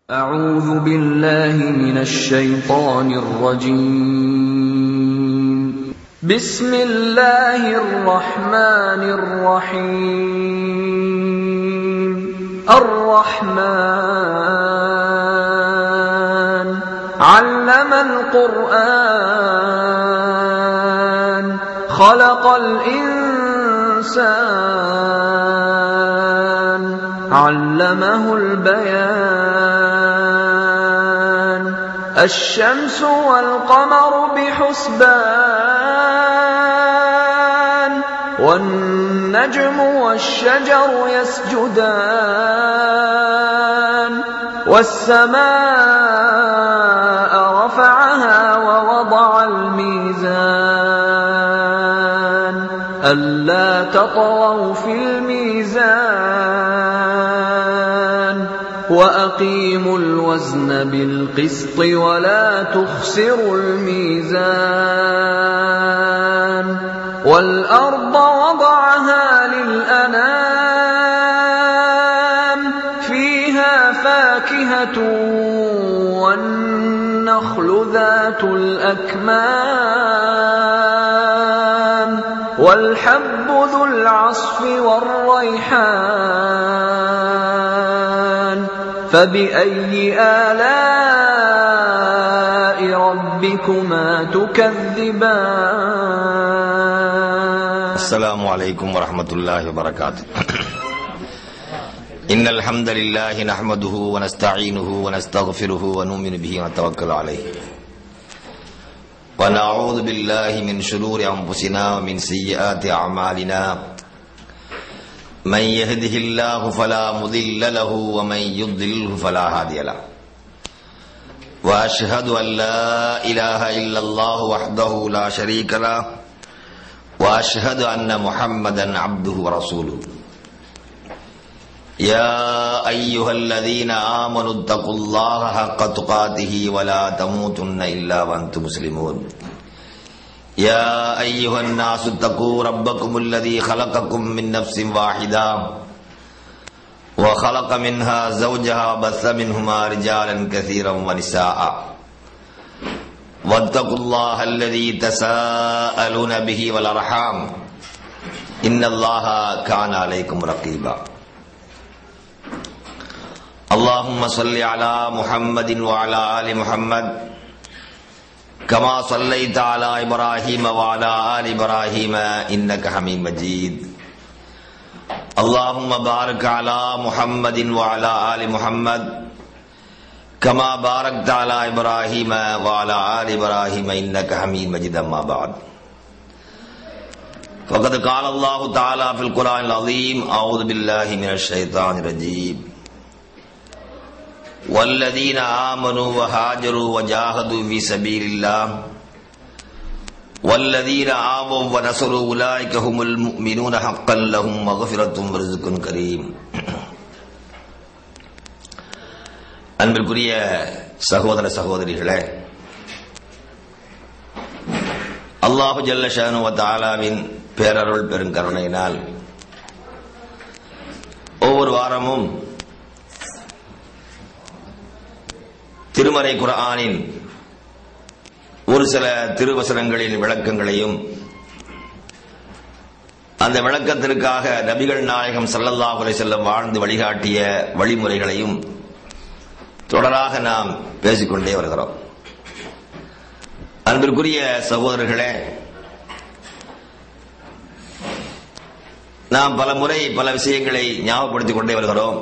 أعوذ بالله من الشيطان الرجيم بسم الله الرحمن الرحيم الرحمن علم القرآن خلق الإنسان علمه البيان الشمس والقمر بحسبان والنجم والشجر يسجدان والسماء رفعها ووضع الميزان ألا تطغوا في الميزان وأقيموا الوزن بالقسط ولا تخسروا الميزان والأرض وضعها للأنام فيها فاكهة والنخل ذات الأكمام والحب ذو العصف والريحان فبأي آلاء ربكما تكذبان السلام عليكم ورحمة الله وبركاته إن الحمد لله نحمده ونستعينه ونستغفره ونؤمن به ونتوكل عليه ونعوذ بالله من شرور أنفسنا ومن سيئات أعمالنا من يهده الله فلا مضل له ومن يضلله فلا هادي له وأشهد أن لا إله إلا الله وحده لا شريك له واشهد ان محمدا عبده ورسوله يا ايها الذين امنوا اتقوا الله حق تقاته ولا تموتن الا وانتم مسلمون يا ايها الناس اتقوا ربكم الذي خلقكم من نفس واحده وخلق منها زوجها وبث منهما رجالا كثيرا ونساء واتقوا الله الذي تساءلون به والارحام ان الله كان عليكم رقيبا اللهم صل على محمد وعلى ال محمد كما صليت على ابراهيم وعلى ال ابراهيم انك حميد مجيد اللهم بارك على محمد وعلى ال محمد كما باركت على ابراهيم وعلى ال ابراهيم انك حميد مجيد اما بعد فقد قال الله تعالى في القران العظيم اعوذ بالله من الشيطان الرجيم والذين امنوا وهاجروا وجاهدوا في سبيل الله والذين آووا ونصروا أولئك هم المؤمنون حقا لهم مغفرة ورزق كريم அன்பிற்குரிய சகோதர சகோதரிகளே அல்லாஹு ஜல்லஷானு தாலாவின் பேரருள் பெருங்கருணையினால் ஒவ்வொரு வாரமும் திருமறை குரானின் ஒரு சில திருவசனங்களின் விளக்கங்களையும் அந்த விளக்கத்திற்காக நபிகள் நாயகம் சல்லல்லாஹுலை செல்லம் வாழ்ந்து வழிகாட்டிய வழிமுறைகளையும் தொடராக நாம் பேசிக்கொண்டே வருகிறோம் அன்பிற்குரிய சகோதரர்களே நாம் பல முறை பல விஷயங்களை ஞாபகப்படுத்திக் கொண்டே வருகிறோம்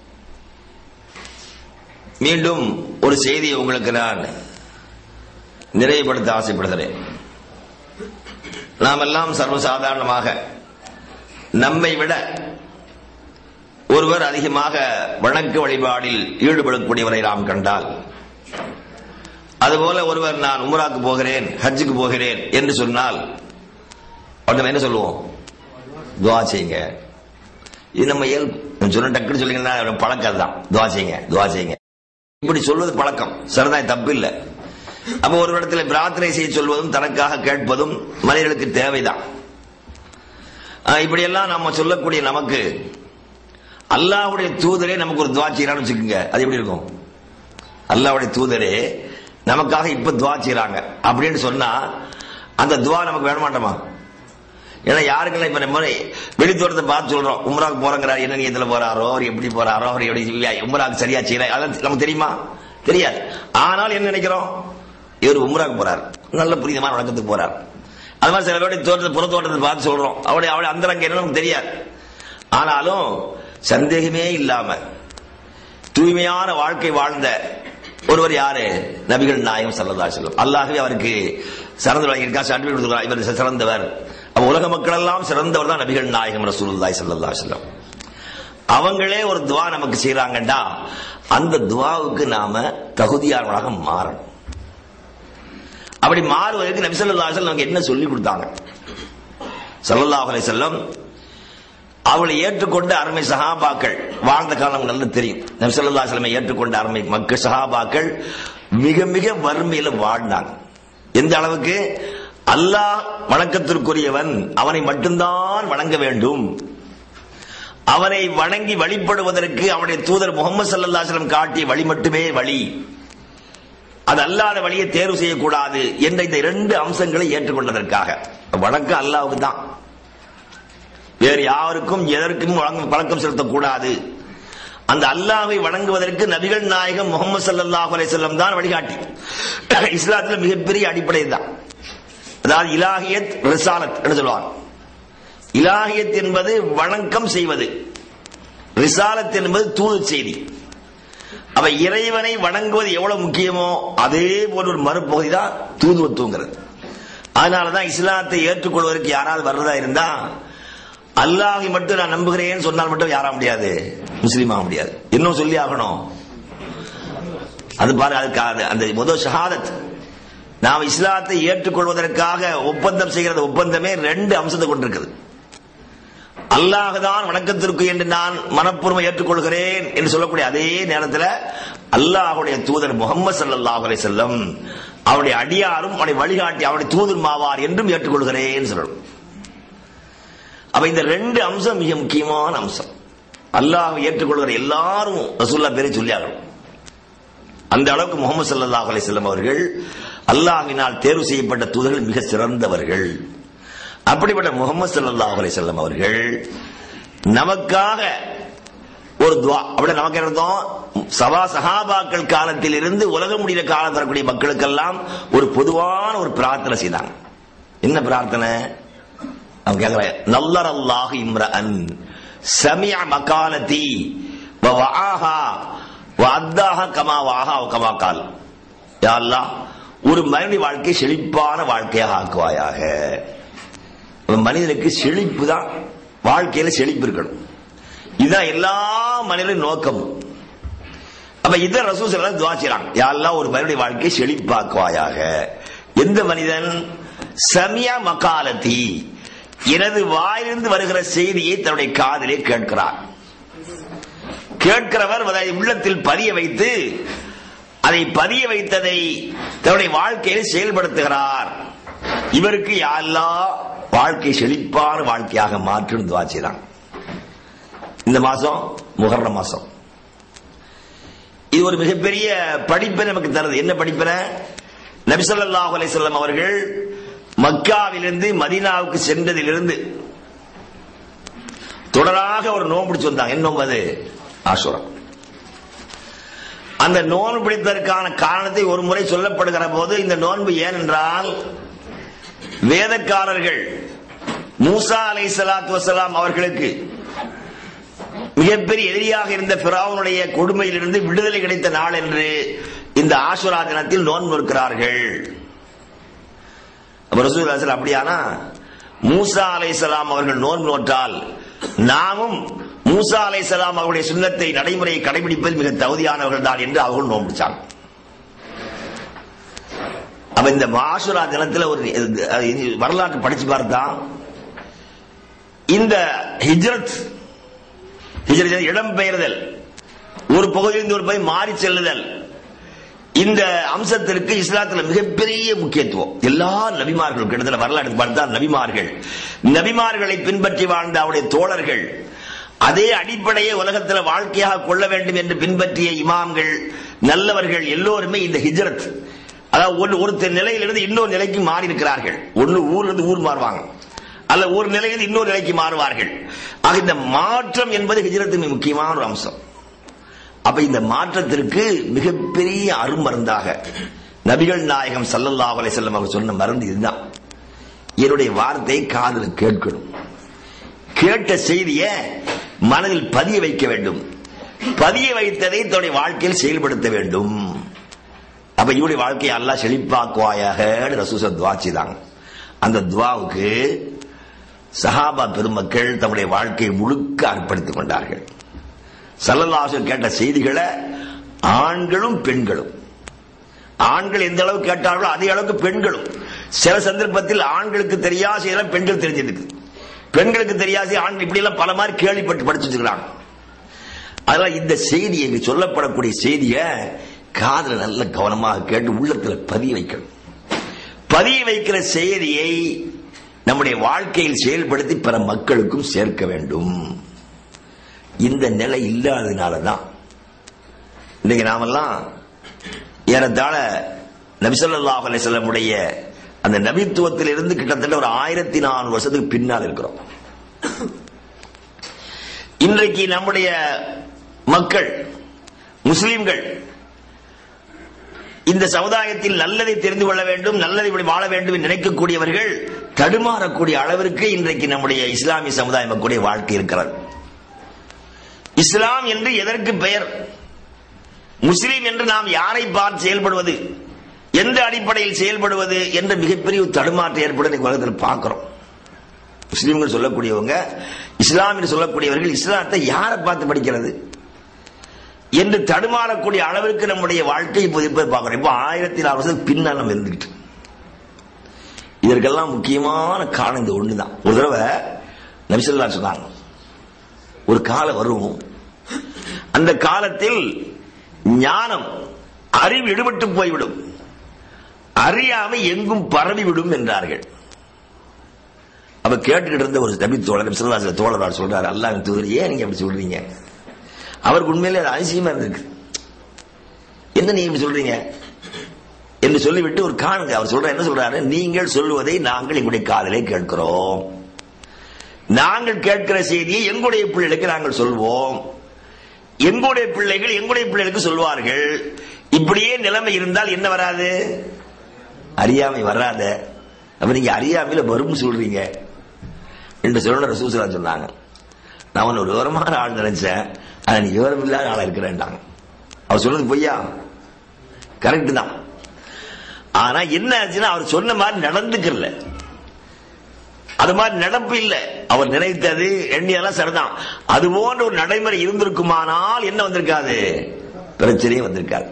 மீண்டும் ஒரு செய்தியை உங்களுக்கு நான் நிறைவுபடுத்த ஆசைப்படுகிறேன் நாம் எல்லாம் சர்வசாதாரணமாக நம்மை விட ஒருவர் அதிகமாக வணக்க வழிபாடில் ஈடுபடக்கூடியவரை நாம் கண்டால் அதுபோல ஒருவர் நான் உமராக்கு போகிறேன் ஹஜ்ஜுக்கு போகிறேன் என்று சொன்னால் அவர்கிட்ட என்ன சொல்லுவோம் துவா செய்யுங்க இது நம்ம சொன்ன டக்குன்னு சொல்லிங்கன்னா பழக்கம் தான் துவா செய்யுங்க துவா செய்யுங்க இப்படி சொல்வது பழக்கம் சரிதான் தப்பு இல்லை அப்ப ஒரு இடத்துல பிரார்த்தனை செய்ய சொல்வதும் தனக்காக கேட்பதும் மனிதர்களுக்கு தேவைதான் இப்படியெல்லாம் நம்ம சொல்லக்கூடிய நமக்கு அல்லாஹ்வுடைய தூதரே நமக்கு ஒரு துவா செய்யறான்னு வச்சுக்கோங்க அது எப்படி இருக்கும் அல்லாவுடைய தூதரே நமக்காக இப்ப துவா செய்றாங்க அப்படின்னு சொன்னா அந்த துவா நமக்கு வேண மாட்டோமா ஏன்னா யாருக்கெல்லாம் இப்ப நம்ம வெளித்தோட்டத்தை பார்த்து சொல்றோம் உம்ராக்கு போறங்கிறார் என்ன நீயத்துல போறாரோ அவர் எப்படி போறாரோ அவர் எப்படி உம்ராக்கு சரியா செய்யல அதெல்லாம் நமக்கு தெரியுமா தெரியாது ஆனால் என்ன நினைக்கிறோம் இவர் உம்ராக்கு போறார் நல்ல புரிதமான வழக்கத்துக்கு போறார் அது மாதிரி சில பேருடைய தோட்டத்தை புற தோட்டத்தை பார்த்து சொல்றோம் அவருடைய அவருடைய அந்தரங்க என்ன நமக்கு தெரியாது ஆனாலும் சந்தேகமே இல்லாம தூய்மையான வாழ்க்கை வாழ்ந்த ஒருவர் யாரு நபிகள் நாயகம் சல்லல்லா செல்லும் அல்லாஹவே அவருக்கு சிறந்து வழங்கியிருக்கா சர்டிபிகேட் கொடுக்கிறார் இவர் சிறந்தவர் அப்ப உலக மக்கள் எல்லாம் சிறந்தவர் தான் நபிகள் நாயகம் ரசூலுல்லாஹி சல்லல்லா செல்லம் அவங்களே ஒரு துவா நமக்கு செய்யறாங்கடா அந்த துவாவுக்கு நாம தகுதியானவர்களாக மாறணும் அப்படி மாறுவதற்கு நபி ஸல்லல்லாஹு அலைஹி வஸல்லம் நமக்கு என்ன சொல்லி கொடுத்தாங்க ஸல்லல்லாஹு அலைஹி வஸல்லம் அவளை ஏற்றுக்கொண்ட அருமை சஹாபாக்கள் வாழ்ந்த காலம் நல்லா தெரியும் நபி ஸல்லல்லாஹு அலைஹி வஸல்லம் ஏற்றுக்கொண்ட அருமை மக்கள் சஹாபாக்கள் மிக மிக வறுமையில வாழ்ந்தாங்க எந்த அளவுக்கு அல்லாஹ் வணக்கத்திற்குரியவன் அவனை மட்டும்தான் வணங்க வேண்டும் அவனை வணங்கி வழிபடுவதற்கு அவனுடைய தூதர் முகமது சல்லா செல்லம் காட்டிய வழி மட்டுமே வழி அது அல்லாத வழியை தேர்வு செய்யக்கூடாது என்ற இந்த இரண்டு அம்சங்களை ஏற்றுக்கொண்டதற்காக வணக்கம் அல்லாவுக்கு தான் வேறு யாருக்கும் எதற்கும் வழங்க- பழக்கம் செலுத்தக்கூடாது அந்த அல்லாஹ்வை வணங்குவதற்கு நபிகள் நாயகம் முகமது ஸல்லல்லாஹு அலைஹி வஸல்லம் தான் வழிகாட்டி இஸ்லாத்துல மிகப்பெரிய அடிப்படை தான் அதாவது இலாஹியத் ரிசாலத் என்று சொல்லுவாங்க இலாஹியத் என்பது வணக்கம் செய்வது ரிசாலத் என்பது தூது செய்தி அவ இறைவனை வணங்குவது எவ்வளவு முக்கியமோ அதே போல ஒரு மறுபகுதி தான் தூதுவத்துவங்கிறது அதனாலதான் இஸ்லாத்தை ஏற்றுக்கொள்வதற்கு யாராவது வர்றதா இருந்தா அல்லாஹை மட்டும் நான் நம்புகிறேன்னு சொன்னால் மட்டும் யாரா முடியாது முஸ்லீம் ஆக முடியாது இன்னும் சொல்லி ஆகணும் அது பாரு அதுக்கு அது- அந்த முதல் ஷஹாதத் நாம் இஸ்லாத்தை ஏற்றுக்கொள்வதற்காக ஒப்பந்தம் செய்கிறது ஒப்பந்தமே ரெண்டு அம்சத்தை கொண்டிருக்குது அல்லாஹ் தான் வணக்கத்திற்கு என்று நான் மனப்பூர்வம் ஏற்றுக்கொள்கிறேன் என்று சொல்லக்கூடிய அதே நேரத்தில் அல்லாஹுடைய தூதர் முகமது ஸல்லல்லாஹு அலைஹி வஸல்லம் அவருடைய அடியாரும் அவருடைய வழிகாட்டி அவருடைய தூதர் மாவார் என்றும் ஏற்றுக்கொள்கிறேன் சொல்லணும் அப்ப இந்த ரெண்டு அம்சம் மிக முக்கியமான அம்சம் அல்லாஹ் ஏற்றுக்கொள்கிற எல்லாரும் ரசூல்லா பேரை சொல்லியாகணும் அந்த அளவுக்கு முகமது ஸல்லல்லாஹு அலைஹி வஸல்லம் அவர்கள் அல்லாஹ்வினால் தேர்வு செய்யப்பட்ட தூதர்கள் மிக சிறந்தவர்கள் அப்படிப்பட்ட முகமது ஸல்லல்லாஹு அலைஹி வஸல்லம் அவர்கள் நமக்காக ஒரு துவா அப்படி நமக்கு என்ன அர்த்தம் சபா சஹாபாக்கள் காலத்தில் இருந்து உலகம் முடிகிற காலம் வரக்கூடிய மக்களுக்கெல்லாம் ஒரு பொதுவான ஒரு பிரார்த்தனை செய்தாங்க என்ன பிரார்த்தனை அவங்க கேட்கிறாங்க நல்லர் அல்லாஹ் இம்ரஅன் சமிய மகாலதி வ வஆஹா வ அத்தாஹா கமா வாஹா வ கமா கால் யா அல்லாஹ் ஒரு மனித வாழ்க்கை செழிப்பான வாழ்க்கையாக ஆக்குவாயாக ஒரு மனிதனுக்கு செழிப்பு தான் வாழ்க்கையில செழிப்பு இருக்கணும் இதுதான் எல்லா மனிதரின் நோக்கம் அப்ப இத ரசூல் ஸல்லல்லாஹு துவா செய்றாங்க யா அல்லாஹ் ஒரு மனிதனுடைய வாழ்க்கை செழிப்பாக்குவாயாக எந்த மனிதன் சமியா மகாலதி எனது வாயிலிருந்து வருகிற செய்தியை தன்னுடைய காதிலே கேட்கிறார் கேட்கிறவர் அதை உள்ளத்தில் பதிய வைத்து அதை பதிய வைத்ததை தன்னுடைய வாழ்க்கையில் செயல்படுத்துகிறார் இவருக்கு யாழ்லா வாழ்க்கை செழிப்பான வாழ்க்கையாக மாற்றும் துவா செய்றாங்க இந்த மாசம் முகர்ற மாசம் இது ஒரு மிகப்பெரிய படிப்பை நமக்கு தருது என்ன படிப்பினை நபிசல்லாஹு அலைஹிஸ்ஸலாம் அவர்கள் மக்காவிலிருந்து மதீனாவுக்கு சென்றதிலிருந்து தொடராக ஒரு நோன்பு பிடிச்சு வந்தாங்க என்ன நோன்பு அது ஆசுரம் அந்த நோன்பு பிடித்ததற்கான காரணத்தை ஒரு முறை சொல்லப்படுகிற போது இந்த நோன்பு ஏனென்றால் வேதக்காரர்கள் மூசா அலை சலாத்து வசலாம் அவர்களுக்கு மிகப்பெரிய எதிரியாக இருந்த பிராவனுடைய கொடுமையிலிருந்து விடுதலை கிடைத்த நாள் என்று இந்த ஆசுரா தினத்தில் நோன்பு இருக்கிறார்கள் அப்ப ரசூல் அலைஹிஸ்ஸலாம் அப்படியானா மூசா அலைஹிஸ்ஸலாம் அவர்கள் நோன்பு நோற்றால் நாமும் மூசா அலைஹிஸ்ஸலாம் அவருடைய சுண்ணத்தை நடைமுறையை கடைபிடிப்பதில் மிக தகுதியானவர்கள் தான் என்று அவர்கள் நோம்பிச்சாங்க அப்ப இந்த ஆசுரா தினத்துல ஒரு அது வரலாற்று படிச்சு பார்த்தா இந்த ஹிஜ்ரத் ஹிஜ்ரத் இடம்பெயர்தல் ஒரு பகுதியிலிருந்து ஒரு பகுதி மாறி செல்லுதல் இந்த அம்சத்திற்கு இஸ்லாத்துல மிகப்பெரிய முக்கியத்துவம் எல்லா நபிமார்களும் கிட்டத்தட்ட வரலாறு பார்த்தா நபிமார்கள் நபிமார்களை பின்பற்றி வாழ்ந்த அவருடைய தோழர்கள் அதே அடிப்படையை உலகத்துல வாழ்க்கையாக கொள்ள வேண்டும் என்று பின்பற்றிய இமாம்கள் நல்லவர்கள் எல்லோருமே இந்த ஹிஜ்ரத் அதாவது ஒரு ஒரு நிலையிலிருந்து இன்னொரு நிலைக்கு மாறி இருக்கிறார்கள் ஒன்னு ஊர்ல இருந்து ஊர் மாறுவாங்க அல்ல ஒரு நிலையிலிருந்து இன்னொரு நிலைக்கு மாறுவார்கள் ஆக இந்த மாற்றம் என்பது ஹிஜ்ரத்தின் முக்கியமான ஒரு அம்சம் அப்ப இந்த மாற்றத்திற்கு மிகப்பெரிய அருமருந்தாக நபிகள் நாயகம் சல்லல்லாஹு அலைஹி வஸல்லம் அவர் சொன்ன மருந்து இதுதான் என்னுடைய வார்த்தையை காதில் கேட்கணும் கேட்ட செய்தியை மனதில் பதிய வைக்க வேண்டும் பதிய வைத்ததை தன்னுடைய வாழ்க்கையில் செயல்படுத்த வேண்டும் அப்ப இவருடைய வாழ்க்கையை அல்லாஹ் செழிப்பாக்குவாயாக ரசூச துவா செய்தாங்க அந்த துவாவுக்கு சஹாபா பெருமக்கள் தம்முடைய வாழ்க்கையை முழுக்க அர்ப்பணித்துக் கொண்டார்கள் சல்லல்லாஹு கேட்ட செய்திகளை ஆண்களும் பெண்களும் ஆண்கள் எந்த அளவுக்கு கேட்டார்களோ அதே அளவுக்கு பெண்களும் சில சந்தர்ப்பத்தில் ஆண்களுக்கு தெரியாத செய்யலாம் பெண்கள் தெரிஞ்சிருக்கு பெண்களுக்கு தெரியாத ஆண்கள் இப்படி எல்லாம் பல மாதிரி கேள்விப்பட்டு படிச்சு வச்சுக்கிறாங்க அதனால இந்த செய்தி இங்கு சொல்லப்படக்கூடிய செய்திய காதல நல்ல கவனமாக கேட்டு உள்ளத்துல பதிய வைக்கணும் பதிய வைக்கிற செய்தியை நம்முடைய வாழ்க்கையில் செயல்படுத்தி பிற மக்களுக்கும் சேர்க்க வேண்டும் இந்த நிலை இல்லாததுனாலதான் இன்னைக்கு நாமெல்லாம் ஏறத்தாழ நபிசல்லாஹ் அலிசல்லமுடைய அந்த நபித்துவத்தில் இருந்து கிட்டத்தட்ட ஒரு ஆயிரத்தி நானூறு வருஷத்துக்கு பின்னால் இருக்கிறோம் இன்றைக்கு நம்முடைய மக்கள் முஸ்லிம்கள் இந்த சமுதாயத்தில் நல்லதை தெரிந்து கொள்ள வேண்டும் நல்லதை இப்படி வாழ வேண்டும் என்று நினைக்கக்கூடியவர்கள் தடுமாறக்கூடிய அளவிற்கு இன்றைக்கு நம்முடைய இஸ்லாமிய சமுதாய மக்களுடைய வாழ்க்கை இருக்கிறது இஸ்லாம் என்று எதற்கு பெயர் முஸ்லீம் என்று நாம் யாரை பார்த்து செயல்படுவது எந்த அடிப்படையில் செயல்படுவது என்ற மிகப்பெரிய ஒரு தடுமாற்றம் ஏற்படுவதை உலகத்தில் பார்க்கிறோம் முஸ்லீம்கள் சொல்லக்கூடியவங்க இஸ்லாம் என்று சொல்லக்கூடியவர்கள் இஸ்லாத்தை யாரை பார்த்து படிக்கிறது என்று தடுமாறக்கூடிய அளவிற்கு நம்முடைய வாழ்க்கை இப்போது இப்ப பார்க்கிறோம் இப்போ ஆயிரத்தி நாலு வருஷத்துக்கு பின்னால் நம்ம இருந்துகிட்டு இதற்கெல்லாம் முக்கியமான காரணம் இந்த ஒண்ணுதான் ஒரு தடவை நபிசல்லா சொன்னாங்க ஒரு காலம் வரும் அந்த காலத்தில் ஞானம் அறிவு இடுபட்டு போய்விடும் அறியாமை எங்கும் பரவிவிடும் என்றார்கள் அப்ப கேட்டுக்கிட்டு இருந்த ஒரு தபி தோழர் சிவதாச தோழர் சொல்றாரு அல்லாஹ் தூதர் ஏன் நீங்க அப்படி சொல்றீங்க அவருக்கு உண்மையிலே அது அதிசயமா இருந்திருக்கு என்ன நீங்க இப்படி சொல்றீங்க என்று சொல்லிவிட்டு ஒரு காணுங்க அவர் சொல்ற என்ன சொல்றாரு நீங்கள் சொல்லுவதை நாங்கள் எங்களுடைய காதலை கேட்கிறோம் நாங்கள் கேட்கிற செய்தியை எங்களுடைய பிள்ளைகளுக்கு நாங்கள் சொல்வோம் எங்களுடைய பிள்ளைகள் எங்களுடைய பிள்ளைகளுக்கு சொல்வார்கள் இப்படியே நிலைமை இருந்தால் என்ன வராது அறியாமை வராத அப்ப நீங்க அறியாமையில வரும் சொல்றீங்க என்று சொல்ல ரசூசலா சொன்னாங்க நான் ஒரு விவரமான ஆள் நினைச்சேன் ஆனா நீ விவரம் இல்லாத ஆளா இருக்கிறேன்டாங்க அவர் சொன்னது பொய்யா கரெக்ட் தான் ஆனா என்ன ஆச்சுன்னா அவர் சொன்ன மாதிரி நடந்துக்கல அது மாதிரி நடப்பு இல்லை அவர் நினைத்தது எண்ணியெல்லாம் சரிதான் அது போன்ற ஒரு நடைமுறை இருந்திருக்குமானால் என்ன வந்திருக்காது பிரச்சனையே வந்திருக்காது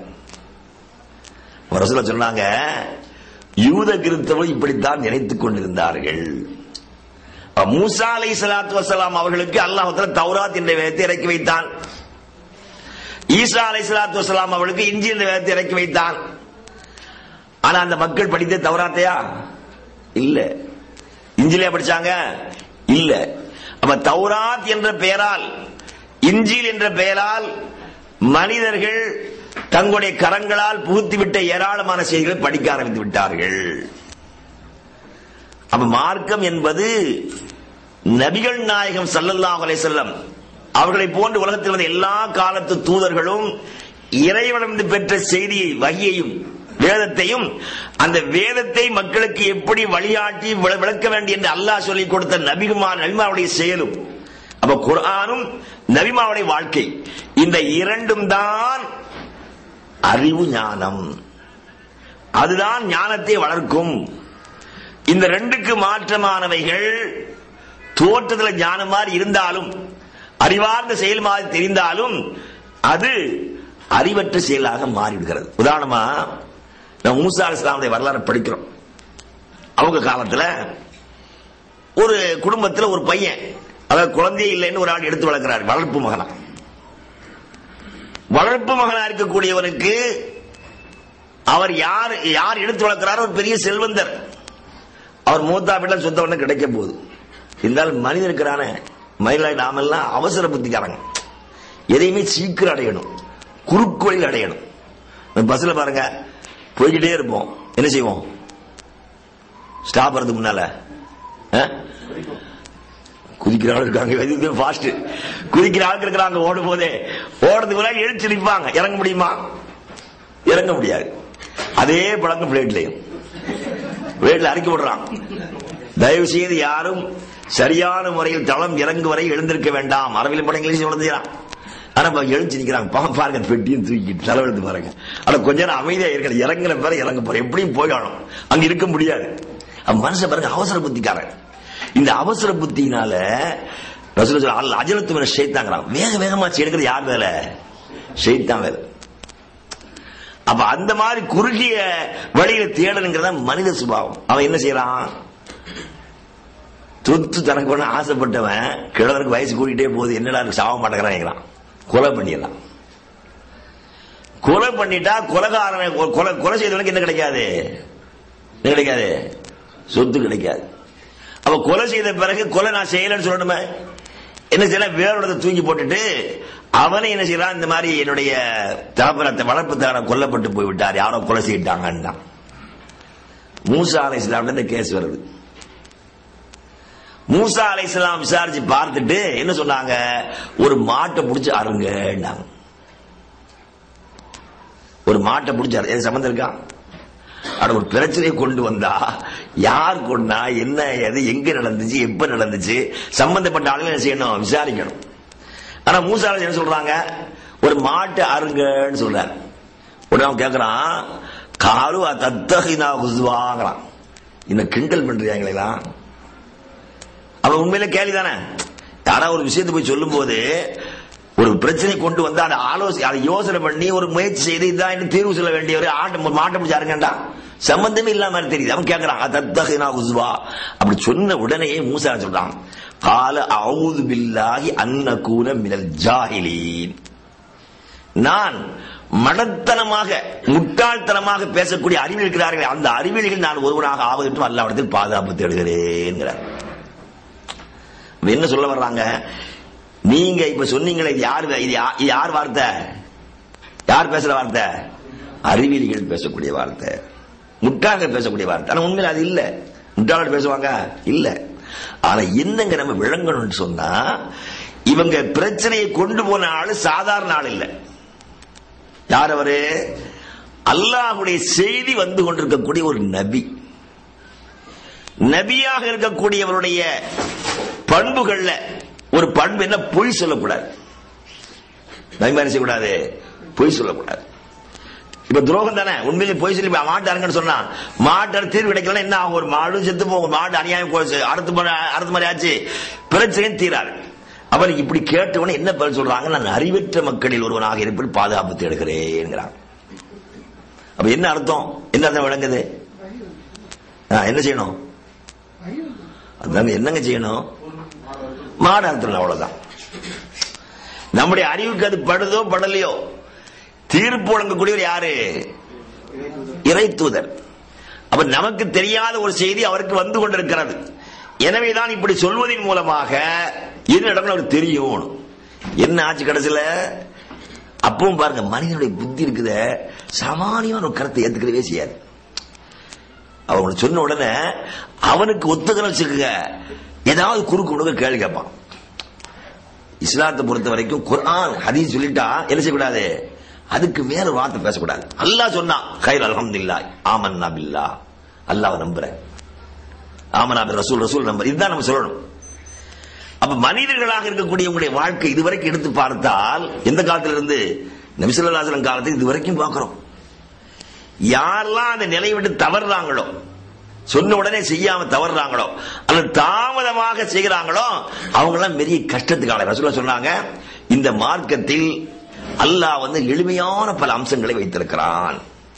ரசூல சொன்னாங்க யூத கிறிஸ்தவர்கள் இப்படித்தான் நினைத்துக் கொண்டிருந்தார்கள் மூசா அலை சலாத்து வசலாம் அவர்களுக்கு அல்லாஹத்துல தௌராத் என்ற வேதத்தை இறக்கி வைத்தான் ஈசா அலை சலாத்து வசலாம் அவர்களுக்கு இஞ்சி என்ற வேதத்தை இறக்கி வைத்தான் ஆனா அந்த மக்கள் படித்த தௌராத்தையா இல்ல இஞ்சிலே படிச்சாங்க இல்ல அப்ப தௌராத் என்ற பெயரால் இஞ்சில் என்ற பெயரால் மனிதர்கள் தங்களுடைய கரங்களால் புகுத்திவிட்ட ஏராளமான செய்திகளை படிக்க ஆரம்பித்து விட்டார்கள் அப்ப மார்க்கம் என்பது நபிகள் நாயகம் சல்லல்லாஹ் அலைஹிஸ்ஸல்லம் அவர்களை போன்று உலகத்தில் வந்த எல்லா காலத்து தூதர்களும் இறைவனிருந்து பெற்ற செய்தியை வகியையும் வேதத்தையும் அந்த வேதத்தை மக்களுக்கு எப்படி வழிகாட்டி விள- விளக்க வேண்டும் என்று அல்லாஹ் சொல்லிக் கொடுத்த நபிகுமார் நபிமாவுடைய செயலும் அப்ப குர்ஆனும் நபிமாவுடைய வாழ்க்கை இந்த இரண்டும் தான் அறிவு ஞானம் அதுதான் ஞானத்தை வளர்க்கும் இந்த ரெண்டுக்கு மாற்றமானவைகள் தோற்றத்தில் ஞானம் மாதிரி இருந்தாலும் அறிவார்ந்த செயல் மாதிரி தெரிந்தாலும் அது அறிவற்ற செயலாக மாறிவிடுகிறது உதாரணமா நம்ம மூசா இஸ்லாமுடைய வரலாறு படிக்கிறோம் அவங்க காலத்துல ஒரு குடும்பத்துல ஒரு பையன் அதாவது குழந்தையே இல்லைன்னு ஒரு ஆள் எடுத்து வளர்க்கிறார் வளர்ப்பு மகனா வளர்ப்பு மகனா இருக்கக்கூடியவனுக்கு அவர் யார் யார் எடுத்து வளர்க்கிறாரோ ஒரு பெரிய செல்வந்தர் அவர் மூத்தா வீட்டில் சொத்த உடனே கிடைக்க போகுது இருந்தாலும் மனிதன் இருக்கிறான மயிலாய் நாமெல்லாம் அவசர புத்திக்காரங்க எதையுமே சீக்கிரம் அடையணும் குறுக்கு வழியில் அடையணும் இந்த பஸ்ல பாருங்க போய்கிட்டே இருப்போம் என்ன செய்வோம் ஸ்டாப் வரதுக்கு முன்னால ஆ? குதிக்கிற ஆள் இருக்காங்க ஃபாஸ்ட் குதிக்கிற ஆளுக்கு இருக்கிறாங்க ஓடும் போதே ஓடுறதுக்கு முன்னாடி எழுச்சி நிற்பாங்க இறங்க முடியுமா இறங்க முடியாது அதே பழக்கம் பிளேட்லயும் பிளேட்ல அறிக்கை விடுறான் தயவு செய்து யாரும் சரியான முறையில் தளம் இறங்கு வரை எழுந்திருக்க வேண்டாம் அரபில் படம் இங்கிலீஷ் சொல்லுறான் ஆனா இப்ப எழுச்சி நிக்கிறாங்க பாவம் பாருங்க பெட்டியும் தூக்கிட்டு தலைவெழுத்து பாருங்க ஆனா கொஞ்ச நேரம் அமைதியா இருக்கிற இறங்குற பேர இறங்க போற எப்படியும் போயிடணும் அங்க இருக்க முடியாது அவன் மனுஷன் பாருங்க அவசர புத்திக்காரன் இந்த அவசர புத்தினால ரசூல் சொல்ல அல்ல அஜலத்து மேல ஷேத்தாங்கிறான் வேக வேகமா எடுக்கிறது யார் வேலை ஷேத்தான் வேலை அப்ப அந்த மாதிரி குறுகிய வழியில தேடணுங்கிறத மனித சுபாவம் அவன் என்ன செய்யறான் சொத்து தனக்கு பண்ண ஆசைப்பட்டவன் கிழவனுக்கு வயசு கூட்டிட்டே போகுது என்னடா இருக்கு சாவ மாட்டேங்கிறான் கொலை பண்ணிடலாம் கொலை பண்ணிட்டா கொலைகாரனை கொலை கொலை செய்தவனுக்கு என்ன கிடைக்காது என்ன கிடைக்காது சொத்து கிடைக்காது அப்ப கொலை செய்த பிறகு கொலை நான் செய்யலன்னு சொல்லணுமே என்ன செய்யலாம் வேறோட தூக்கி போட்டுட்டு அவனை என்ன செய்யறான் இந்த மாதிரி என்னுடைய தகப்பனத்தை வளர்ப்பு தகன கொல்லப்பட்டு போய்விட்டார் யாரோ கொலை செய்யிட்டாங்கன்னா மூசா அலை இஸ்லாம்ல கேஸ் வருது மூசா அலை இஸ்லாம் விசாரிச்சு பார்த்துட்டு என்ன சொன்னாங்க ஒரு மாட்டை பிடிச்சி அருங்கன்னாங்க ஒரு மாட்டை பிடிச்சி அரு- எது சம்மந்தம் இருக்கா ஆனா ஒரு பிரச்சனையை கொண்டு வந்தா யார் கொண்டா என்ன எது எங்க நடந்துச்சு எப்ப நடந்துச்சு சம்பந்தப்பட்ட ஆளுங்க என்ன செய்யணும் விசாரிக்கணும் ஆனா மூசா அலை என்ன சொல்றாங்க ஒரு மாட்டை அருங்கன்னு சொல்றாரு உடனே அவன் கேக்குறான் காரு தத்தகினா குசுவாங்கிறான் இந்த கிண்டல் பண்றீங்களா அவன் உண்மையில கேள்வி தானே யாராவது ஒரு விஷயத்தை போய் சொல்லும் போது ஒரு பிரச்சனை கொண்டு வந்து அதை ஆலோசனை அதை யோசனை பண்ணி ஒரு முயற்சி செய்து இதான் இன்னும் தீர்வு சொல்ல வேண்டியவர் ஆட்டம் மாட்ட முடிச்சாருங்கண்டா சம்பந்தமே இல்லாம மாதிரி தெரியுது அவன் கேட்கறான் தத்தகினா குசுவா அப்படி சொன்ன உடனே மூசா சொல்றான் கால அவுது பில்லாஹி அன்னகூன மினல் ஜாஹிலீன் நான் மடத்தனமாக முட்டாள்தனமாக பேசக்கூடிய அறிவில் இருக்கிறார்கள் அந்த அறிவியல்கள் நான் ஒருவனாக ஆவதற்கும் அல்லாவிடத்தில் பாதுகாப்பு தேடுகிறேன் என்ன சொல்ல வர்றாங்க நீங்க இப்ப சொன்னீங்களே இது யார் வே- இது யா- இது யார் வார்த்தை யார் பேசுற வார்த்தை அறிவியலிகள் பேசக்கூடிய வார்த்தை முட்டாள்கள் பேசக்கூடிய வார்த்தை ஆனா உண்மையில அது இல்ல முட்டாள்கள் பேசுவாங்க இல்ல ஆனா என்னங்க நம்ம விளங்கணும்னு சொன்னா இவங்க பிரச்சனையை கொண்டு போன ஆளு சாதாரண ஆள் இல்ல யார் அவரு அல்லாஹ்வுடைய செய்தி வந்து கொண்டிருக்கக்கூடிய ஒரு நபி நபியாக இருக்கக்கூடியவருடைய பண்புகள்ல ஒரு பண்பு என்ன பொய் சொல்லக்கூடாது நபிமாரி செய்யக்கூடாது பொய் சொல்லக்கூடாது இப்ப துரோகம் தானே உண்மையிலே பொய் சொல்லி மாட்டாருங்கன்னு சொன்னா மாட்டார் தீர்வு கிடைக்கல என்ன ஆகும் ஒரு மாடு செத்து போகும் மாடு அநியாயம் போச்சு அடுத்த முறை அடுத்த மாதிரி ஆச்சு பிரச்சனையும் தீராது அவர் இப்படி கேட்டவன என்ன பதில் சொல்றாங்க நான் அறிவற்ற மக்களில் ஒருவனாக இருப்பில் பாதுகாப்பு தேடுகிறேன் அப்ப என்ன அர்த்தம் என்ன அர்த்தம் விளங்குது ஆ, என்ன செய்யணும் அதாங்க என்னங்க செய்யணும் மாடு அர்த்தம் அவ்வளவுதான் நம்முடைய அறிவுக்கு அது படுதோ படலையோ தீர்ப்பு வழங்கக்கூடியவர் யாரு இறை தூதர் அப்ப நமக்கு தெரியாத ஒரு செய்தி அவருக்கு வந்து கொண்டிருக்கிறது எனவேதான் இப்படி சொல்வதன் மூலமாக என்ன நடக்கும் அவருக்கு தெரியும் என்ன ஆச்சு கடைசியில அப்பவும் பாருங்க மனிதனுடைய புத்தி இருக்குத சாமானியமான ஒரு கருத்தை ஏத்துக்கிறவே செய்யாது அவன் சொன்ன உடனே அவனுக்கு ஒத்துக்கிற வச்சிருக்க ஏதாவது குறுக்கு கொடுக்க கேள்வி கேட்பான் இஸ்லாத்தை பொறுத்த வரைக்கும் குர்ஆன் ஹதீஸ் சொல்லிட்டா என்ன செய்யக்கூடாது அதுக்கு மேல ஒரு வார்த்தை பேசக்கூடாது அல்லாஹ் சொன்னான் கைர் அல்ஹம்துலில்லாஹ் ஆமன்னா பில்லாஹ் அல்லாஹ் நம்புறேன் ஆமனா பி ரசூல் ரசூல் நம்பர் இதுதான் நம்ம சொல்லணும் அப்ப மனிதர்களாக இருக்கக்கூடிய உங்களுடைய வாழ்க்கை இதுவரைக்கும் எடுத்து பார்த்தால் எந்த காலத்துல இருந்து நபிசுல்லாசலம் காலத்துக்கு இதுவரைக்கும் பார்க்கிறோம் யாரெல்லாம் அந்த நிலையை விட்டு தவறுறாங்களோ சொன்ன உடனே செய்யாம தவறுறாங்களோ அல்லது தாமதமாக செய்கிறாங்களோ அவங்க எல்லாம் பெரிய கஷ்டத்துக்கு ஆள ரசூலா சொன்னாங்க இந்த மார்க்கத்தில் அல்லாஹ் வந்து எளிமையான பல அம்சங்களை வைத்திருக்கிறான்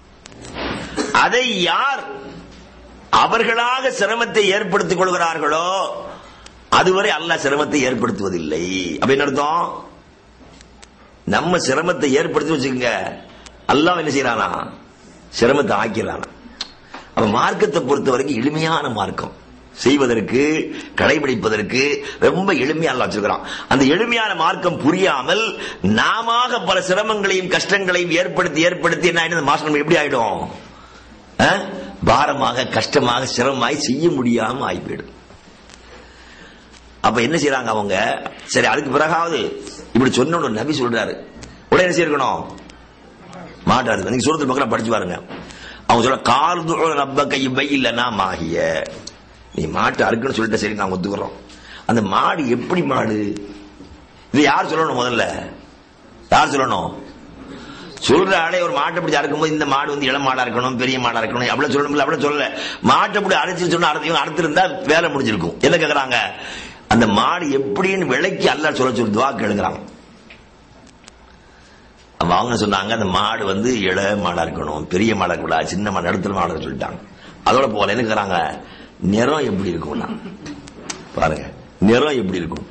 அதை யார் அவர்களாக சிரமத்தை ஏற்படுத்திக் கொள்கிறார்களோ அதுவரை அல்லாஹ் சிரமத்தை ஏற்படுத்துவதில்லை அப்படின்னு அர்த்தம் நம்ம சிரமத்தை ஏற்படுத்தி வச்சுக்கோங்க அல்லாஹ் என்ன செய்யறானா சிரமத்தை ஆக்கிறானா அப்ப மார்க்கத்தை பொறுத்த வரைக்கும் எளிமையான மார்க்கம் செய்வதற்கு கடைபிடிப்பதற்கு ரொம்ப எளிமையா அல்லாஹ் வச்சிருக்கிறான் அந்த எளிமையான மார்க்கம் புரியாமல் நாம பல சிரமங்களையும் கஷ்டங்களையும் ஏற்படுத்தி ஏற்படுத்தி என்ன ஆயிடும் மாசம் எப்படி ஆயிடும் ஆ? பாரமாக கஷ்டமாக சிரமமாய் செய்ய முடியாம ஆகிவிடும் அப்ப என்ன செய்யறாங்க அவங்க சரி அதுக்கு பிறகாவது இப்படி சொன்ன நபி சொல்றாரு உடனே என்ன செய்யணும் மாட்டாரு நீங்க சூரத்து பக்கம் படிச்சு பாருங்க அவங்க சொல்ல கார்து ரப்ப கையை இல்லைன்னா மாகிய நீ மாட்டு அறுக்குன்னு சொல்லிட்டு சரி நாங்க ஒத்துக்கிறோம் அந்த மாடு எப்படி மாடு இது யார் சொல்லணும் முதல்ல யார் சொல்லணும் சொல்ற ஆளே ஒரு மாட்டை பிடிச்சி அறுக்கும்போது இந்த மாடு வந்து இளம் மாடா இருக்கணும் பெரிய மாடா இருக்கணும் அப்படி சொல்லணும் அப்படி சொல்லல மாட்டை பிடி அரைச்சு சொன்னா அறுத்து அறுத்திருந்தா வேலை முடிஞ்சிருக்கும் என்ன கேக்குறாங்க அந்த மாடு எப்படின்னு விலைக்கு அல்ல சொல்ல சொல்லி துவா கேளுங்கிறாங்க அப்ப அவங்க சொன்னாங்க அந்த மாடு வந்து இள மாடா இருக்கணும் பெரிய மாடா இருக்கக்கூடாது சின்ன மாடு நடுத்தர மாடா சொல்லிட்டாங்க அதோட போல என்ன கேக்குறாங்க நிறம் எப்படி இருக்கும்னா பாருங்க நிறம் எப்படி இருக்கும்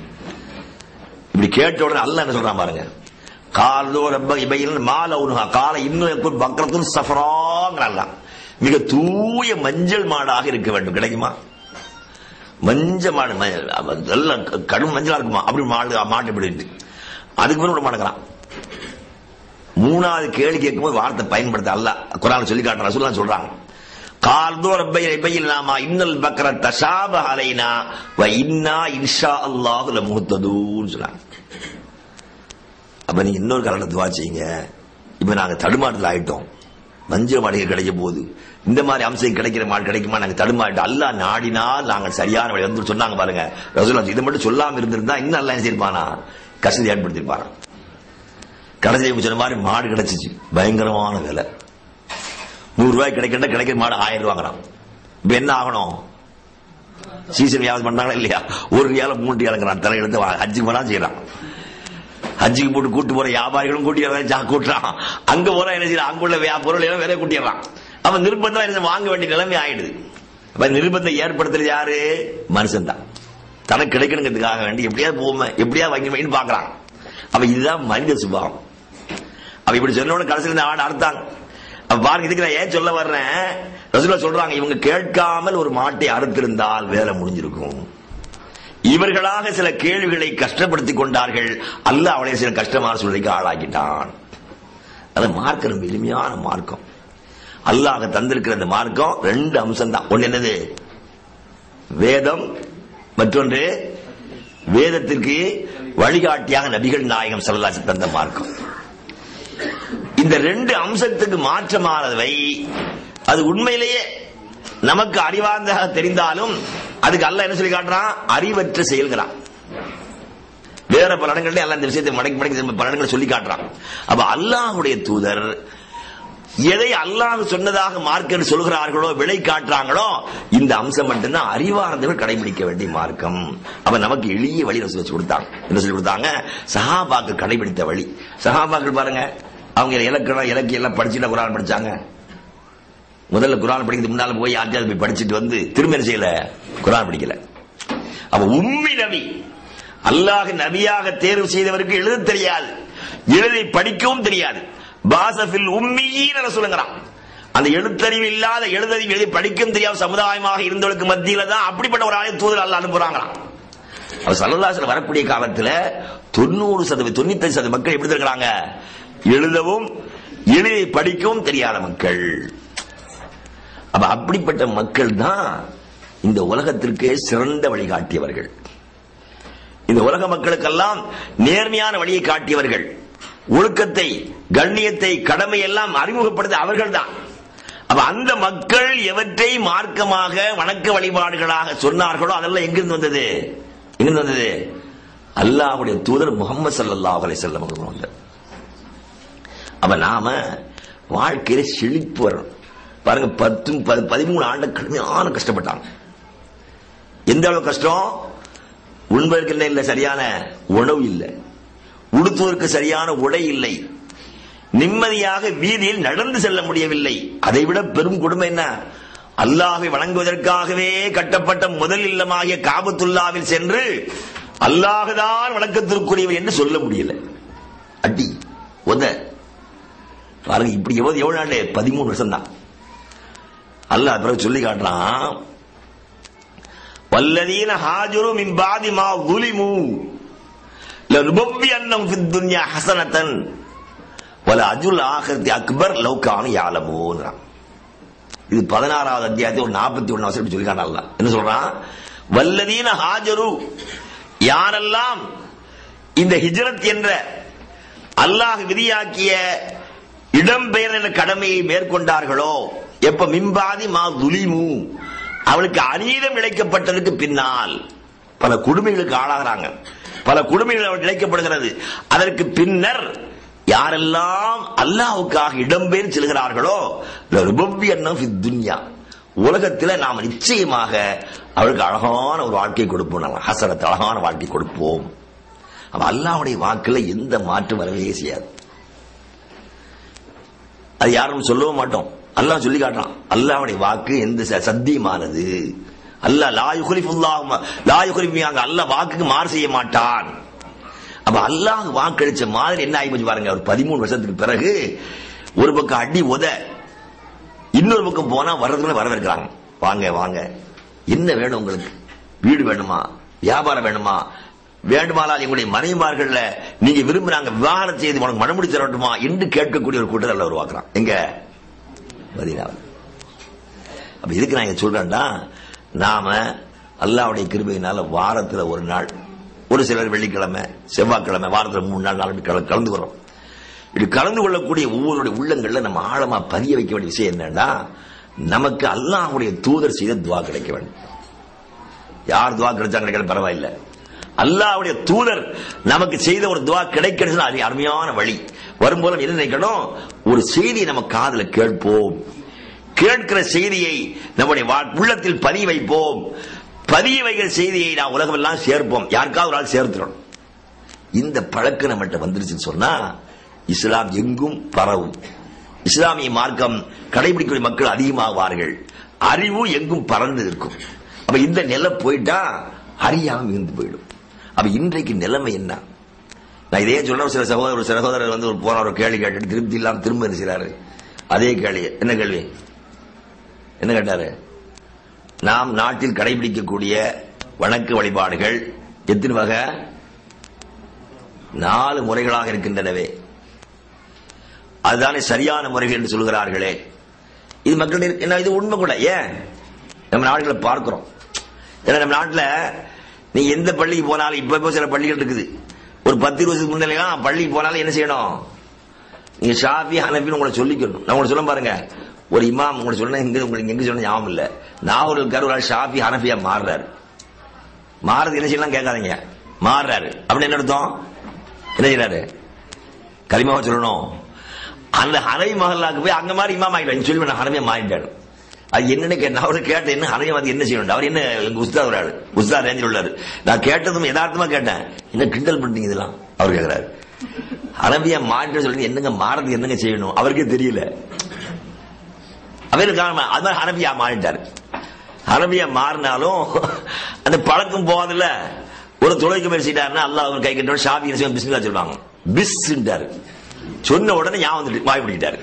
இப்படி கேட்ட உடனே அல்ல என்ன சொல்றான் பாருங்க காலோ ரொம்ப இவையில் மால உருகா கால இன்னும் பக்கரத்தும் சஃபராங்கிறான் மிக தூய மஞ்சள் மாடாக இருக்க வேண்டும் கிடைக்குமா மஞ்ச மாடு ம- நல்ல கடும் மஞ்சளா இருக்குமா அப்படி மாடு மாட்டு இப்படி இருக்கு அதுக்கு பிறகு விட மாட்டேங்கிறான் மூணாவது கேள்வி கேட்கும்போது வார்த்தை பயன்படுத்த அல்ல குரான் சொல்லி காட்டுற ரசூலுல்லாஹ் சொல்றாங்க கால்தோ ரப்பை ரப்பையில் நாமா இன்னல் பக்கர தஷாப அலைனா வ இன்னா இன்ஷா அல்லாஹ் லமுஹ்ததூன் சொல்றாங்க அப்ப நீங்க இன்னொரு காரணத்தை துவா செய்யுங்க இப்ப நாங்க தடுமாற்றத்தில் ஆயிட்டோம் மஞ்சள் மாடுகள் கிடைக்க போகுது இந்த மாதிரி அம்சம் கிடைக்கிற மாடு கிடைக்குமா நாங்க தடுமாறிட்டோம் அல்லாஹ் நாடினால் நாங்கள் சரியான வழி வந்து சொன்னாங்க பாருங்க ரசூலா இதை மட்டும் சொல்லாம இருந்திருந்தா இன்னும் அல்லா என்ன செய்யிருப்பானா கஷ்டத்தை ஏற்படுத்திருப்பாரான் கடைசி இவங்க சொன்ன மாதிரி மாடு கிடைச்சிச்சு பயங்கரமான விலை நூறு ரூபாய் கிடைக்கிற கிடைக்கிற மாடு ஆயிரம் ரூபாங்கிறான் இப்ப என்ன ஆகணும் சீசன் வியாபாரம் பண்றாங்களா இல்லையா ஒரு ரியால மூணு ரியாலுங்கிறான் தலை எடுத்து வா- ஹஜ்ஜுக்கு போனா செய்யறான் ஹஜ்ஜுக்கு போட்டு கூட்டு போற வியாபாரிகளும் கூட்டி கூட்டுறான் அங்க போற என்ன செய்யறான் அங்குள்ள வியா- பொருள் எல்லாம் விலை கூட்டிடுறான் அவன் நிர்பந்தம் என்ன வாங்க வேண்டிய நிலைமை ஆயிடுது அப்ப நிர்பந்தம் ஏற்படுத்துறது யாரு மனுஷன் தான் தனக்கு கிடைக்கணுங்கிறதுக்காக வேண்டி எப்படியாவது போமே எப்படியாவது வாங்கி பாக்குறான் அப்ப இதுதான் மனித சுபாவம் அப்ப இப்படி சொன்ன கடைசியில் இந்த ஆடு அறுத்தாங்க அப்ப பாருங்க இதுக்கு நான் ஏன் சொல்ல வர்றேன் ரசூலா சொல்றாங்க இவங்க கேட்காமல் ஒரு மாட்டை அறுத்திருந்தால் வேலை முடிஞ்சிருக்கும் இவர்களாக சில கேள்விகளை கஷ்டப்படுத்திக் கொண்டார்கள் அல்ல அவளை சில கஷ்டமான சூழ்நிலைக்கு ஆளாக்கிட்டான் அது மார்க்கம் ரொம்ப எளிமையான மார்க்கம் அல்லாஹ் தந்திருக்கிற அந்த மார்க்கம் ரெண்டு அம்சம் தான் ஒன்னு என்னது வேதம் மற்றொன்று வேதத்திற்கு வழிகாட்டியாக நபிகள் நாயகம் சல்லாசி தந்த மார்க்கம் இந்த ரெண்டு அம்சத்துக்கு மாற்றமானவை அது உண்மையிலேயே நமக்கு அறிவார்ந்ததாக தெரிந்தாலும் அதுக்கு அல்ல என்ன சொல்லி காட்டுறான் அறிவற்ற செயல்கிறான் வேற பல இடங்கள்ல எல்லாம் இந்த விஷயத்தை மடக்கி மடக்கி பல இடங்களை சொல்லி காட்டுறான் அப்ப அல்லாஹுடைய தூதர் எதை அல்லாஹ் சொன்னதாக மார்க்கம் சொல்கிறார்களோ விலை காட்டுறாங்களோ இந்த அம்சம் மட்டும்தான் அறிவார்ந்தவர் கடைபிடிக்க வேண்டிய மார்க்கம் அப்ப நமக்கு எளிய வழி ரசூல் சொல்லி கொடுத்தாங்க என்ன சொல்லி கொடுத்தாங்க சஹாபாக்கள் கடைபிடித்த வழி சஹாபாக்கள் பாருங்க அவங்க இலக்கணம் இலக்கியம் எல்லாம் படிச்சுட்டு குரான் படிச்சாங்க முதல்ல குரான் படிக்கிறது முன்னால போய் யாத்தியாவது போய் படிச்சுட்டு வந்து திரும்ப என்ன செய்யல குரான் படிக்கல அப்ப உம்மி நபி அல்லாஹ் நபியாக தேர்வு செய்தவருக்கு எழுத தெரியாது எழுதி படிக்கவும் தெரியாது பாசபில் உம்மியின சொல்லுங்கிறான் அந்த எழுத்தறிவு இல்லாத எழுதறிவு எழுதி படிக்கவும் தெரியாத சமுதாயமாக இருந்தவர்களுக்கு மத்தியில தான் அப்படிப்பட்ட ஒரு ஆளை தூதர் அல்ல அனுப்புறாங்களாம் அவர் சல்லல்லாசன் வரக்கூடிய காலத்துல தொண்ணூறு சதவீதம் தொண்ணூத்தி சதவீத மக்கள் எப்படி இருக்கிறாங்க எழுதவும் எழுதி படிக்கவும் தெரியாத மக்கள் அப்ப அப்படிப்பட்ட மக்கள் தான் இந்த உலகத்திற்கு சிறந்த வழிகாட்டியவர்கள் இந்த உலக மக்களுக்கெல்லாம் நேர்மையான வழியை காட்டியவர்கள் ஒழுக்கத்தை கண்ணியத்தை கடமை எல்லாம் அறிமுகப்படுத்த அவர்கள் தான் அப்ப அந்த மக்கள் எவற்றை மார்க்கமாக வணக்க வழிபாடுகளாக சொன்னார்களோ அதெல்லாம் எங்கிருந்து வந்தது எங்கிருந்து வந்தது அல்லாஹ்வுடைய தூதர் முகமது ஸல்லல்லாஹு அலைஹி வஸல்லம் அவர்கள் வந்தார் அப்ப நாம வாழ்க்கையில செழிப்பு வரணும் பாருங்க பத்து பதி- பதிமூணு ஆண்டு கடுமையான கஷ்டப்பட்டாங்க எந்த அளவு கஷ்டம் உண்பதற்கு இல்லை இல்ல சரியான உணவு இல்லை உடுத்துவதற்கு சரியான உடை இல்லை நிம்மதியாக வீதியில் நடந்து செல்ல முடியவில்லை அதைவிட பெரும் கொடுமை என்ன அல்லாஹை வணங்குவதற்காகவே கட்டப்பட்ட முதல் இல்லமாகிய காபத்துல்லாவில் சென்று அல்லாஹுதான் வணக்கத்திற்குரியவர் என்று சொல்ல முடியல அடி உத பாருங்க இப்படி எவ்வளவு எவ்வளவு நாள் பதிமூணு வருஷம் தான் அல்லாஹ் பிறகு சொல்லி காட்டுறான் வல்லதீன ஹாஜரு மின் பாதி மா குலிமு லருபவ்வி அன்னம் ஃபித் துன்யா ஹசனத்தன் வல அஜுல் ஆகர்த்தி அக்பர் லௌகானு யாலமூன்றான் இது பதினாறாவது அத்தியாயத்தை ஒரு நாற்பத்தி ஒன்னு அவசரம் சொல்லிக்கான அல்ல என்ன சொல்றான் வல்லதீன ஹாஜரு யாரெல்லாம் இந்த ஹிஜ்ரத் என்ற அல்லாஹ் விதியாக்கிய இடம்பெயர் என்ற கடமையை மேற்கொண்டார்களோ எப்ப மிம்பாதி மா துலிமு அவளுக்கு அநீதம் இழைக்கப்பட்டதுக்கு பின்னால் பல கொடுமைகளுக்கு ஆளாகிறாங்க பல கொடுமைகள் அவள் இழைக்கப்படுகிறது அதற்கு பின்னர் யாரெல்லாம் அல்லாஹ்வுக்காக இடம்பெயர் செல்கிறார்களோ ருபவ்வி அன்னம் ஃபித் துன்யா உலகத்தில் நாம் நிச்சயமாக அவளுக்கு அழகான ஒரு வாழ்க்கை கொடுப்போம் நம்ம ஹசரத் அழகான வாழ்க்கை கொடுப்போம் அப்ப அல்லாஹ்வுடைய வாக்குல எந்த மாற்றம் வரவே செய்யாது அது யாரும் சொல்லவும் மாட்டோம் அல்லாஹ் சொல்லி காட்டுறான் அல்லாஹ்வுடைய வாக்கு எந்த ச- சத்தியமானது அல்லாஹ் லா யுஹலிஃபுல்லாஹ் லா யுஹலிஃபு அங்க அல்லாஹ் வாக்குக்கு மாறு செய்ய மாட்டான் அப்ப அல்லாஹ் வாக்களிச்ச மாதிரி என்ன ஆகி போச்சு பாருங்க ஒரு பதிமூணு வருஷத்துக்கு பிறகு ஒரு பக்கம் அடி உத இன்னொரு பக்கம் போனா வர்றதுக்குள்ள வரவேற்கிறாங்க வாங்க வாங்க என்ன வேணும் உங்களுக்கு வீடு வேணுமா வியாபாரம் வேணுமா வேண்டுமானால் எங்களுடைய மனைவிமார்கள்ல நீங்க விரும்புறாங்க விவாகரம் செய்து உனக்கு மனமுடி தரட்டுமா என்று கேட்கக்கூடிய ஒரு கூட்டத்தை அல்ல உருவாக்குறான் எங்க மதீனாவில் அப்ப இதுக்கு நான் இங்க சொல்றேன்டா நாம அல்லாவுடைய கிருபையினால வாரத்துல ஒரு நாள் ஒரு சிலர் வெள்ளிக்கிழமை செவ்வாய்க்கிழமை வாரத்துல மூணு நாள் நாலு கல- கலந்து வரோம் இது கலந்து கொள்ளக்கூடிய ஒவ்வொருடைய உள்ளங்கள்ல நம்ம ஆழமா பதிய வைக்க வேண்டிய விஷயம் என்னன்னா நமக்கு அல்லாஹ்வுடைய தூதர் செய்த துவா கிடைக்க வேண்டும் யார் துவா கிடைச்சா கிடைக்கல பரவாயில்ல அல்லாஹ்வுடைய தூதர் நமக்கு செய்த ஒரு துவா கிடைக்கிறது அது அருமையான வழி வரும்போது என்ன நினைக்கணும் ஒரு செய்தியை நம்ம காதுல கேட்போம் கேட்கிற செய்தியை நம்முடைய வா- உள்ளத்தில் பதிய வைப்போம் பதிய வைக்கிற செய்தியை நான் உலகமெல்லாம் சேர்ப்போம் யாருக்காவது ஒரு ஆள் சேர்த்துறோம் இந்த பழக்கம் நம்மகிட்ட வந்துருச்சுன்னு சொன்னா இஸ்லாம் எங்கும் பரவும் இஸ்லாமிய மார்க்கம் கடைபிடிக்கக்கூடிய மக்கள் அதிகமாவார்கள் அறிவு எங்கும் பறந்து இருக்கும் அப்ப இந்த நிலை போயிட்டா அறியாம இருந்து போயிடும் அப்ப இன்றைக்கு நிலைமை என்ன நான் இதே சொல்ற ஒரு சில சகோதரர் ஒரு சகோதரர் வந்து ஒரு போன ஒரு கேள்வி கேட்டு திருப்தி இல்லாம திரும்ப என்ன செய்றாரு அதே கேள்வி என்ன கேள்வி என்ன கேட்டாரு நாம் நாட்டில் கடைபிடிக்கக்கூடிய வணக்க வழிபாடுகள் எத்தனை வகை நாலு முறைகளாக இருக்கின்றனவே அதுதானே சரியான முறைகள் என்று சொல்கிறார்களே இது மக்கள் என்ன இது உண்மை கூட ஏன் நம்ம நாடுகளை பார்க்கிறோம் ஏன்னா நம்ம நாட்டில் நீ எந்த பள்ளிக்கு போனாலும் இப்ப இப்ப சில பள்ளிகள் இருக்குது ஒரு பத்து இருபதுக்கு முன்னாலாம் பள்ளிக்கு போனாலும் என்ன செய்யணும் நீங்க ஷாஃபி ஹனபின்னு உங்களை சொல்லிக்கணும் நான் உங்களை சொல்ல பாருங்க ஒரு இமாம் உங்களை சொன்ன இங்க உங்களுக்கு எங்க சொன்ன ஞாபகம் இல்ல நாகூர் இருக்காரு ஒரு ஆள் ஷாஃபி ஹனபியா மாறுறாரு மாறுறது என்ன செய்யலாம் கேட்காதீங்க மாறுறாரு அப்படின்னு என்ன அர்த்தம் என்ன செய்யறாரு களிமாவா சொல்லணும் அந்த ஹனவி மகல்லாக்கு போய் அங்க மாதிரி இமாம் ஆகிட்டாரு சொல்லி நான் ஹனவியா மாறிட்டாரு அது என்னன்னு கேட்டேன் அவரு கேட்ட என்ன ஹனவியா வந்து என்ன செய்யணும் அவர் என்ன எங்க உஸ்தாத் ஒரு ஆளு உஸ்தாத் ரேஞ்சில் உள்ளாரு நான் கேட்டதும் யதார்த்தமா கேட்டேன் என்ன கிண்டல் பண்றீங்க இதெல்லாம் அவர் கேக்குறாரு அரபியா மாற்ற சொல்லி என்னங்க மாறது என்னங்க செய்யணும் அவருக்கே தெரியல அவரு காரணமா அது மாதிரி அரபியா மாறிட்டாரு அரபியா மாறினாலும் அந்த பழக்கம் போகாதுல்ல ஒரு தொலைக்கு பேசிட்டாருன்னா அல்லாஹ் அவர் கை கட்டோட ஷாபி பிஸ்மில்லா சொல்லுவாங்க பிஸ்ன்றாரு சொன்ன உடனே ஞாபகம் வந்துட்டு வாய் பிடிக்கிட்டாரு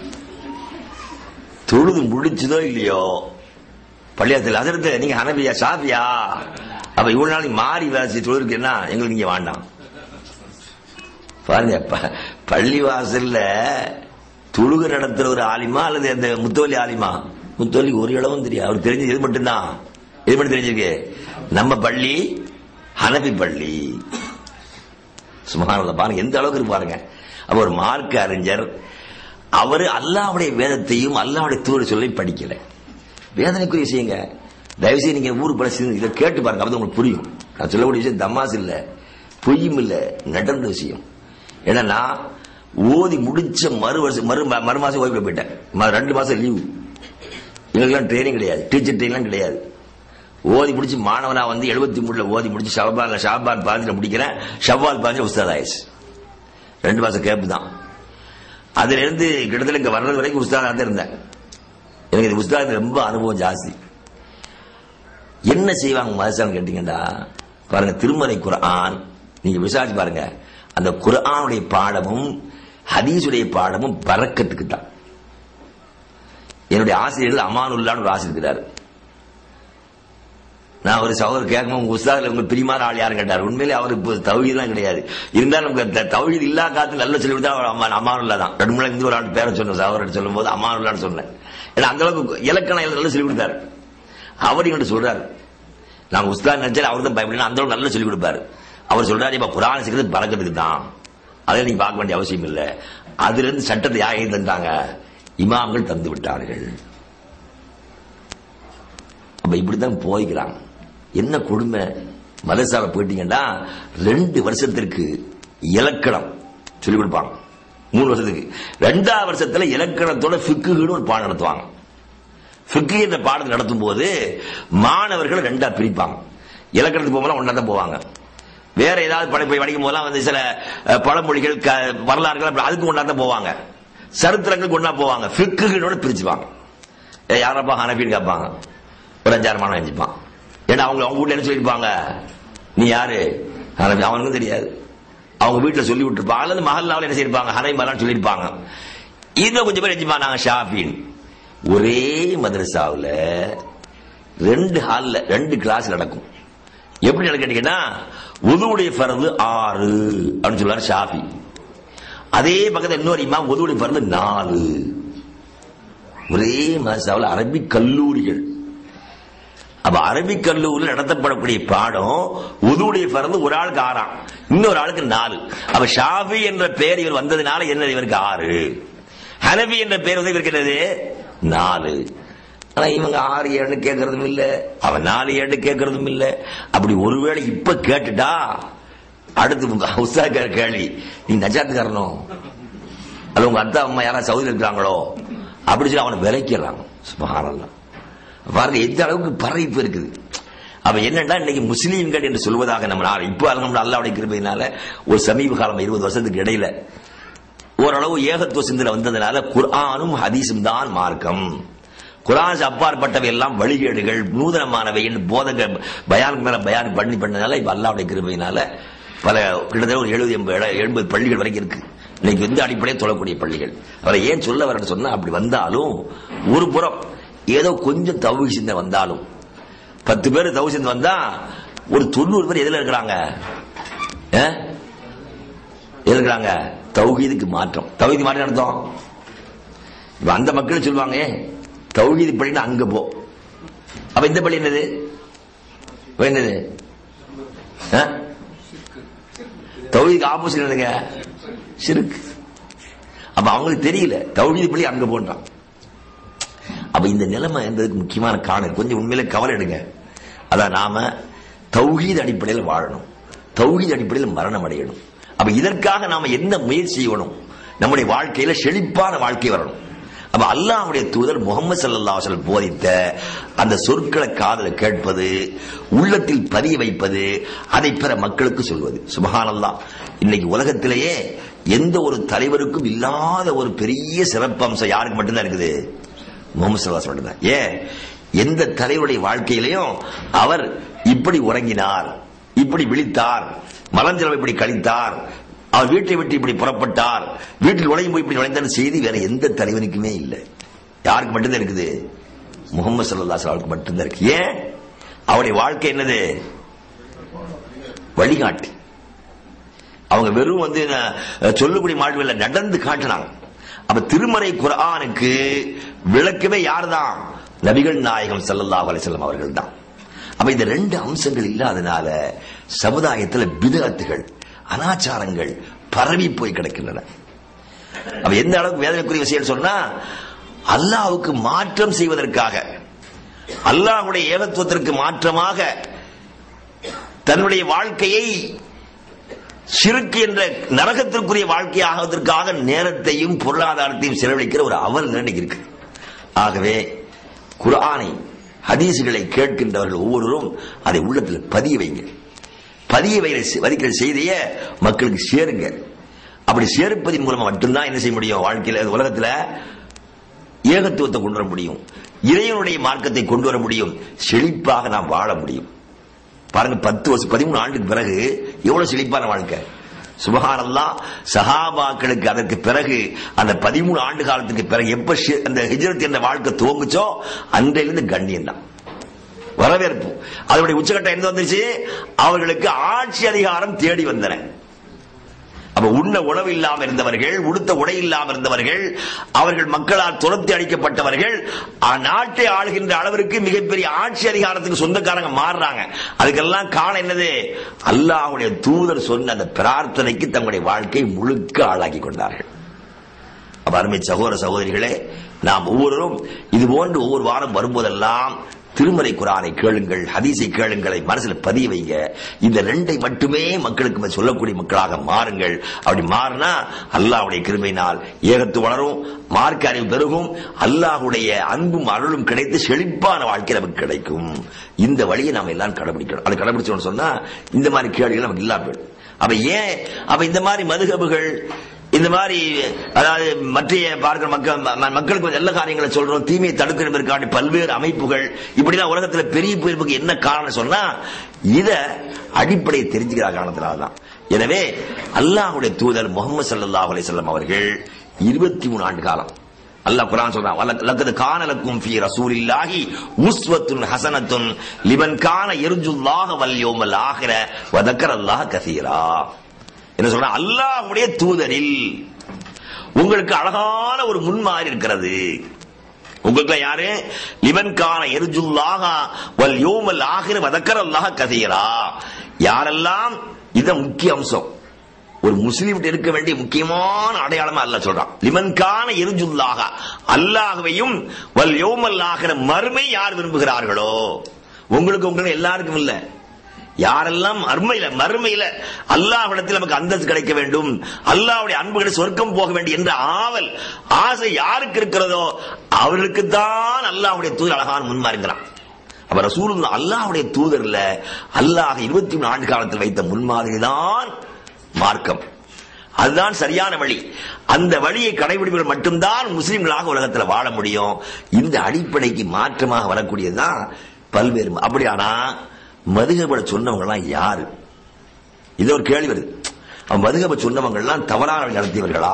தொழுது முடிச்சதோ இல்லையோ பள்ளியாத்தில் அதிர்த்து நீங்க ஹனபியா ஷாபியா அப்ப இவ்வளவு நாளைக்கு மாறி வேலை தொழுதுக்கு என்ன எங்களுக்கு நீங்க வேண்டாம் பாருங்க ப- பள்ளி வாசல்ல துழுக நடத்துற ஒரு ஆலிமா அல்லது அந்த முத்தோலி ஆலிமா முத்தோலி ஒரு இடமும் தெரியாது அவருக்கு தெரிஞ்சது இது மட்டும்தான் இது மட்டும் தெரிஞ்சிருக்கு நம்ம பள்ளி ஹனபி பள்ளி சுமாரல்ல பாருங்க எந்த அளவுக்கு இருக்கு பாருங்க அப்ப ஒரு மார்க்க அறிஞர் அவரு அல்லாவுடைய வேதத்தையும் அல்லாவுடைய தூர சொல்லி படிக்கல வேதனைக்குரிய விஷயங்க தயவு செய்து நீங்க ஊர் பல இதை கேட்டு பாருங்க அப்பதான் உங்களுக்கு புரியும் நான் சொல்லக்கூடிய விஷயம் தமாஸ் இல்ல பொய்யும் இல்ல நடந்த விஷயம் ஏன்னா நான் ஓதி முடிச்ச மறு வருஷம் மறு மறு மாசம் ஓய்வு போயிட்டேன் ம- ரெண்டு மாசம் லீவு எங்களுக்கெல்லாம் ட்ரைனிங் கிடையாது டீச்சர் ட்ரைனிங் கிடையாது ஓதி முடிச்சு மாணவனா வந்து எழுபத்தி மூணுல ஓதி முடிச்சு ஷாபான்ல ஷாபான் பாதில முடிக்கிறேன் ஷவ்வால் பாதில உஸ்தாத் ஆயிடுச்சு ரெண்டு மாசம் கேப் தான் அதுல இருந்து கிட்டத்தட்ட இங்க வர்றது வரைக்கும் உஸ்தாதா தான் இருந்தேன் எனக்கு இது உஸ்தாத் ரொம்ப அனுபவம் ஜாஸ்தி என்ன செய்வாங்க மதசான்னு கேட்டீங்கன்னா பாருங்க திருமலை குர்ஆன் நீங்க விசாரிச்சு பாருங்க அந்த குர்ஆனுடைய பாடமும் ஹதீஸுடைய பாடமும் பறக்கத்துக்கு தான் என்னுடைய ஆசிரியர்கள் அமானுல்லான்னு ஒரு ஆசிரியர் இருக்கிறார் நான் ஒரு சகோதரர் கேட்கும் உங்க உஸ்தாதுல உங்க பிரிமாற ஆள் யாரும் கேட்டார் உண்மையிலே அவருக்கு தௌஹீத்லாம் கிடையாது இருந்தாலும் நமக்கு தௌஹீத் இல்லா காத்து நல்ல சொல்லி கொடுத்தா அவர் அம்மா அம்மானுல்லா தான் ரெண்டு மூணு இருந்து ஒரு ஆள் பேரை சொன்ன சகோதரர் சொல்லும் போது அம்மானுல்லான்னு சொன்னேன் ஏன்னா அந்த அளவுக்கு இலக்கணம் நல்லா சொல்லி கொடுத்தாரு அவர் எங்கிட்ட சொல்றாரு நாங்க உஸ்தாத் நினைச்சாரு அவர் தான் பயப்படணும் அந்த அளவுக்கு நல்லா சொல்லி கொடுப்பாரு அவர் சொல்றாரு இப்ப புராணம் செய்கிறது பறக்கிறதுக்கு தான் அதை நீங்க பார்க்க வேண்டிய அவசியம் இல்லை அதுல இருந்து சட்டத்தை யார் எழுதி தந்தாங்க இமாம்கள் தந்து விட்டார்கள் அப்ப இப்படித்தான் போய்க்கிறாங்க என்ன கொடுமை மதரசால போயிட்டீங்கன்னா ரெண்டு வருஷத்திற்கு இலக்கணம் சொல்லி கொடுப்பாங்க மூணு வருஷத்துக்கு ரெண்டாவது வருஷத்துல இலக்கணத்தோட ஃபிக்குன்னு ஒரு பாடம் நடத்துவாங்க ஃபிக்கு என்ற பாடத்தை நடத்தும் போது மாணவர்கள் ரெண்டா பிரிப்பாங்க இலக்கணத்துக்கு போகும்போது ஒன்னா தான் போவாங்க வேற ஏதாவது படை போய் படிக்கும் போதெல்லாம் வந்து சில அஹ், பழமொழிகள் க- வரலாறுகள் அப்படி அதுக்கு ஒன்றா தான் போவாங்க சரித்திரங்களுக்கு ஒன்றா போவாங்க ஃபிக்குகளோட பிரிச்சுப்பாங்க ஏ, யாரப்பா ஹனபின்னு கேட்பாங்க ஒரு அஞ்சாறு மாணவன் எழுதிப்பான் ஏன்னா அவங்க அவங்க வீட்டுல என்ன சொல்லியிருப்பாங்க நீ யாரு ஹனபி அவனுக்கும் தெரியாது அவங்க வீட்டுல சொல்லி விட்டுருப்பாங்க அல்லது மஹல்லாவில் என்ன செய்யிருப்பாங்க ஹனை மலான்னு சொல்லியிருப்பாங்க இன்னும் கொஞ்சம் பேர் எழுதிப்பாங்க நாங்க ஷாஃபின் ஒரே மதரசாவுல ரெண்டு ஹால்ல ரெண்டு கிளாஸ் நடக்கும் எப்படி நடக்கும் கேட்டீங்கன்னா உதுவுடைய ஃபரது ஆறு அப்படின்னு சொல்லுவாரு ஷாஃபி அதே பக்கத்துல இன்னொரு இமாம் உதுவுடைய ஃபரது நாலு ஒரே மதரசாவில் அரபிக் கல்லூரிகள் அப்ப அரபிக் கல்லூரியில் நடத்தப்படக்கூடிய பாடம் உதுவுடைய பிறந்து ஒரு ஆளுக்கு ஆறாம் இன்னொரு ஆளுக்கு நாலு அப்ப ஷாஃபி என்ற பெயர் இவர் வந்ததுனால என்ன இவருக்கு ஆறு ஹனபி என்ற பெயர் வந்து இவருக்கு என்னது நாலு ஆனா இவங்க ஆறு ஏழு கேட்கறதும் இல்ல அவன் நாலு ஏழு கேட்கறதும் இல்ல அப்படி ஒருவேளை இப்ப கேட்டுட்டா அடுத்து உஸ்தாக்கார கேள்வி நீ நஜாத்துக்காரனோ அது உங்க அத்தா அம்மா யாராவது சவுதி இருக்கிறாங்களோ அப்படி சொல்லி அவனை விலைக்கிறாங்க சுபஹானல்லாஹ் பாருங்க எந்த அளவுக்கு பரவிப்பு இருக்குது அப்ப என்னன்னா இன்னைக்கு முஸ்லீம்கள் என்று சொல்வதாக நம்ம நாடு இப்போ அலகம் அல்லாவுடைய கிருபையினால ஒரு சமீப காலம் இருபது வருஷத்துக்கு இடையில ஓரளவு ஏகத்துவ சிந்தனை வந்ததுனால குர்ஆனும் ஹதீஸும் தான் மார்க்கம் குரான் அப்பாற்பட்டவை எல்லாம் வழிகேடுகள் நூதனமானவை என்று போதக பயானுக்கு மேல பயான் பண்ணி பண்ணதுனால இப்ப அல்லாவுடைய கிருபையினால பல கிட்டத்தட்ட ஒரு எழுபது எண்பது எண்பது பள்ளிகள் வரைக்கும் இருக்கு இன்னைக்கு எந்த அடிப்படையில் தொழக்கூடிய பள்ளிகள் அவரை ஏன் சொல்ல வரேன்னு சொன்னா அப்படி வந்தாலும் ஒரு புறம் ஏதோ கொஞ்சம் தவு சிந்தனை வந்தாலும் பத்து பேர் தவு சிந்தனை வந்தா ஒரு தொண்ணூறு பேர் எதுல இருக்கிறாங்க ஆ? எதுல இருக்கிறாங்க தௌஹீதுக்கு மாற்றம் தௌஹீது மாற்றம் அர்த்தம் இப்ப அந்த மக்கள் சொல்லுவாங்க "ஏய், தௌஹீது பள்ளினா அங்க போ அப்ப இந்த பள்ளி என்னது இப்ப என்னது ஆ? தௌஹீதுக்கு ஆப்போசிட் என்னதுங்க சிறுக்கு அப்ப அவங்களுக்கு தெரியல தௌஹீது பள்ளி அங்க போன்றான் அப்ப இந்த நிலைமை என்பதுக்கு முக்கியமான காரணம் கொஞ்சம் உண்மையில கவலை எடுங்க அதான் நாம தௌஹீத் அடிப்படையில் வாழணும் தௌஹீத் அடிப்படையில் மரணம் அடையணும் அப்ப இதற்காக நாம என்ன முயற்சி செய்யணும் நம்முடைய வாழ்க்கையில செழிப்பான வாழ்க்கை வரணும் அப்ப அல்லாஹ்வுடைய தூதர் முகமது ஸல்லல்லாஹு அலைஹி வஸல்லம் போதித்த அந்த சொற்களை காதல கேட்பது உள்ளத்தில் பதிய வைப்பது அதை பிற மக்களுக்கு சொல்வது சுபஹானல்லாஹ் இன்னைக்கு உலகத்திலேயே எந்த ஒரு தலைவருக்கும் இல்லாத ஒரு பெரிய சிறப்பம்சம் யாருக்கு மட்டும்தான் இருக்குது முகமது சல்லாஸ் மட்டும்தான் ஏன் எந்த தலைவருடைய வாழ்க்கையிலையும் அவர் இப்படி உறங்கினார் இப்படி விழித்தார் மலஞ்சலம் இப்படி கழித்தார் அவர் வீட்டை விட்டு இப்படி புறப்பட்டார் வீட்டில் நுழையும் போய் இப்படி நுழைந்த செய்தி வேற எந்த தலைவனுக்குமே இல்லை யாருக்கு மட்டும்தான் இருக்குது முகமது சல்லாஸ் அவருக்கு மட்டும்தான் இருக்கு ஏன் அவருடைய வாழ்க்கை என்னது வழிகாட்டி அவங்க வெறும் வந்து அஹ், சொல்லக்கூடிய மாழ்வில் நடந்து காட்டினாங்க அப்ப திருமறை குர்ஆனுக்கு விளக்கமே யார்தான் நபிகள் நாயகம் ஸல்லல்லாஹு அலைஹி வஸல்லம் அவர்கள் தான் அப்ப இந்த ரெண்டு அம்சங்கள் இல்லாதனால சமுதாயத்துல பிதஅத்துகள் அனாச்சாரங்கள் பரவி போய் கிடக்கின்றன அப்ப எந்த அளவுக்கு வேதனைக்குரிய விஷயம் சொன்னா அல்லாஹ்வுக்கு மாற்றம் செய்வதற்காக அல்லாஹ்வுடைய ஏகத்துவத்திற்கு மாற்றமாக தன்னுடைய வாழ்க்கையை சிறுக்கு என்ற நரகத்திற்குரிய வாழ்க்கை ஆகுவதற்காக நேரத்தையும் பொருளாதாரத்தையும் செலவழிக்கிற ஒரு அவல் இன்னைக்கு இருக்கு ஆகவே குர்ஆனை ஹதீசுகளை கேட்கின்றவர்கள் ஒவ்வொருவரும் அதை உள்ளத்தில் பதிய வைங்க பதிய வைக்கிற வதிக்கிற செய்தியை மக்களுக்கு சேருங்க அப்படி சேர்ப்பதன் மூலமா மட்டும்தான் என்ன செய்ய முடியும் வாழ்க்கையில உலகத்துல ஏகத்துவத்தை கொண்டு வர முடியும் இறைவனுடைய மார்க்கத்தை கொண்டு வர முடியும் செழிப்பாக நாம் வாழ முடியும் பாருங்க பத்து வருஷம் பதிமூணு ஆண்டுக்கு பிறகு எவ்வளவு செழிப்பான வாழ்க்கை சுபஹானல்லா சஹாபாக்களுக்கு அதற்கு பிறகு அந்த பதிமூணு ஆண்டு காலத்துக்கு பிறகு எப்ப ஷி- அந்த ஹிஜ்ரத் என்ற வாழ்க்கை துவங்குச்சோ அன்றையிலிருந்து கண்ணியம் தான் வரவேற்பு அதனுடைய உச்சகட்டம் எங்க வந்துச்சு அவர்களுக்கு ஆட்சி அதிகாரம் தேடி வந்தன அப்ப உண்ண உணவு இல்லாமல் இருந்தவர்கள் உடுத்த உடை இல்லாமல் இருந்தவர்கள் அவர்கள் மக்களால் துரத்தி அடிக்கப்பட்டவர்கள் நாட்டை ஆளுகின்ற அளவிற்கு மிகப்பெரிய ஆட்சி அதிகாரத்துக்கு சொந்தக்காரங்க மாறுறாங்க அதுக்கெல்லாம் காரணம் என்னது அல்லாஹுடைய தூதர் சொன்ன அந்த பிரார்த்தனைக்கு தங்களுடைய வாழ்க்கை முழுக்க ஆளாக்கி கொண்டார்கள் அப்ப அருமை சகோதர சகோதரிகளே நாம் ஒவ்வொருவரும் இது போன்று ஒவ்வொரு வாரம் வரும்போதெல்லாம் திருமறை குரானை கேளுங்கள் ஹதீஸை கேளுங்களை மனசுல பதிய வைங்க இந்த ரெண்டை மட்டுமே மக்களுக்கு சொல்லக்கூடிய மக்களாக மாறுங்கள் அப்படி மாறினா அல்லாஹ்வுடைய கிருமையினால் ஏகத்து வளரும் மார்க்க அறிவு பெருகும் அல்லாஹ்வுடைய அன்பும் அருளும் கிடைத்து செழிப்பான வாழ்க்கை நமக்கு கிடைக்கும் இந்த வழியை நாம் எல்லாம் கடைபிடிக்கணும் அதை கடைபிடிச்சோம்னு சொன்னா இந்த மாதிரி கேள்விகள் நமக்கு இல்லாம போயிடும் அப்ப ஏன் அப்ப இந்த மாதிரி மதுகபுகள் இந்த மாதிரி அதாவது மற்றைய பார்க்கிற மக்கள் ம- மக்களுக்கு கொஞ்சம் நல்ல காரியங்களை சொல்றோம் தீமையை தடுக்கிறதற்கான பல்வேறு அமைப்புகள் இப்படிலாம் உலகத்துல பெரிய போயிருப்புக்கு என்ன காரணம் சொன்னா இத அடிப்படையை தெரிஞ்சுக்கிற காரணத்தினால்தான் எனவே அல்லாஹ்வுடைய தூதர் முகமது ஸல்லல்லாஹு அலைஹி வஸல்லம் அவர்கள் இருபத்தி மூணு ஆண்டு காலம் அல்லாஹ் குர்ஆன் சொல்றான் "வலக்- லக்கது கான லக்கும் ஃபீ ரசூலில்லாஹி உஸ்வத்துன் ஹஸனத்துன் லிமன் கான யர்ஜுல்லாஹ வல் யௌமல் ஆகிர வ தக்கரல்லாஹ கஸீரா என்ன சொல்ற அல்லாஹ்வுடைய தூதரில் உங்களுக்கு அழகான ஒரு முன்மாறி இருக்கிறது உங்களுக்கு யாரு லிமன் கான எருஜுல்லாக வல் யோமல் ஆகிற வதக்கர் அல்லாஹ் கதீரா யாரெல்லாம் இது முக்கிய அம்சம் ஒரு முஸ்லீம் இருக்க வேண்டிய முக்கியமான அடையாளமா அல்லாஹ் சொல்றான் லிமன் கான எருஜுல்லாக அல்லாஹ்வையும் வல் யோமல் ஆகிற மறுமை யார் விரும்புகிறார்களோ உங்களுக்கு உங்களுக்கு எல்லாருக்கும் இல்ல யாரெல்லாம் மறுமையில மறுமையில அல்லாஹ்விடத்தில் நமக்கு அந்தஸ்து கிடைக்க வேண்டும் அல்லாஹ்வுடைய அன்புகளை சொர்க்கம் போக வேண்டும் என்ற ஆவல் ஆசை யாருக்கு இருக்கிறதோ அவர்களுக்கு தான் அல்லாஹ்வுடைய தூதர் அழகான முன்மாறுங்கிறான் அப்ப ரசூல் அல்லாஹ்வுடைய தூதர்ல அல்லாஹ் இருபத்தி மூணு ஆண்டு காலத்தில் வைத்த முன்மாதிரி தான் மார்க்கம் அதுதான் சரியான வழி அந்த வழியை கடைபிடிப்பவர்கள் மட்டும்தான் முஸ்லிம்களாக உலகத்தில் வாழ முடியும் இந்த அடிப்படைக்கு மாற்றமாக வரக்கூடியதுதான் பல்வேறு அப்படியானா மதுகபட சொன்னவங்க எல்லாம் யாரு இது ஒரு கேள்வி வருது அவன் மதுகப சொன்னவங்க எல்லாம் தவறான வழி நடத்தியவர்களா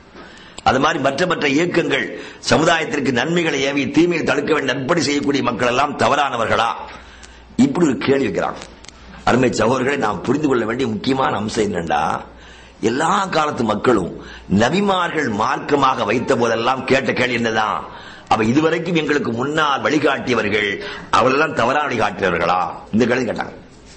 அது மாதிரி மற்ற மற்ற இயக்கங்கள் சமுதாயத்திற்கு நன்மைகளை ஏவி தீமையை தடுக்க வேண்டிய நற்படி செய்யக்கூடிய மக்கள் எல்லாம் தவறானவர்களா இப்படி ஒரு கேள்வி வைக்கிறான் அருமை சகோதரர்களை நாம் புரிந்து கொள்ள வேண்டிய முக்கியமான அம்சம் என்னண்டா எல்லா காலத்து மக்களும் நபிமார்கள் மார்க்கமாக வைத்த போதெல்லாம் கேட்ட கேள்வி என்னதான் அப்ப இதுவரைக்கும் எங்களுக்கு முன்னால் வழிகாட்டியவர்கள் அவர்களெல்லாம் தவறான வழிகாட்டியவர்களா இந்த கேள்வி கேட்டாங்க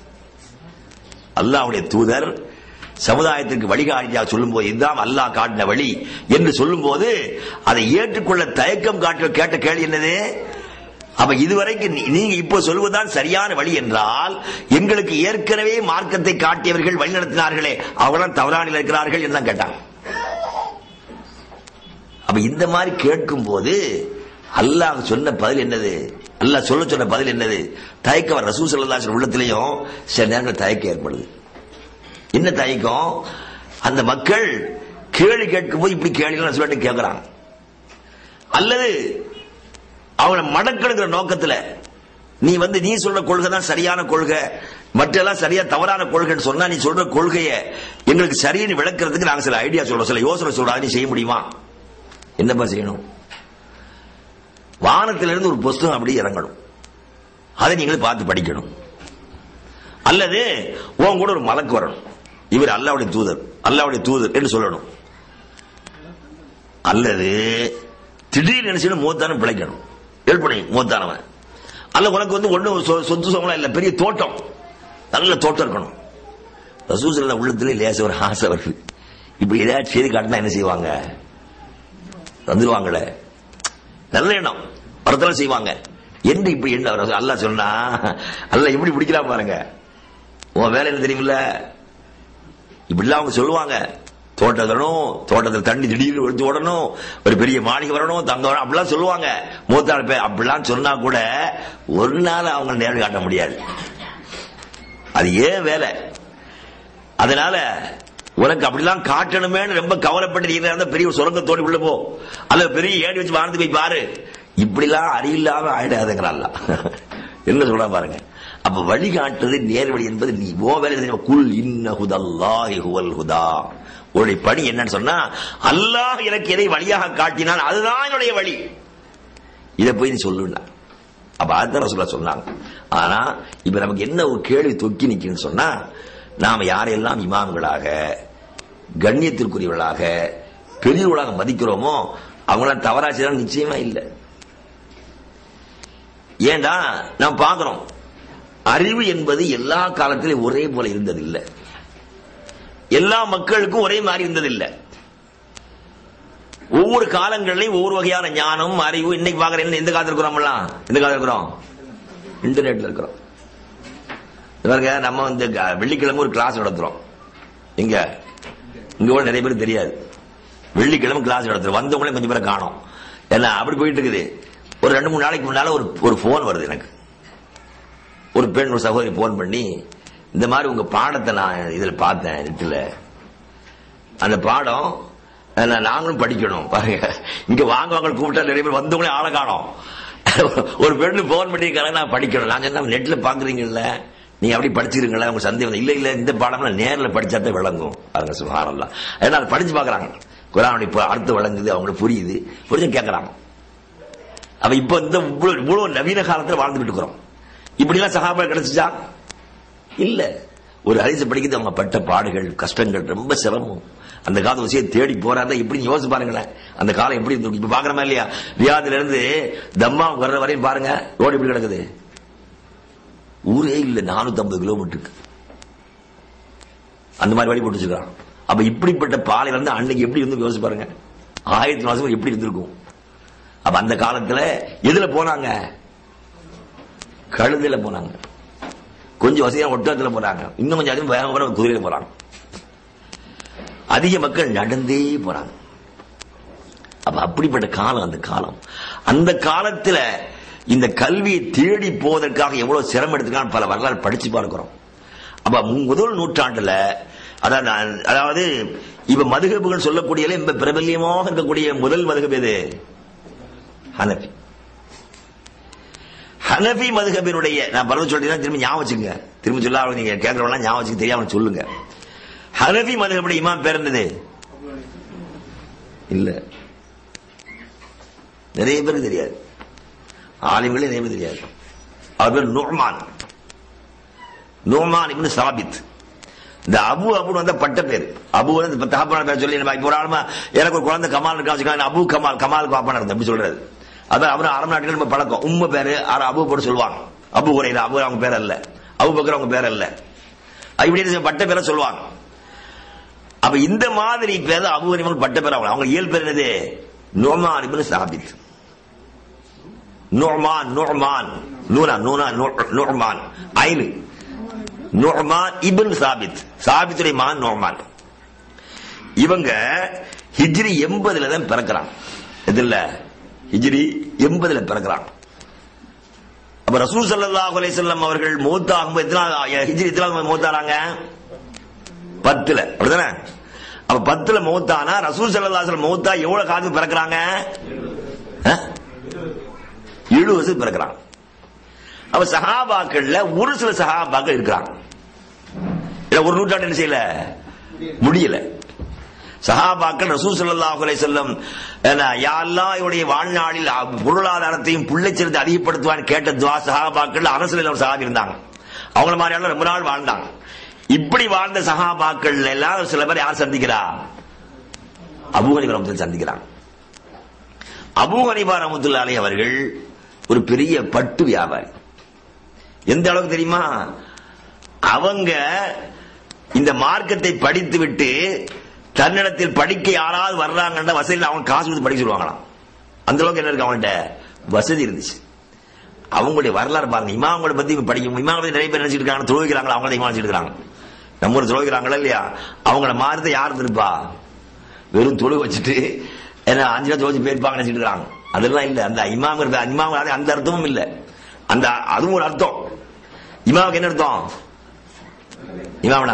அல்லாஹ்வுடைய தூதர் சமுதாயத்திற்கு வழிகாட்டியாக சொல்லும்போது இதுதான் அல்லாஹ் காட்டின வழி என்று சொல்லும்போது அதை ஏற்றுக்கொள்ள தயக்கம் காட்ட கேட்ட கேள்வி என்னது அப்ப இதுவரைக்கும் நீ- நீங்க இப்போ சொல்வதுதான் சரியான வழி என்றால் எங்களுக்கு ஏற்கனவே மார்க்கத்தை காட்டியவர்கள் வழி நடத்தினார்களே அவர்களும் தவறானில் இருக்கிறார்கள் என்று தான் கேட்டாங்க அப்ப இந்த மாதிரி கேட்கும் போது அல்லாஹ் சொன்ன பதில் என்னது அல்லாஹ் சொல்ல சொன்ன பதில் என்னது தயக்கம் ரசூ சல்லாஹ் உள்ளத்திலையும் சில நேரங்கள் தயக்கம் ஏற்படுது என்ன தயக்கம் அந்த மக்கள் கேள்வி கேட்கும் போது இப்படி கேள்வி சொல்லிட்டு கேட்கிறாங்க அல்லது அவனை மடக்கெடுக்கிற நோக்கத்துல நீ வந்து நீ சொல்ற கொள்கை தான் சரியான கொள்கை மற்றெல்லாம் சரியா தவறான கொள்கைன்னு சொன்னா நீ சொல்ற கொள்கையை எங்களுக்கு சரின்னு விளக்குறதுக்கு நாங்க சில ஐடியா சொல்றோம் சில யோசனை சொல்றோம் அதை நீ செய்ய முடியுமா என்னப்பா செய்யணும் வானத்திலிருந்து ஒரு புஸ்தகம் அப்படி இறங்கணும் அதை நீங்களும் பார்த்து படிக்கணும் அல்லது உன் கூட ஒரு மலக்கு வரணும் இவர் அல்லாவுடைய தூதர் அல்லாவுடைய தூதர் என்று சொல்லணும் அல்லது திடீர்னு என்ன செய்யணும் மூத்தான பிழைக்கணும் ஹெல்ப் பண்ணி மூத்தானவன் அல்ல உனக்கு வந்து ஒண்ணு சொத்து சுகம்லாம் இல்ல பெரிய தோட்டம் நல்ல தோட்டம் இருக்கணும் ரசூசல்ல உள்ளத்துல லேச ஒரு ஆசை வருது இப்படி ஏதாச்சும் செய்து காட்டினா என்ன செய்வாங்க வந்துருவாங்களே நல்ல எண்ணம் வரத்தெல்லாம் செய்வாங்க என்று இப்படி என்ன அல்லா சொன்னா அல்ல எப்படி பிடிக்கலாம் பாருங்க உன் வேலை என்ன தெரியுமில்ல இப்படிலாம் அவங்க சொல்லுவாங்க தோட்டம் வரணும் தோட்டத்தில் தண்ணி திடீர்னு எடுத்து ஓடணும் ஒரு பெரிய மாளிகை வரணும் தங்க வரணும் அப்படிலாம் சொல்லுவாங்க மூத்தாள் பேர் அப்படிலாம் சொன்னா கூட ஒரு நாள் அவங்க நேரம் காட்ட முடியாது அது ஏன் வேலை அதனால உனக்கு அப்படிலாம் காட்டணுமேனு ரொம்ப கவலைப்பட்டு இருந்தா பெரிய ஒரு சுரங்க தோண்டி உள்ள போ அல்ல பெரிய ஏடி வச்சு வாழ்ந்து போய் பாரு இப்படிலாம் அறியில்லாம ஆயிடாதுங்கிறான்ல என்ன சொல்றா பாருங்க அப்ப வழிகாட்டுறது நேர் வழி என்பது நீ ஓ வேலை தெரியுமா? குல் இன்ன ஹுதல்லாஹி ஹுவல் ஹுதா உன்னுடைய பணி என்னன்னு சொன்னா அல்லாஹ் எனக்கு எதை வழியாக காட்டினான் அதுதான் என்னுடைய வழி இதை போய் நீ சொல்லுனா அப்ப அதுதான் ரசூலா சொன்னாங்க ஆனா இப்ப நமக்கு என்ன ஒரு கேள்வி தொக்கி நிக்குன்னு சொன்னா நாம யாரையெல்லாம் இமாம்களாக கண்ணியத்திற்குரியவர்களாக பெரியவர்களாக மதிக்கிறோமோ அவங்களாம் தவறாச்சுதான் நிச்சயமா இல்லை ஏண்டா நாம் பார்க்கிறோம் அறிவு என்பது எல்லா காலத்திலும் ஒரே போல இருந்ததில்லை எல்லா மக்களுக்கும் ஒரே மாதிரி இருந்ததில்லை ஒவ்வொரு காலங்களிலும் ஒவ்வொரு வகையான ஞானம் அறிவு இன்னைக்கு பாக்குற என்ன எந்த காலத்துல இருக்கிறோம்லாம் எந்த காலத்துல இருக்கிறோம் இன்டர்நெட்ல இருக்கிறோம் பாருங்க நம்ம வந்து க- வெள்ளிக்கிழமை ஒரு கிளாஸ் நடத்துறோம் இங்க இங்க கூட நிறைய பேருக்கு தெரியாது வெள்ளிக்கிழமை கிளாஸ் நடத்துறோம் வந்தவங்களே கொஞ்சம் பேரை காணோம் ஏன்னா அப்படி போயிட்டு இருக்குது ஒரு ரெண்டு மூணு நாளைக்கு முன்னால ஒரு ஒரு போன் வருது எனக்கு ஒரு பெண் ஒரு சகோதரி போன் பண்ணி இந்த மாதிரி உங்க பாடத்தை நான் இதுல பார்த்தேன் நெட்டில் அந்த பாடம் அஹ், நாங்களும் படிக்கணும் பாருங்க இங்க வாங்க வாங்க கூப்பிட்டா நிறைய பேர் வந்தவங்களே ஆளை காணோம் ஒரு பெண்ணு போன் பண்ணிருக்காங்க நான் படிக்கணும் நான் சொன்னா நெட்ல பாக்குறீங்கல்ல நீங்க அப்படி படிச்சிருங்களா உங்க சந்தேகம் இல்ல இல்ல இந்த பாடம் நேர்ல படிச்சா தான் விளங்கும் பாருங்க சுகாரம்லாம் ஏன்னா அதை படிச்சு பாக்குறாங்க குரான் இப்ப அடுத்து விளங்குது அவங்களுக்கு புரியுது புரிஞ்சு கேட்கறாங்க அப்ப இப்ப இந்த இவ்வளவு இவ்வளவு நவீன காலத்துல வாழ்ந்துட்டு இருக்கிறோம் இப்படி எல்லாம் சகாபா கிடைச்சிச்சா இல்ல ஒரு ஹரிச படிக்கிறது அவங்க பட்ட பாடுகள் கஷ்டங்கள் ரொம்ப சிரமம் அந்த காலத்து விஷயம் தேடி போறாங்க எப்படி யோசிச்சு பாருங்களேன் அந்த காலம் எப்படி இருந்தது இப்ப பாக்குறமா இல்லையா ரியாதுல இருந்து தம்மா வர்ற வரையும் பாருங்க ரோடு எப்படி கிடக்குது ஊரே இல்ல நானூத்தி ஐம்பது கிலோமீட்டருக்கு அந்த மாதிரி வழி போட்டு வச்சிருக்கான் அப்ப இப்படிப்பட்ட பாலை வந்து அன்னைக்கு எப்படி இருந்து யோசிச்சு பாருங்க ஆயிரத்தி மாசம் எப்படி இருந்திருக்கும் அப்ப அந்த காலத்துல எதுல போனாங்க கழுதையில போனாங்க கொஞ்சம் வசதியான ஒட்டகத்துல போறாங்க இன்னும் கொஞ்சம் அதிகம் வேக வேக குதிரையில போறாங்க அதிக மக்கள் நடந்தே போறாங்க அப்ப அப்படிப்பட்ட காலம் அந்த காலம் அந்த காலத்துல இந்த கல்வியை தேடி போவதற்காக எவ்வளவு சிரமம் எடுத்துக்கான்னு பல வரலாறு படிச்சு பார்க்கிறோம் அப்ப மு- முதல் நூற்றாண்டுல அதாவது அதாவது இப்ப மதுகபுகள் சொல்லக்கூடிய இப்ப பிரபல்யமாக இருக்கக்கூடிய முதல் மதுகப் எது ஹனபி ஹனபி மதுகபினுடைய நான் பலவு சொல்றேன் திரும்ப ஞாபகம் வச்சுங்க திரும்ப சொல்ல அவங்க நீங்க கேட்கறவங்க ஞாபகம் வச்சுக்க தெரியாம சொல்லுங்க ஹனபி மதுகபுடைய இமாம் பேர் என்னது இல்ல நிறைய பேருக்கு தெரியாது ஆலிம்களே நிறைய பேர் தெரியாது அவர் பேர் நுர்மான் நுர்மான் இப்னு சாபித் இந்த அபு அபுன்னு வந்த பட்ட பேர் அபு வந்து இப்ப தகப்பனார் பேர் சொல்லி நம்ம இப்ப ஒரு ஆளுமா எனக்கு ஒரு குழந்தை கமால் இருக்கா வச்சுக்கலாம் அபு கமால் கமால் பாப்பா நடந்தது அப்படி சொல்றது அதான் அவர் அரபு நாட்டில் நம்ம பழக்கம் உம்ம பேரு ஆனா அபு போட்டு சொல்லுவாங்க அபு உரையில அபு அவங்க பேர் அல்ல அபு பக்கர் அவங்க பேர் அல்ல அது இப்படி பட்ட பேரை சொல்லுவாங்க அப்ப இந்த மாதிரி பேர் அபு ஹனிஃபா பட்ட பேர் அவங்க அவங்க இயல் பேர் என்னது நோமான் இப்னு சாபித் நுர்மான் நுர்மான் நூனா நூனா நுர்- நுர்மான் ஐனு நுர்மான் இப்னு சாபித் சாபித்துடைய மகன் நுர்மான் இவங்க ஹிஜ்ரி எண்பதுல தான் பிறக்கிறாங்க இதுல ஹிஜ்ரி எண்பதுல பிறக்கிறாங்க அப்ப ரசூல் ஸல்லல்லாஹு அலைஹி வஸல்லம் அவர்கள் மூத்தாகும் எத்தனை ஹிஜ்ரி எத்தனை மூத்தாராங்க பத்துல அப்படிதானே அப்ப பத்துல மூத்தானா ரசூல் ஸல்லல்லாஹு அலைஹி வஸல்லம் மூத்தா எவ்வளவு காலத்துக்கு பிறக்கிறாங்க ஆ? ஏழு வருஷம் பிறக்கிறாங்க அப்ப சஹாபாக்கள்ல ஒரு சில சஹாபாக்கள் இருக்கிறாங்க இல்ல ஒரு நூற்றாண்டு என்ன செய்யல முடியல சஹாபாக்கள் ரசூல் ஸல்லல்லாஹு அலைஹி வஸல்லம் என்ன யா அல்லாஹ் இவருடைய வாழ்நாளில் அ- பொருளாதாரத்தையும் பிள்ளைச்சிறத்தை அதிகப்படுத்துவான்னு கேட்ட துவா சஹாபாக்கள் அரசியல் ஒரு சஹாபி இருந்தாங்க அவங்கள மாதிரியான ரொம்ப நாள் வாழ்ந்தாங்க இப்படி வாழ்ந்த சஹாபாக்கள் எல்லாம் சில பேர் யார் சந்திக்கிறா அபூ ஹனீஃபா ரஹ்மத்துல்லாஹி சந்திக்கிறாங்க அபூ ஹனீஃபா ரஹ்மத்துல்லாஹி அலைஹி அவர்கள் ஒரு பெரிய பட்டு வியாபாரி எந்த அளவுக்கு தெரியுமா அவங்க இந்த மார்க்கத்தை படித்து விட்டு தன்னிடத்தில் படிக்க யாராவது வர்றாங்கன்னா வசதியில் அவங்க காசு கொடுத்து படிக்க சொல்லுவாங்களாம் அந்த அளவுக்கு என்ன இருக்கு அவங்கள்ட்ட வசதி இருந்துச்சு அவங்களுடைய வரலாறு பாருங்க இமாமங்களை பத்தி இப்ப படிக்க இமாமங்களை பத்தி நிறைய பேர் நினைச்சிட்டு இருக்காங்க துரோகிக்கிறாங்களா அவங்கள இமாம் நினைச்சிட்டு இருக்காங்க நம்ம ஊர் துரோகிக்கிறாங்களா இல்லையா அவங்கள மாதிரி யார் இருந்திருப்பா வெறும் தொழு வச்சுட்டு என்ன அஞ்சு லட்சம் வச்சு போயிருப்பாங்க நினைச்சிட்டு இருக்காங்க அதெல்லாம் இல்ல அந்த இமாம் இருக்க இமாம் அந்த அர்த்தமும் இல்ல அந்த அதுவும் ஒரு அர்த்தம் இமாமுக்கு என்ன அர்த்தம் இமாமனா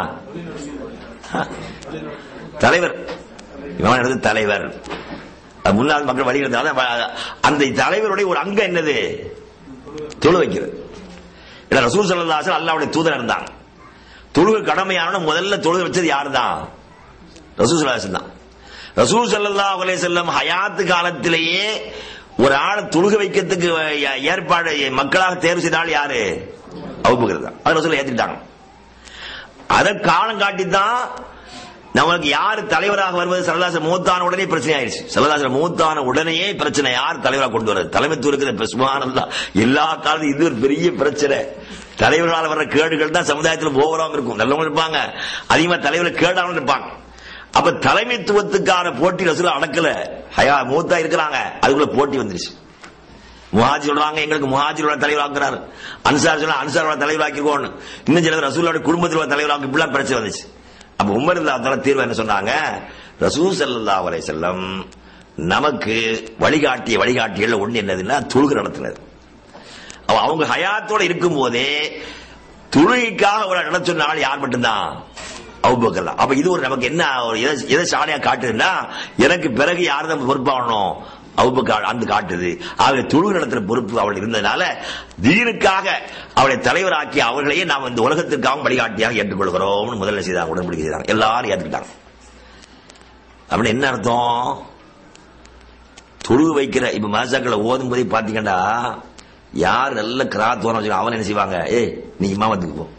தலைவர் இமாம் என்னது தலைவர் அது முன்னாள் மக்கள் வழிகிறதால அந்த தலைவருடைய ஒரு அங்கம் என்னது தொழு வைக்கிறது இல்ல ரசூல் சல்லாசன் அல்லாவுடைய தூதர் இருந்தாங்க தொழுகை கடமையான முதல்ல தொழுகை வச்சது யாரு தான் ரசூல் சல்லாசன் தான் ரசூல் சல்லல்லாஹு அலைஹி வஸல்லம் ஹயாத்து காலத்திலேயே ஒரு ஆளை துழுக வைக்கிறதுக்கு ஏ- ஏற்பாடு மக்களாக தேர்வு செய்தால் யாரு அவுபக்கர் தான் அதை சொல்ல ஏத்துக்கிட்டாங்க அதை காலம் காட்டித்தான் நமக்கு யார் தலைவராக வருவது சரதாசர் மூத்தான உடனே பிரச்சனை ஆயிடுச்சு சரதாசர் மூத்தான உடனேயே பிரச்சனை யார் தலைவராக கொண்டு வர்றது தலைமைத்துவம் இருக்கிற சுமானந்தா எல்லா காலத்தும் இது ஒரு பெரிய பிரச்சனை தலைவர்களால் வர்ற கேடுகள் தான் சமுதாயத்தில் ஓவராம இருக்கும் நல்லவங்க இருப்பாங்க அதிகமா தலைவர் கேடாமல் இருப்பாங்க அப்ப தலைமைத்துவத்துக்கான போட்டி ரசூல் அடக்கல ஹயா மூத்தா இருக்கிறாங்க அதுக்குள்ள போட்டி வந்துருச்சு முஹாஜி சொல்றாங்க எங்களுக்கு முஹாஜிரோட தலைவராக்குறாரு அன்சார் சொல்ல அன்சாரோட தலைவராக்கிருக்கோம் இன்னும் சில பேர் ரசூலோட குடும்பத்தில் தலைவராக்கி இப்படிலாம் பிரச்சனை வந்துச்சு அப்ப உமர் இல்லா தர தீர்வு என்ன சொன்னாங்க ரசூல் ஸல்லல்லாஹு அலைஹி வஸல்லம் நமக்கு வழிகாட்டிய வழிகாட்டிகள் ஒண்ணு என்னதுன்னா தொழுகை நடத்துனது அவ- அவங்க ஹயாத்தோட இருக்கும் போதே தொழுகைக்காக ஒரு நட சொன்ன ஆள் யார் மட்டும்தான் அவுபக்கர் தான் அப்ப இது ஒரு நமக்கு என்ன ஒரு எதை- எதை சாடையா காட்டுதுன்னா எனக்கு பிறகு யார் தான் பொறுப்பாகணும் அவுபக்கர் அந்த காட்டுது ஆக தொழுகை நடத்துற பொறுப்பு அவள் இருந்ததுனால தீனுக்காக அவளை தலைவராக்கி அவர்களையே நாம் இந்த உலகத்திற்காக வழிகாட்டியாக ஏற்றுக்கொள்கிறோம்னு முதல்ல செய்தாங்க உடன்படிக்கை செய்தாங்க எல்லாரும் ஏற்றுக்கிட்டாங்க அப்படின்னு என்ன அர்த்தம் தொழுகு வைக்கிற இப்ப மசாக்களை ஓதும் போதே பாத்தீங்கன்னா யார் நல்ல கிராத் ஓரம் வச்சுக்கோ அவன் என்ன செய்வாங்க ஏய் நீ இமாமத்துக்கு போ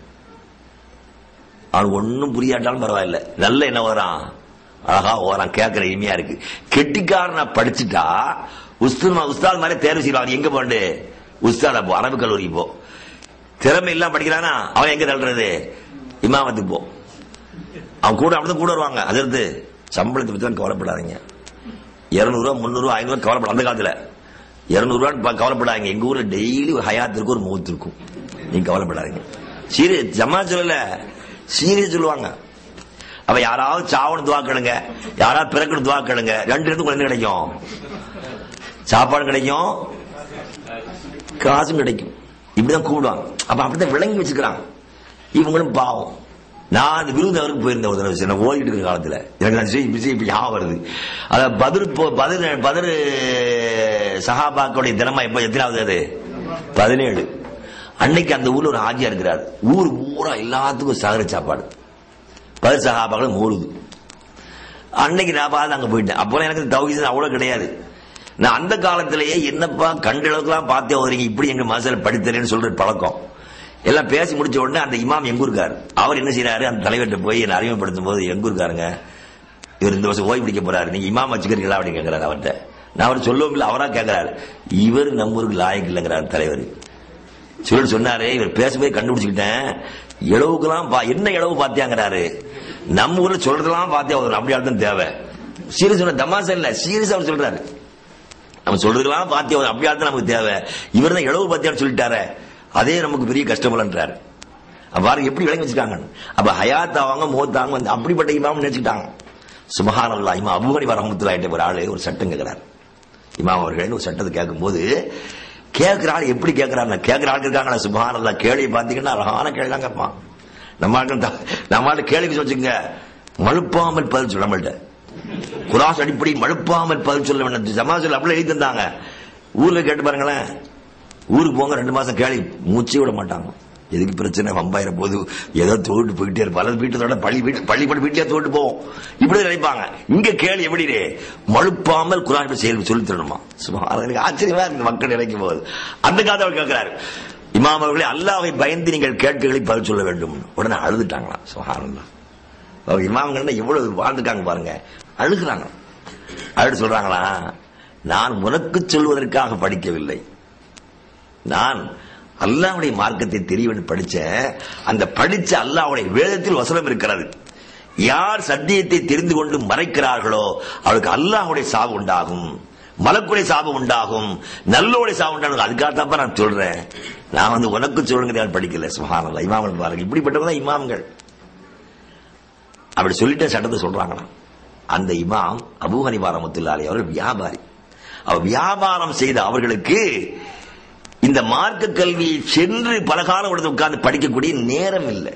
அவன் ஒன்னும் புரியாட்டாலும் பரவாயில்ல நல்ல என்ன ஓரான் அழகா ஓரான் கேட்கற இனிமையா இருக்கு கெட்டிக்காரனா படிச்சுட்டா உஸ்துமா உஸ்தாத் மாதிரி தேர்வு செய்வாங்க எங்க போண்டு உஸ்தாத போ அரபு கல்லூரிக்கு போ திறமை எல்லாம் படிக்கிறானா அவன் எங்க தள்ளுறது இமாமத்துக்கு போ அவன் கூட அப்படிதான் கூட வருவாங்க அதிர்ந்து சம்பளத்தை பத்தி தான் கவலைப்படாதீங்க இருநூறு ரூபா முந்நூறு ரூபா ஐநூறு ரூபா கவலைப்பட அந்த காலத்துல இருநூறு ரூபா கவலைப்படாதீங்க எங்க ஊர்ல டெய்லி ஹயாத்திற்கு ஒரு மூத்து இருக்கும் நீங்க கவலைப்படாதீங்க சீரியஸ் ஜமா சொல்லல சீரியஸ் சொல்லுவாங்க அவ யாராவது சாவணும் துவா கேளுங்க யாராவது பிறக்கணும் துவா கேளுங்க ரெண்டு இடத்துக்கு என்ன கிடைக்கும் சாப்பாடு கிடைக்கும் காசும் கிடைக்கும் இப்படிதான் கூப்பிடுவாங்க அப்ப அப்படிதான் விளங்கி வச்சுக்கிறாங்க இவங்களும் பாவம் நான் அந்த விருதுநகருக்கு போயிருந்தேன் ஒரு தடவை நான் ஓடிட்டு இருக்கிற காலத்துல எனக்கு நான் செய்ய இப்படி இப்ப ஞாபகம் வருது அத பதில் பதில் பதில் சஹாபாக்களுடைய தினமா எப்ப எத்தனாவது அது பதினேழு அன்னைக்கு அந்த ஊர்ல ஒரு ஆஜியா இருக்கிறார் ஊர் பூரா எல்லாத்துக்கும் சகர சாப்பாடு பதில் சஹாபாக்களும் மூடுது அன்னைக்கு நான் பார்த்து அங்க போயிட்டேன் அப்போலாம் எனக்கு தௌஹீஸ் அவ்வளவு கிடையாது நான் அந்த காலத்திலேயே என்னப்பா கண்ட அளவுக்குலாம் பார்த்தே வரீங்க இப்படி எங்க மனசுல படித்தரேன்னு சொல்ற பழக்கம் எல்லாம் பேசி முடிச்ச உடனே அந்த இமாம் எங்க இருக்காரு அவர் என்ன செய்யறாரு அந்த தலைவர்கிட்ட போய் என்னை அறிமுகப்படுத்தும் போது எங்க இருக்காருங்க இவர் இந்த வருஷம் ஓய்வு பிடிக்க போறாரு நீங்க இமாம் வச்சுக்கிறீங்களா அப்படின்னு கேட்கிறாரு அவர்கிட்ட நான் அவர் சொல்லவும் இல்லை அவரா கேட்கிறாரு இவர் நம்ம ஊருக்கு லாயக்கு இல்லைங்கிறார் தலைவர் சொல்லி சொன்னாரு இவர் பேசும்போது கண்டுபிடிச்சுக்கிட்டேன் இளவுக்கெல்லாம் பா- என்ன இளவு பாத்தியாங்கிறாரு நம்ம ஊர்ல சொல்றதெல்லாம் பாத்தியா ஒரு அப்படி தான் தேவை சீரியஸ் சொன்ன தமாசா இல்ல சீரியஸ் அவர் சொல்றாரு நம்ம சொல்றதுக்கெல்லாம் பாத்தியா ஒரு அப்படியா தான் நமக்கு தேவை இவர் தான் இளவு பாத்தியான்னு சொல்லிட்டாரு அதே நமக்கு பெரிய கஷ்டமல்லன்றாரு அப்ப பாருங்க எப்படி விளங்கி வச்சுட்டாங்க அப்ப ஹயாத் ஆவாங்க மோத்தாங்க வந்து அப்படிப்பட்ட இமாம் நினைச்சுட்டாங்க சுபஹான் அல்லா இமா அபுகனி வரமத்துலாயிட்ட ஒரு ஆளு ஒரு சட்டம் கேட்கிறார் இமாம் அவர்கள் ஒரு சட்டத்தை கேட்கும்போது கேட்கிற ஆள் எப்படி கேட்கிறாரு கேட்கிற ஆள் இருக்காங்களா சுபஹான் அல்லா கேள்வி பாத்தீங்கன்னா அழகான கேள்வி தான் கேட்பான் நம்ம ஆட்கள் தான் நம்ம ஆள் கேள்வி வச்சுங்க மழுப்பாமல் பதில் சொல்ல மாட்டேன் குராஸ் அடிப்படை மழுப்பாமல் பதில் சொல்ல வேண்டும் சமாஜத்தில் அப்படியே எழுதி தந்தாங்க ஊர்ல கேட்டு பாருங்களேன் ஊருக்கு போங்க ரெண்டு மாசம் கேள்வி மூச்சே விட மாட்டாங்க எதுக்கு பிரச்சனை வம்பாயிர போது ஏதோ தோட்டு போயிட்டே இருப்போம் அல்லது வீட்டத்தோட பள்ளி வீட்டு பள்ளிப்பட வீட்டிலே தோட்டு போவோம் இப்படி நினைப்பாங்க இங்க கேள்வி எப்படி மழுப்பாமல் குரான் செயல் சொல்லி தரணுமா சும்மா எனக்கு ஆச்சரியமா இருக்கு மக்கள் நினைக்கும் போது அந்த காலத்தை அவர் கேட்கிறாரு இமாம் அவர்களே அல்லாவை பயந்து நீங்கள் கேட்குகளை பதில் சொல்ல வேண்டும் உடனே அழுதுட்டாங்களாம் சுகானந்தா அவங்க இமாம்கள் எவ்வளவு வாழ்ந்துட்டாங்க பாருங்க அழுகுறாங்க அழுது சொல்றாங்களா நான் உனக்கு சொல்வதற்காக படிக்கவில்லை நான் அல்லாவுடைய மார்க்கத்தை தெரியவன் படிச்சேன் அந்த படிச்ச அல்லாவுடைய வேதத்தில் வசனம் இருக்கிறது யார் சத்தியத்தை தெரிந்து கொண்டு மறைக்கிறார்களோ அவளுக்கு அல்லாஹ்வுடைய சாவு உண்டாகும் மலக்குடைய சாபம் உண்டாகும் நல்லோடைய சாபம் உண்டாகும் அதுக்காகத்தான் நான் சொல்றேன் நான் வந்து உனக்கு சொல்லுங்க நான் படிக்கல சுகானல்ல இமாம்கள் பாருங்க இப்படிப்பட்டவங்க தான் இமாம்கள் அப்படி சொல்லிட்டு சட்டத்தை சொல்றாங்களாம் அந்த இமாம் அபூ ஹனிஃபா ரஹ்மத்துல்லாஹி அவர்கள் வியாபாரி அவர் வியாபாரம் செய்த அவர்களுக்கு இந்த மார்க்க கல்வி சென்று பல காலம் உடனே உட்கார்ந்து படிக்கக்கூடிய நேரம் இல்லை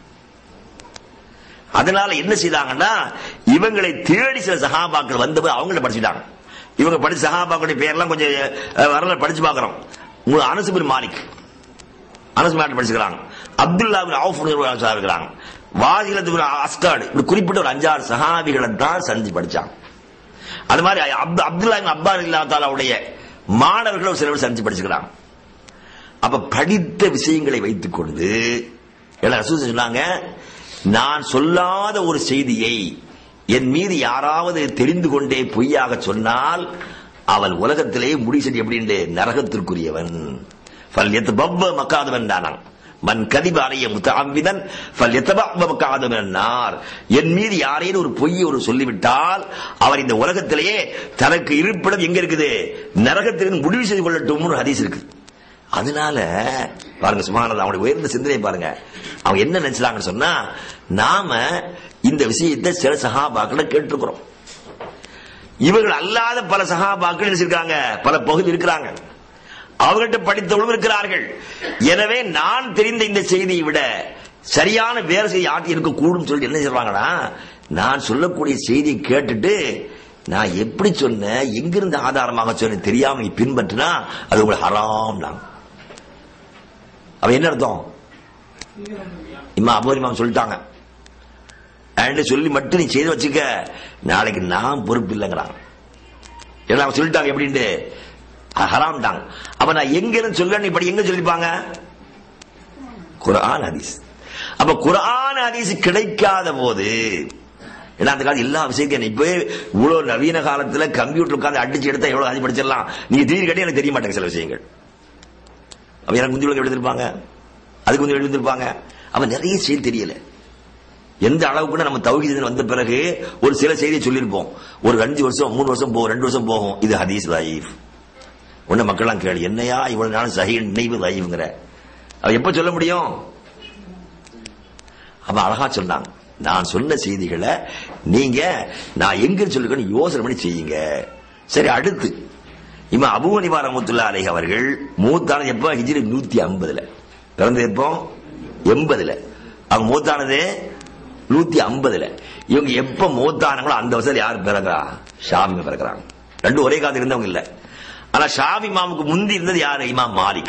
அதனால என்ன செய்தாங்கன்னா இவங்களை தேடி சில சகாபாக்கள் வந்தபோது அவங்கள படிச்சுட்டாங்க இவங்க படிச்ச சகாபாக்களுடைய பேர்லாம் கொஞ்சம் அஹ், வரலாறு படிச்சு பார்க்கிறோம் உங்களுக்கு Anas bin Malik Anas Malik படிச்சுக்கிறாங்க அப்துல்லா பின் அவுஃப் இருக்கிறாங்க வாசிலத்து பின் அஸ்காடு இப்படி குறிப்பிட்ட ஒரு அஞ்சாறு சஹாபிகளை தான் சந்தி படிச்சாங்க அது மாதிரி அப்து அப்துல்லா பின் அப்பா இல்லா தாலாவுடைய மாணவர்கள் ஒரு சிலர் சரிஞ்சு படிச்சுக்கிறாங்க அப்ப படித்த விஷயங்களை வைத்துக் கொண்டு எல்லாம் ரசூல் சொன்னாங்க நான் சொல்லாத ஒரு செய்தியை என் மீது யாராவது தெரிந்து கொண்டே பொய்யாக சொன்னால் அவன் உலகத்திலே முடிசடி எப்படின்னு நரகத்திற்குரியவன் பவ்வ மக்காதவன் தானான் மன் கதிப அலைய முத்தாம்பிதன் மக்காதவனார் என் மீது யாரேனும் ஒரு பொய்யை ஒரு சொல்லிவிட்டால் அவர் இந்த உலகத்திலேயே தனக்கு இருப்பிடம் எங்க இருக்குது நரகத்திலிருந்து முடிவு செய்து கொள்ளட்டும் ஒரு ஹதீஸ் இருக்கு அதனால பாருங்க சுமானது அவனுடைய உயர்ந்த சிந்தனை பாருங்க அவங்க என்ன நினைச்சாங்கன்னு சொன்னா நாம இந்த விஷயத்தை சில சகாபாக்களை கேட்டிருக்கிறோம் இவர்கள் அல்லாத பல சகாபாக்கள் நினைச்சிருக்காங்க பல பகுதி இருக்கிறாங்க அவர்கிட்ட படித்தவளும் இருக்கிறார்கள் எனவே நான் தெரிந்த இந்த செய்தியை விட சரியான வேறு செய்தி ஆட்டி இருக்கக்கூடும் சொல்லிட்டு என்ன சொல்றாங்கன்னா நான் சொல்லக்கூடிய செய்தியை கேட்டுட்டு நான் எப்படி சொன்னேன் எங்கிருந்து ஆதாரமாக சொன்னேன் தெரியாம நீ பின்பற்றினா அது உங்களுக்கு ஹராம் நான் அவ என்ன அர்த்தம் இம்மா அபோரிமாம் சொல்லிட்டாங்க and சொல்லி மட்டும் நீ செய்து வச்சுக்க நாளைக்கு நான் பொறுப்பு இல்லைங்கிறான் ஏன்னா அவங்க சொல்லிட்டாங்க எப்படின்ட்டு ஹராம்ட்டாங்க அப்ப நான் எங்க இருந்து சொல்ல நீ இப்படி எங்க சொல்லிப்பாங்க குரான் ஹதீஸ் அப்ப குரான் ஹதீஸ் கிடைக்காத போது ஏன்னா அந்த காலத்து எல்லா விஷயத்தையும் இப்ப இவ்வளவு நவீன காலத்துல கம்ப்யூட்டர் உட்காந்து அடிச்சு எடுத்தா எவ்வளவு ஹதீஸ் படிச்சிடலாம் நீங்க திடீர் கட்டி எனக்கு தெரிய மாட்டேங்க சில விஷயங்கள் அவன் எனக்கு முந்தி எழுதிருப்பாங்க அதுக்கு முந்தி எழுதிருப்பாங்க அவன் நிறைய செய்தி தெரியல எந்த அளவுக்கு நம்ம தௌஹீத் வந்த பிறகு ஒரு சில செய்தியை சொல்லியிருப்போம் ஒரு அஞ்சு வருஷம் மூணு வருஷம் போகும் ரெண்டு வருஷம் போகும் இது ஹதீஸ் லைஃப் உன்ன மக்கள்லாம் கேளு என்னையா இவ்வளவு நாள் சஹி நினைவு லைஃப்ங்கிற அவ எப்ப சொல்ல முடியும் அவன் அழகா சொன்னாங்க நான் சொன்ன செய்திகளை நீங்க நான் எங்க சொல்லுங்கன்னு யோசனை பண்ணி செய்யுங்க சரி அடுத்து இவன் அபுவனிவா ரமத்துல்லா அலை அவர்கள் மூத்தானது எப்போ ஹிஜ்ரி நூத்தி ஐம்பதுல பிறந்தது எப்போ எண்பதுல அவங்க மூத்தானது நூத்தி ஐம்பதுல இவங்க எப்ப மூத்தானாங்களோ அந்த வருஷத்துல யார் பிறகுறா ஷாமி பிறகுறாங்க ரெண்டும் ஒரே காலத்தில் இருந்தவங்க இல்ல ஆனா ஷாபி இமாமுக்கு முந்தி இருந்தது யாரு இமாம் மாலிக்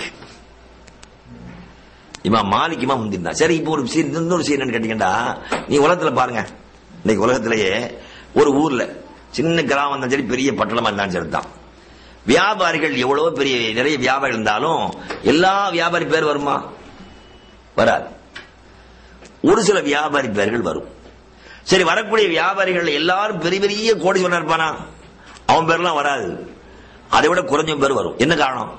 இமாம் மாலிக் இமாம் முந்தி இருந்தா சரி இப்போ ஒரு விஷயம் இன்னொரு விஷயம் என்னன்னு கேட்டீங்கன்னா நீ உலகத்துல பாருங்க இன்னைக்கு உலகத்திலேயே ஒரு ஊர்ல சின்ன கிராமம் இருந்தாலும் சரி பெரிய பட்டணமா இருந்தாலும் சரி தான் வியாபாரிகள் எவ்வளவு பெரிய நிறைய வியாபாரிகள் இருந்தாலும் எல்லா வியாபாரி பேர் வருமா வராது ஒரு சில வியாபாரி பெயர்கள் வரும் சரி வரக்கூடிய வியாபாரிகள் எல்லாரும் பெரிய பெரிய கோடீஸ்வரன் இருப்பானா அவன் பேர்லாம் வராது அதை விட குறைஞ்ச பேர் வரும் என்ன காரணம்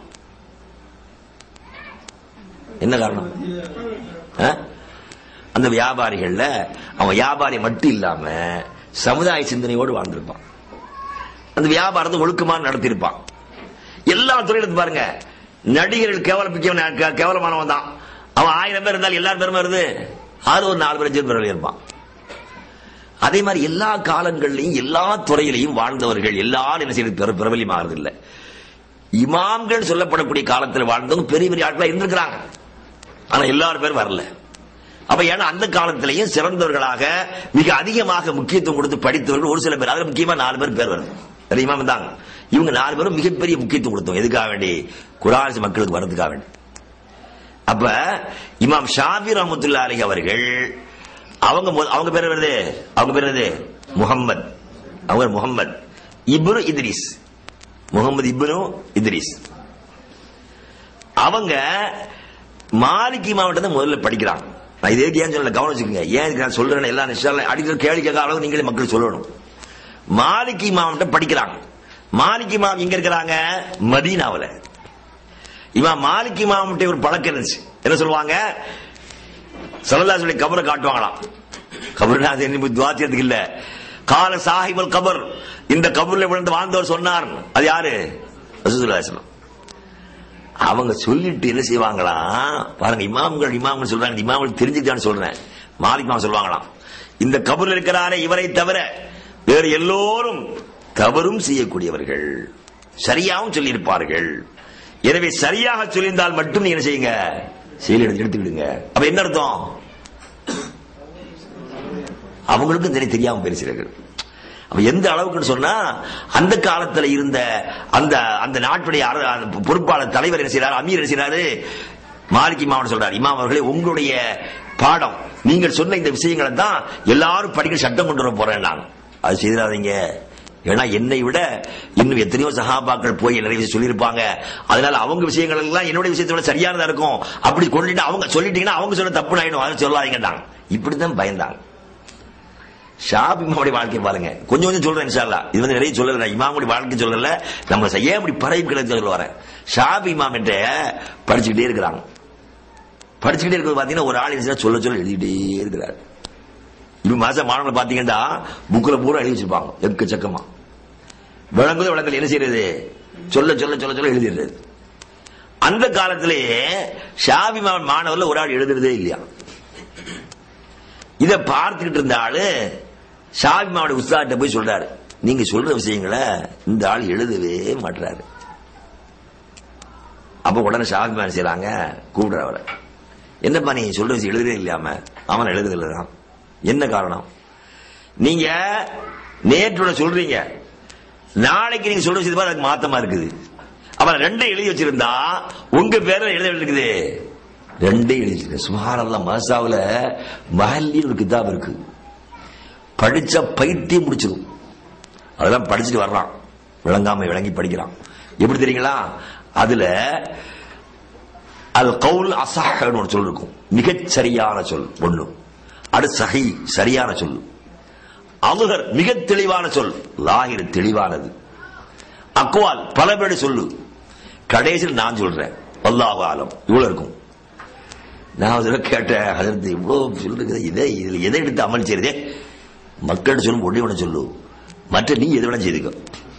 என்ன காரணம் ஆ? அந்த வியாபாரிகள்ல அவன் வியாபாரி மட்டும் இல்லாம சமுதாய சிந்தனையோடு வாழ்ந்திருப்பான் அந்த வியாபாரத்தை ஒழுக்கமா நடத்தியிருப்பான் எல்லா துறையிலும் பாருங்க நடிகர்கள் கேவலப்பிக்கவன் கேவலமானவன் தான் அவன் ஆயிரம் பேர் இருந்தாலும் எல்லாரும் பேருமே வருது அது ஒரு நாலு பேர் அஞ்சு பேர் இருப்பான் அதே மாதிரி எல்லா காலங்கள்லையும் எல்லா துறையிலையும் வாழ்ந்தவர்கள் எல்லாரும் என்ன செய்யறது பெரு- பிரபலியமாகிறது இல்ல இமாம்கள் சொல்லப்படக்கூடிய காலத்தில் வாழ்ந்தவங்க பெரிய பெரிய ஆட்களா இருந்திருக்கிறாங்க ஆனா எல்லாரும் பேர் வரல அப்ப ஏன்னா அந்த காலத்திலையும் சிறந்தவர்களாக மிக அதிகமாக முக்கியத்துவம் கொடுத்து படித்தவர்கள் ஒரு சில பேர் அதுல முக்கியமா நாலு பேர் பேர் வருது அது இமாம் தாங்க இவங்க நாலு பேரும் மிகப்பெரிய முக்கியத்துவம் கொடுத்தோம் எதுக்காக வேண்டி குரான் மக்களுக்கு வர்றதுக்காக வேண்டி அப்ப இமாம் ஷாபி ரஹமத்துல்லா அலி அவர்கள் அவங்க மொ- அவங்க பேர் வருது அவங்க பேர் வருது முகம்மது அவங்க பேர் முகம்மது இப்னு இத்ரிஸ் முகமது இப்னு இத்ரிஸ் அவங்க மாலிகி மாவட்டத்தை முதல்ல படிக்கிறாங்க நான் இதே ஏன் சொல்லல கவனம் வச்சுக்கோங்க ஏன் இதுக்கு நான் சொல்றேன் எல்லா நிமிஷம் அடிக்கிற கேள்வி கேட்க அளவு நீங்களே மக்கள் சொல்லணும் மாலிகி மாவட்டம் படிக்கிறாங்க மாலிகி மாவட்டம் எங்க இருக்கிறாங்க மதீனாவுல இவன் மாலிகி மாவட்டம் ஒரு பழக்கம் இருந்துச்சு என்ன சொல்லுவாங்க சல்லல்லாஹு கபரை காட்டுவாங்களாம் கபர்னா அது என்ன துவாத்தியத்துக்கு இல்ல கால சாஹிபல் கபர் இந்த கபர்ல விழுந்து வாழ்ந்தவர் சொன்னார் அது யாரு ரசூலுல்லாஹி ஸல்லல்லாஹு அவங்க சொல்லிட்டு என்ன செய்வாங்களாம் பாருங்க இமாம்கள் இமாம்கள் சொல்றாங்க இமாம்கள் தெரிஞ்சுக்கிட்டான்னு சொல்றேன் மாலிக் இமாம் சொல்லுவாங்களாம் இந்த கபரில் இருக்கிறாரே இவரை தவிர வேறு எல்லோரும் தவறும் செய்யக்கூடியவர்கள் சரியாகவும் சொல்லியிருப்பார்கள் எனவே சரியாக சொல்லியிருந்தால் மட்டும் நீங்க என்ன செய்யுங்க செயல் எடுத்து எடுத்து விடுங்க அப்ப என்ன அர்த்தம் அவங்களுக்கும் தெரிய தெரியாம பேசுகிறார்கள் அப்ப எந்த அளவுக்குன்னு சொன்னா அந்த காலத்துல இருந்த அந்த அந்த நாட்டுடைய அர- அந்த பொறுப்பாளர் தலைவர் என்ன செய்யறாரு அமீர் என்ன செய்யறாரு மாலிகி மாவட்டம் சொல்றாரு இமாம் அவர்களே உங்களுடைய பாடம் நீங்கள் சொன்ன இந்த விஷயங்களை தான் எல்லாரும் படிக்க சட்டம் கொண்டு வர போறேன் நான் அது செய்திடாதீங்க ஏன்னா என்னை விட இன்னும் எத்தனையோ சகாபாக்கள் போய் நிறைய விஷயம் சொல்லியிருப்பாங்க அதனால அவங்க விஷயங்கள் எல்லாம் என்னுடைய விஷயத்தோட சரியானதா இருக்கும் அப்படி கொண்டுட்டு அவங்க சொல்லிட்டீங்கன்னா அவங்க சொல்ல தப்பு ஆயிடும் அதை சொல்லாதீங்கட்டாங்க இப்படிதான் பயந்தாங்க ஷாப் இமாமுடைய வாழ்க்கை பாருங்க கொஞ்சம் கொஞ்சம் சொல்றேன் இன்ஷால்லா இது வந்து நிறைய சொல்லல நான் இமாமுடைய வாழ்க்கை சொல்லல நம்ம ஏன் இப்படி பறவை கிடக்கு சொல்ல வரேன் ஷாப் இமாம் என்ற படிச்சுக்கிட்டே இருக்கிறாங்க படிச்சுக்கிட்டே இருக்கிறது பாத்தீங்கன்னா ஒரு ஆள் என்ன சொல்ல சொல்ல எழுதிட்டே இருக்கிறார் இப்ப மாசம் மாணவர்கள் பாத்தீங்கன்னா புக்ல பூரா எழுதி வச்சிருப்பாங்க எக்கச்சக்கமா விளங்குது விளங்கல என்ன செய்யறது சொல்ல சொல்ல சொல்ல சொல்ல எழுதிடுறது அந்த காலத்திலேயே ஷாபி மாணவர்ல ஒரு ஆள் எழுதுறதே இல்லையா இத பார்த்துக்கிட்டு இருந்த ஆளு ஷாபி மாவோட உஸ்தாட்ட போய் சொல்றாரு நீங்க சொல்ற விஷயங்களை இந்த ஆள் எழுதவே மாட்டுறாரு அப்ப உடனே ஷாபி மான் செய்யறாங்க கூப்பிடுற அவரை என்னப்பா நீ சொல்ற விஷயம் எழுதவே இல்லையாம அவன் எழுதுதான் என்ன காரணம் நீங்க நேற்றோட சொல்றீங்க நாளைக்கு நீங்க சொல்ற விஷயத்து அதுக்கு மாத்தமா இருக்குது அவன் ரெண்டே எழுதி வச்சிருந்தா உங்க பேர்ல எழுத இருக்குது ரெண்டே எழுதி வச்சிருக்க சுமாரெல்லாம் மசாவுல மஹல்லி ஒரு கிதாப் இருக்கு படிச்ச பைத்தியம் முடிச்சிடும் அதெல்லாம் படிச்சுட்டு வர்றான் விளங்காம விளங்கி படிக்கிறான் எப்படி தெரியுங்களா அதுல அது கவுல் அசஹன்னு ஒரு சொல் இருக்கும் மிகச் சரியான சொல் ஒண்ணு அது சஹி சரியான சொல் அலுகர் மிக தெளிவான சொல் லாகிர் தெளிவானது அக்வால் பல பேர் சொல்லு கடைசியில் நான் சொல்றேன் அல்லாஹ் ஆலம் இவ்வளவு இருக்கும் நான் அதில் கேட்டேன் அதற்கு இவ்வளவு சொல்றது இதை இதுல எதை எடுத்து அமல் செய்யறதே மக்கள்கிட்ட சொல்லும் ஒண்ணே ஒண்ணு சொல்லு மற்ற நீ எது வேணா செய்துக்கோ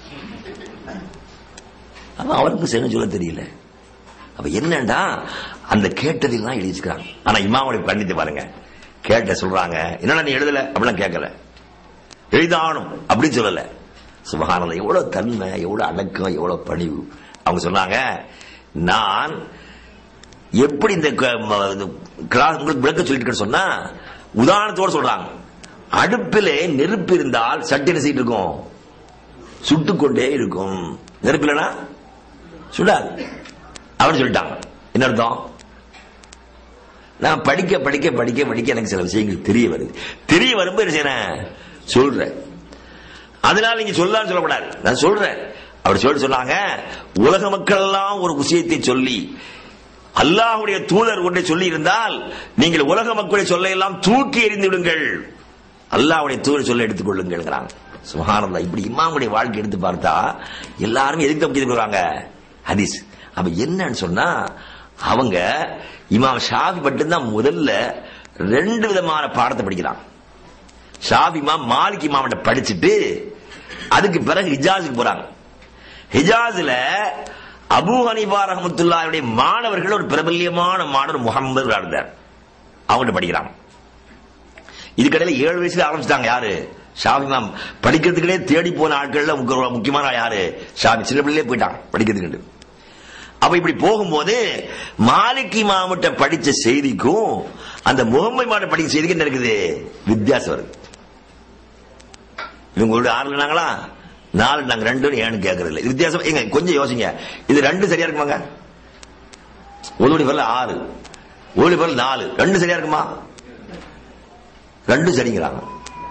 அவன் அவனுக்கு செய்ய சொல்ல தெரியல அப்ப என்னண்டா அந்த கேட்டதெல்லாம் எழுதி வச்சுக்கிறாங்க ஆனா இமாவுடைய பண்ணிட்டு பாருங்க கேட்ட சொல்றாங்க என்னடா நீ எழுதல அப்படிலாம் கேட்கல எழுதானும் அப்படின்னு சொல்லல சுபகானந்தம் எவ்வளவு தன்மை எவ்வளவு அடக்கம் எவ்வளவு பணிவு அவங்க சொன்னாங்க நான் எப்படி இந்த கிளாஸ் உங்களுக்கு விளக்க சொல்லிட்டு சொன்னா உதாரணத்தோட சொல்றாங்க அடுப்பிலே நெருப்பு இருந்தால் சட்டி என்ன செய்யிட்டு இருக்கும் சுட்டுக்கொண்டே இருக்கும் நெருப்பு இல்லைனா சுடாது அப்படின்னு சொல்லிட்டாங்க என்ன அர்த்தம் நான் படிக்க படிக்க படிக்க படிக்க எனக்கு சில விஷயங்கள் தெரிய வருது தெரிய வரும்போது என்ன செய்யறேன் சொல்றேன் அதனால நீங்க சொல்லலாம்னு சொல்லக்கூடாது நான் சொல்றேன் அப்படி சொல்லி சொன்னாங்க உலக மக்கள் எல்லாம் ஒரு விஷயத்தை சொல்லி அல்லாஹுடைய தூதர் ஒன்றை சொல்லி இருந்தால் நீங்கள் உலக மக்களுடைய சொல்ல எல்லாம் தூக்கி எறிந்து விடுங்கள் அல்லாஹுடைய தூதர் சொல்ல எடுத்துக் கொள்ளுங்கள் சுகானந்தா இப்படி இமாமுடைய வாழ்க்கை எடுத்து பார்த்தா எல்லாருமே எதுக்கு தப்பிச்சு வருவாங்க ஹதீஸ் அப்ப என்னன்னு சொன்னா அவங்க இமாம் ஷாஃபி மட்டும்தான் முதல்ல ரெண்டு விதமான பாடத்தை படிக்கிறான் ஷாஃபி இமாம் மாலிக் இமாம் படிச்சுட்டு அதுக்கு பிறகு ஹிஜாஸுக்கு போறாங்க ஹிஜாஸ்ல அபு ஹனிபா ரஹமத்துல்லாவுடைய மாணவர்கள் ஒரு பிரபல்யமான மாணவர் முகமது இருந்தார் அவங்கள்ட்ட படிக்கிறாங்க இதுக்கடையில ஏழு வயசுல ஆரம்பிச்சிட்டாங்க யாரு ஷாஃபி இமாம் படிக்கிறதுக்கிட்டே தேடி போன ஆட்கள்ல முக்கியமான யாரு ஷாஃபி சின்ன பிள்ளையே போயிட்டாங்க படிக்கிறதுக்கு அப்ப இப்படி போகும்போது மாலிகி மாவட்ட படிச்ச செய்திக்கும் அந்த முகமது மாவட்ட படிச்ச செய்திக்கு என்ன இருக்குது வித்தியாசம் வருது இவங்களோட ஆறு நாங்களா நாலு நாங்க ரெண்டு ஏன்னு கேட்கறது இல்லை வித்தியாசம் எங்க கொஞ்சம் யோசிங்க இது ரெண்டு சரியா இருக்குமாங்க ஒரு பரல ஆறு ஒரு பரல நாலு ரெண்டு சரியா இருக்குமா ரெண்டு சரிங்கிறாங்க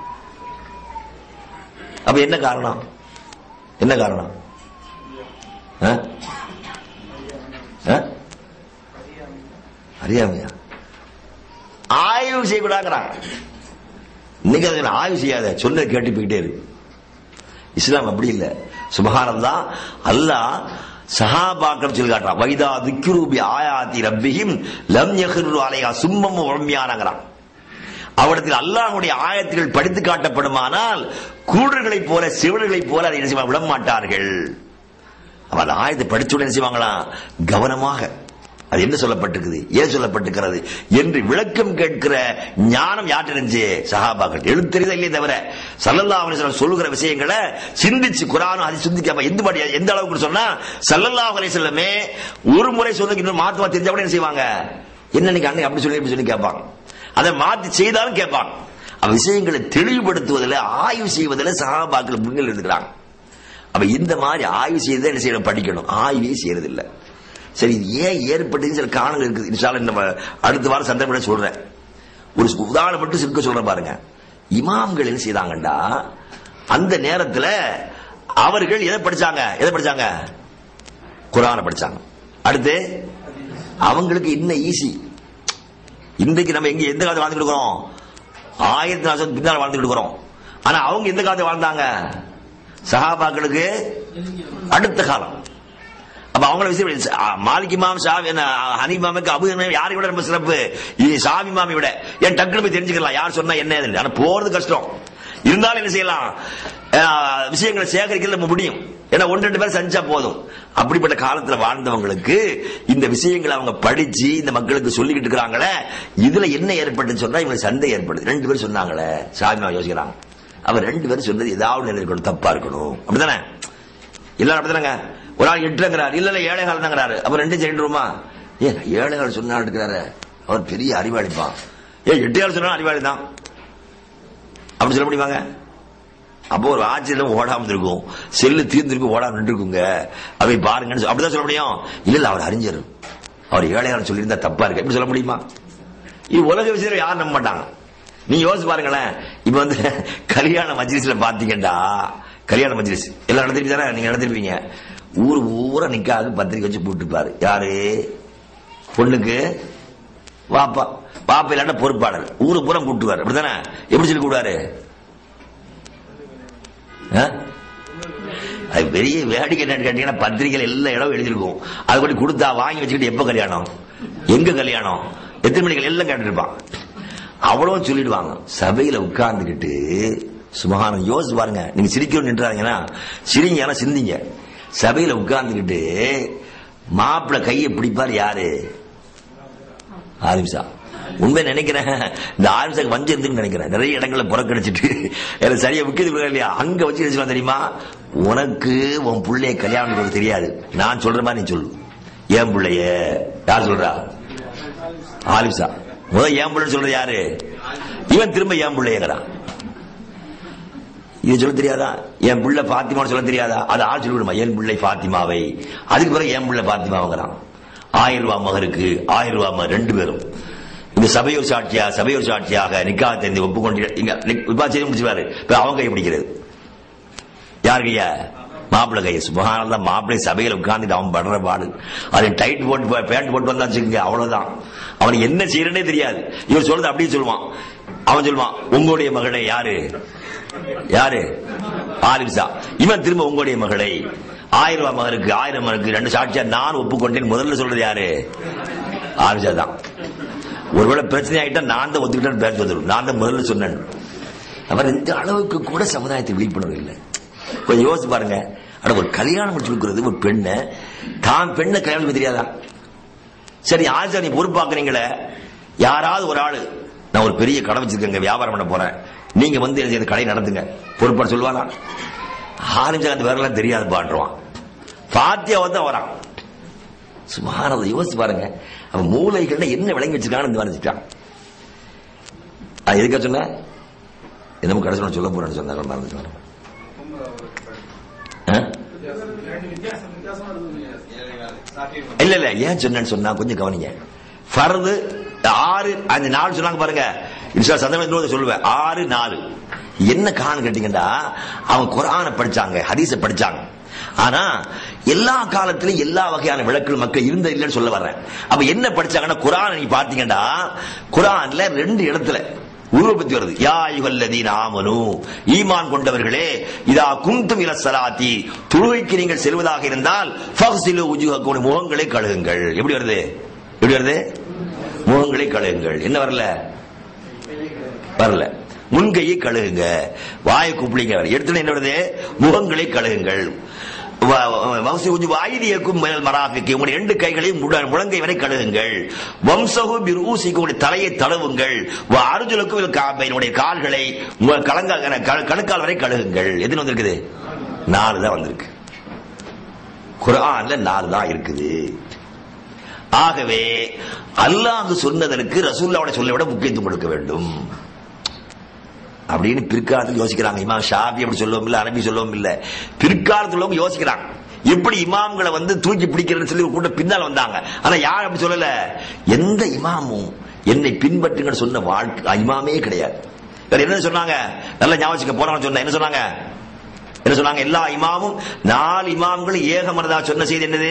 அப்ப என்ன காரணம் என்ன காரணம் அறியாமையா ஆய்வு செய்யக்கூடாங்கிறாங்க இன்னைக்கு அதை ஆய்வு செய்யாத சொல்ல கேட்டு போயிட்டே இருக்கு இஸ்லாம் அப்படி இல்ல சுபகானம் தான் அல்லாஹ் சஹாபாக்கள் சொல்லி காட்டுறான் வைதா திக்ரூபி ஆயாத்தி ரப்பிஹிம் லம் யஹ்ரு அலைஹா சும்மம் உம்மியானங்கறான் அவரிடத்தில் அல்லாஹ்வுடைய ஆயத்துகள் படித்து காட்டப்படுமானால் கூடர்களைப் போல சிவர்களைப் போல அதை என்ன செய்வாங்க விட மாட்டார்கள் அவன் அந்த ஆயத்தை படிச்ச உடனே செய்வாங்களா கவனமாக அது என்ன சொல்லப்பட்டிருக்குது ஏன் சொல்லப்பட்டிருக்கிறது என்று விளக்கம் கேட்கிற ஞானம் யார்கிட்ட இருந்துச்சு சஹாபாக்கள் எழுத்தறிதா இல்லையே தவிர சல்லல்லா அலிஸ்லாம் சொல்லுகிற விஷயங்களை சிந்திச்சு குரானும் அது சிந்திக்காம எந்த படி எந்த அளவுக்கு சொன்னா சல்லல்லா அலிஸ்லமே ஒரு முறை சொல்லுக்கு இன்னும் மாத்தமா தெரிஞ்ச கூட என்ன செய்வாங்க என்ன நீங்க அன்னைக்கு அப்படி சொல்லி இப்படி சொல்லி கேட்பாங்க அதை மாத்தி செய்தாலும் கேட்பாங்க அவ விஷயங்களை தெளிவுபடுத்துவதில் ஆய்வு செய்வதில் சஹாபாக்கள் முன்னில் இருக்கிறாங்க அப்ப இந்த மாதிரி ஆய்வு செய்து என்ன செய்யணும் படிக்கணும் ஆய்வே செய்யறது இல்ல சரி இது ஏன் ஏற்பட்டது சில காரணங்கள் இருக்குது இன்ஷால்ல நம்ம அடுத்த வாரம் சந்தர்ப்பம் சொல்றேன் ஒரு உதாரணம் மட்டும் சிற்க சொல்றேன் பாருங்க இமாம்கள் என்ன செய்தாங்கண்டா அந்த நேரத்துல அவர்கள் எதை படிச்சாங்க எதை படிச்சாங்க குரானை படிச்சாங்க அடுத்து அவங்களுக்கு இன்னும் ஈஸி இன்றைக்கு நம்ம எங்க எந்த காலத்துல வாழ்ந்துட்டு இருக்கிறோம் ஆயிரத்தி நாலு பின்னால் வாழ்ந்துட்டு இருக்கிறோம் ஆனா அவங்க எந்த காலத்துல வாழ்ந்தாங்க சஹாபாக்களுக்கு அடுத்த காலம் அப்ப அவங்கள விஷயம் மாலிக் இமாம் ஷாவி ஹனிமாமுக்கு அபு ஹனீஃபா யாரை விட ரொம்ப சிறப்பு இது ஷாவி இமாமை விட என் டக்குனு போய் தெரிஞ்சுக்கலாம் யார் சொன்னா என்ன ஏதுன்னு. ஆனா போறது கஷ்டம் இருந்தாலும் என்ன செய்யலாம் அஹ், விஷயங்களை சேகரிக்கிறது நம்ம முடியும் ஏன்னா ஒன்று ரெண்டு பேர் செஞ்சா போதும் அப்படிப்பட்ட காலத்துல வாழ்ந்தவங்களுக்கு இந்த விஷயங்களை அவங்க படிச்சு இந்த மக்களுக்கு சொல்லிக்கிட்டு இருக்கிறாங்களே இதுல என்ன ஏற்பட்டுன்னு சொன்னா இவங்களுக்கு சண்டை ஏற்படுது ரெண்டு பேரும் சொன்னாங்களே சாமிமா யோசிக்கிறாங்க அவர் ரெண்டு பேரும் சொன்னது ஏதாவது நிலை இருக்கணும் தப்பா இருக்கணும் அப்படிதானே எல்லாரும் அப்படிதானங்க ஒரு ஆள் எட்டுங்கிறார் இல்ல இல்ல ஏழை காலம் தாங்கிறாரு அப்ப ரெண்டும் சேர்ந்துருமா ஏ ஏழை காலம் சொன்னா இருக்கிறாரு அவர் பெரிய அறிவாளிப்பான் ஏ எட்டு காலம் சொன்னா அறிவாளி தான் அப்படி சொல்ல முடியுமாங்க அப்போ ஒரு ஆச்சரியம் ஓடாம இருக்கும் செல்லு தீர்ந்திருக்கு ஓடாம நின்றுக்குங்க அவை பாருங்கன்னு சொல்லி- அப்படிதான் சொல்ல முடியும் இல்ல இல்ல அவர் அறிஞர் அவர் ஏழை காலம் சொல்லியிருந்தா தப்பா இருக்கு எப்படி சொல்ல முடியுமா இது உலக விஷயம் யாரும் நம்ப மாட்டாங்க நீங்க யோசிச்சு பாருங்களேன் இப்ப வந்து கல்யாண மஜ்லிஸ்ல பாத்தீங்கன்னா கல்யாண மஜ்லிஸ் எல்லாம் நடத்திருப்பீங்க தானே நீங்க நடத்திருப்பீங்க ஊர் ஊரா நிக்காது பத்திரிக்கை வச்சு போட்டுப்பாரு யாரு பொண்ணுக்கு வாப்பா வாப்பா இல்லாட்ட பொறுப்பாளர் ஊரு பூரா கூட்டுவார் அப்படித்தானே எப்படி சொல்லி கூடுவாரு ஆ? அது பெரிய வேடிக்கை என்னன்னு கேட்டீங்கன்னா பத்திரிகைகள் எல்லா இடம் எழுதிருக்கும் அது படி கொடுத்தா வாங்கி வச்சுக்கிட்டு எப்ப கல்யாணம் எங்க கல்யாணம் எத்தனை மணிகள் எல்லாம் கேட்டுருப்பான் அவ்வளவு சொல்லிடுவாங்க சபையில உட்கார்ந்துகிட்டு சுமகானம் யோசிச்சு பாருங்க நீங்க சிரிக்கணும் நின்றாங்கன்னா சிரிங்க ஆனா சிந்திங்க சபையில உட்கார்ந்துகிட்டு மாப்பிள்ளை கையை பிடிப்பார் யாரு ஆரிம்சா உண்மை நினைக்கிறேன் இந்த ஆரிம்சாக்கு வஞ்சம் இருந்துன்னு நினைக்கிறேன் நிறைய இடங்கள்ல புறக்கணிச்சிட்டு எனக்கு சரியா விக்கிறது இல்லையா அங்க வச்சு வச்சுக்கலாம் தெரியுமா உனக்கு உன் பிள்ளைய கல்யாணம் பண்ண தெரியாது நான் சொல்ற மாதிரி நீ சொல்லு என் பிள்ளைய யார் சொல்றா ஆலிம்சா முதல் என் பிள்ளைன்னு சொல்றது யாரு இவன் திரும்ப என் பிள்ளையங்கிறான் இது சொல்ல தெரியாதா என் பிள்ளை பாத்திமான்னு சொல்ல தெரியாதா அது ஆள் சொல்லிவிடுமா என் பிள்ளை பாத்திமாவை அதுக்கு பிறகு என் பிள்ளை பாத்திமாவுங்கிறான் ஆயிரம் ரூபாய் மகருக்கு ஆயிரம் ரூபாய் மகர் ரெண்டு பேரும் இந்த சபையோர் சாட்சியா சபையோர் சாட்சியாக நிக்கா தெரிந்து ஒப்புக்கொண்டு இங்க விபா செய்து முடிச்சுவாரு இப்ப அவங்க கை பிடிக்கிறது யார் கையா மாப்பிள்ளை கையை சுபகானந்தா மாப்பிள்ளை சபையில உட்கார்ந்துட்டு அவன் படுற பாடு அது டைட் போட்டு பேண்ட் போட்டு வந்தா வச்சுக்கோங்க அவ்வளவுதான் அவனுக்கு என்ன செய்யறனே தெரியாது இவர் சொல்றது அப்படியே சொல்லுவான் அவன் சொல்லுவான் உங்களுடைய மகளை யாரு யாரு ஆலிம்சா இவன் திரும்ப உங்களுடைய மகளை ஆயிரம் ரூபாய் மகருக்கு ஆயிரம் மகருக்கு ரெண்டு சாட்சியா நான் ஒப்புக்கொண்டேன் முதல்ல சொல்றது யாரு ஆலிம்சா தான் ஒருவேளை பிரச்சனை ஆயிட்டா நான் தான் ஒத்துக்கிட்டேன்னு பேர் வந்துடும் நான் தான் முதல்ல சொன்னேன் அவர் இந்த அளவுக்கு கூட சமுதாயத்தை விழிப்புணர்வு இல்லை கொஞ்சம் யோசிச்சு பாருங்க அட ஒரு கல்யாணம் முடிச்சு கொடுக்கறது ஒரு பெண்ணை தான் பெண்ணை கல்யாணம் பண்ண தெரியாதா சரி ஆச்சா நீ பொறுப்பாக்குறீங்களே யாராவது ஒரு ஆளு நான் ஒரு பெரிய கடை வச்சிருக்கேங்க வியாபாரம் பண்ண போறேன் நீங்க வந்து எனக்கு இந்த கடை நடத்துங்க பொறுப்பாடு சொல்லுவானா ஆரம்பிச்சா அந்த வேறெல்லாம் தெரியாது பாடுவான் பாத்தியாவை தான் வரான் சுமாரதை யோசிச்சு பாருங்க அவன் மூளைகள்ல என்ன விளங்கி வச்சிருக்கான்னு வரைஞ்சிட்டான் எதுக்கா சொன்ன என்னமோ கடைசி நான் சொல்ல போறேன்னு சொன்னாங்க மறந்துட்டு இல்ல இல்ல ஏன் சொன்னேன்னு சொன்னா கொஞ்சம் கவனிங்க ஃபர்து ஆறு அந்த நாலு சொன்னாங்க பாருங்க இன்ஷா சந்தர்ப்பத்தில் சொல்லுவேன் ஆறு நாலு என்ன காரணம் கேட்டீங்கன்னா அவங்க குரானை படிச்சாங்க ஹதீஸ படிச்சாங்க ஆனா எல்லா காலத்திலும் எல்லா வகையான விளக்குகள் மக்கள் இருந்த இல்லைன்னு சொல்ல வர்றேன் அப்ப என்ன படிச்சாங்கன்னா குரான் நீங்க பாத்தீங்கன்னா குரான்ல ரெண்டு இடத்துல உருவ பத்தி வருது யா யுகல்லதீன ஆமனு ஈமான் கொண்டவர்களே இதா குந்தும் இல சலாத்தி துருவைக்கு நீங்கள் செல்வதாக இருந்தால் ஃபக்ஸிலு உஜுஹக்கும் முகங்களை கழுகுங்கள் எப்படி வருது எப்படி வருது முகங்களை கழுகுங்கள் என்ன வரல வரல முன்கையை கழுகுங்க வாயை கூப்பிடுங்க எடுத்துட்டு என்ன வருது முகங்களை கழுகுங்கள் வாயுதியக்கும் மராபிக்கு உங்களுடைய ரெண்டு கைகளையும் முழங்கை வரை கழுகுங்கள் வம்சகு பிரூசிக்கு உங்களுடைய தலையை தடவுங்கள் அருஜலுக்கும் காப்பையினுடைய கால்களை கலங்க கணுக்கால் வரை கழுகுங்கள் எதுன்னு வந்திருக்குது நாலு தான் வந்திருக்கு குரான்ல நாலு தான் இருக்குது ஆகவே அல்லாஹ் சொன்னதற்கு ரசூல்லாவோட சொல்ல விட முக்கியத்துவம் கொடுக்க வேண்டும் அப்படின்னு பிற்காலத்தில் யோசிக்கிறாங்க இமாம் ஷாபி அப்படி சொல்லவும் இல்ல அரபி சொல்லவும் இல்ல பிற்காலத்தில் உள்ளவங்க யோசிக்கிறாங்க எப்படி இமாம்களை வந்து தூக்கி பிடிக்கிறதுன்னு சொல்லி ஒரு கூட்டம் பின்னால் வந்தாங்க ஆனா யார் அப்படி சொல்லல எந்த இமாமும் என்னை பின்பற்றுங்கன்னு சொன்ன வாழ்க்கை இமாமே கிடையாது வேற என்ன சொன்னாங்க நல்ல ஞாபகம் போறாங்க சொன்ன என்ன சொன்னாங்க என்ன சொன்னாங்க எல்லா இமாமும் நாலு இமாம்களும் ஏகமனதா சொன்ன செய்தி என்னது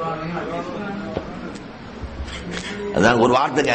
அதான் ஒரு வார்த்தைங்க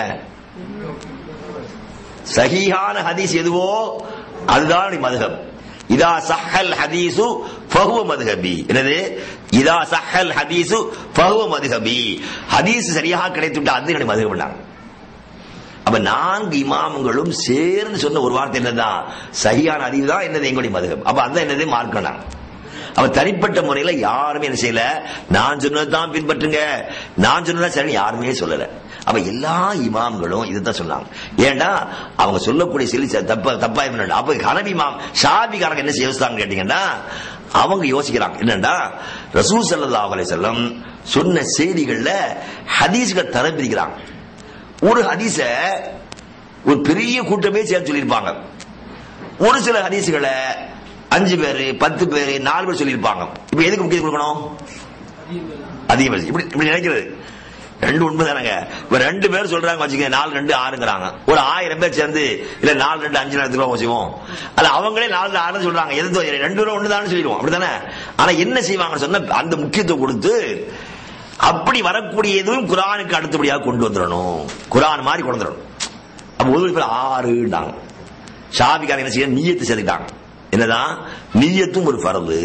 சஹீஹான ஹதீஸ் எதுவோ அதுதான் மதுஹப் இதா சஹல் ஹதீசு ஃபஹுவ மதுஹபி என்னது இதா சஹல் ஹதீசு ஃபஹுவ மதுஹபி ஹதீஸ் சரியாக கிடைத்துவிட்டா அது என்னுடைய மதுஹப் அப்ப நான்கு இமாம்களும் சேர்ந்து சொன்ன ஒரு வார்த்தை என்னதான் சரியான அறிவு தான் என்னது எங்களுடைய மதுகம் அப்ப அதான் என்னது மார்க்கணும் அவ தனிப்பட்ட முறையில யாருமே என்ன செய்யல நான் சொன்னதுதான் பின்பற்றுங்க நான் சொன்னதான் சரி யாருமே சொல்லல அவ எல்லா இமாம்களும் இதுதான் சொன்னாங்க ஏண்டா அவங்க சொல்லக்கூடிய சொல்லி தப்பா தப்பா இருந்தா அப்ப ஹனபி இமாம் ஷாபிகாரங்க என்ன யோசித்தாங்க கேட்டீங்கன்னா அவங்க யோசிக்கிறாங்க என்னண்டா ரசூல் சல்லல்லாஹு அலைஹி வஸல்லம் சொன்ன செய்திகள்ல ஹதீஸ்கள் தரம் பிரிக்கிறாங்க ஒரு ஹதீஸ ஒரு பெரிய கூட்டமே சேர்த்து சொல்லியிருப்பாங்க ஒரு சில ஹதீஸுகளை அஞ்சு பேரு பத்து பேரு நாலு பேர் சொல்லியிருப்பாங்க இப்ப எதுக்கு முக்கியம் கொடுக்கணும் அதிகம் பேர் இப்படி இப்படி நினைக்கிறது ரெண்டு உண்மை தானங்க இப்ப ரெண்டு பேர் சொல்றாங்க வச்சுக்க நாலு ரெண்டு ஆறுங்கிறாங்க ஒரு ஆயிரம் பேர் சேர்ந்து இல்ல நாலு ரெண்டு அஞ்சு நேரத்துக்கு வச்சுக்குவோம் அது அவங்களே நாலு ஆறு சொல்றாங்க எது ரெண்டு பேரும் ஒண்ணுதான் சொல்லிடுவோம் அப்படித்தானே ஆனா என்ன செய்வாங்கன்னு சொன்னா அந்த முக்கியத்துவம் கொடுத்து அப்படி வரக்கூடியதும் குரானுக்கு அடுத்தபடியாக கொண்டு வந்துடணும் குரான் மாதிரி கொண்டு வந்துடணும் அப்ப ஒரு பேர் ஆறுண்டாங்க ஷாபிக்காரங்க என்ன செய்ய நீயத்து சேர்த்துக்கிட்டாங்க என்னதான் நீயத்தும் ஒரு பரவு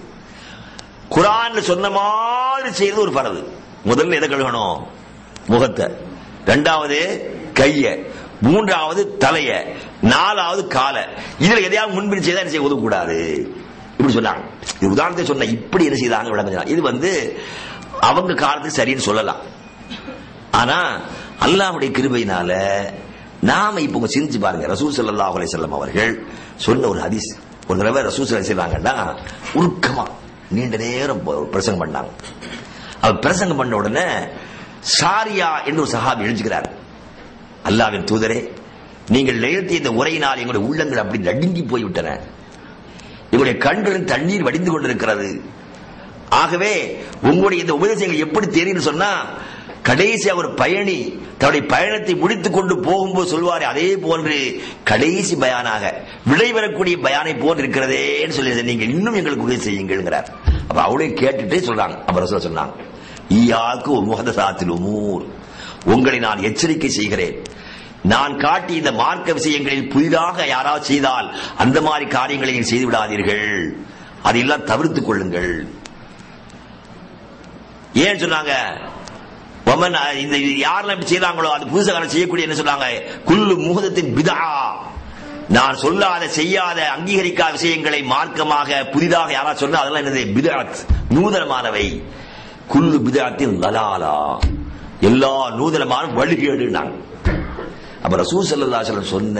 குரான்ல சொன்ன மாதிரி செய்யறது ஒரு பரவு முதல்ல எதை கழுகணும் முகத்தை ரெண்டாவது கைய மூன்றாவது தலைய நாலாவது காலை இதுல எதையாவது முன்பின் செய்தா என்ன செய்ய ஒதுக்கூடாது இப்படி சொன்னாங்க இது உதாரணத்தை சொன்ன இப்படி என்ன செய்தாங்க விளங்க இது வந்து அவங்க காலத்துக்கு சரின்னு சொல்லலாம் ஆனா அல்லாஹுடைய கிருபையினால நாம இப்ப உங்க சிந்திச்சு பாருங்க ரசூல் சல்லாஹ் அலையம் அவர்கள் சொன்ன ஒரு ஹதீஸ் ஒரு தடவை ரசூல் செய்வாங்கன்னா உருக்கமா நீண்ட நேரம் பிரசங்கம் பண்ணாங்க அவர் பிரசங்கம் பண்ண உடனே சாரியா என்று ஒரு சஹாபி எழுதுகிறார் அல்லாவின் தூதரே நீங்கள் நிகழ்த்திய இந்த உரையினால் எங்களுடைய உள்ளங்கள் அப்படி நடுங்கி போய்விட்டன எங்களுடைய கண்களின் தண்ணீர் வடிந்து கொண்டிருக்கிறது ஆகவே உங்களுடைய இந்த உபதேசங்கள் எப்படி தெரியும் சொன்னா கடைசி அவர் பயணி தன்னுடைய பயணத்தை முடித்துக் கொண்டு போகும்போது சொல்வாரு அதே போன்று கடைசி பயானாக விடைபெறக்கூடிய பயானை போன்று இருக்கிறதேன்னு சொல்லி நீங்க இன்னும் எங்களுக்கு உதவி செய்யுங்கிறார் அப்ப அவளே கேட்டுட்டே சொல்றாங்க அப்ப சொல்ல சொன்னாங்க ஈயாக்கு முகதசாத்தில் உமூர் உங்களை நான் எச்சரிக்கை செய்கிறேன் நான் காட்டி இந்த மார்க்க விஷயங்களில் புதிதாக யாராவது செய்தால் அந்த மாதிரி காரியங்களை நீங்கள் செய்து விடாதீர்கள் அதையெல்லாம் தவிர்த்துக் கொள்ளுங்கள் ஏன் சொன்னாங்க ஒமன் இந்த யாரெல்லாம் இப்படி செய்யறாங்களோ அது புதுசாக செய்யக்கூடிய என்ன சொன்னாங்க குல்லு முகதத்தின் பிதா நான் சொல்லாத செய்யாத அங்கீகரிக்காத விஷயங்களை மார்க்கமாக புதிதாக யாராவது சொன்னா அதெல்லாம் என்னது பிதாத் நூதனமானவை குல்லு பிதாத்தின் லலாலா எல்லா நூதனமான வழிகேடு அப்ப ரசூல் சல்லா சொன்ன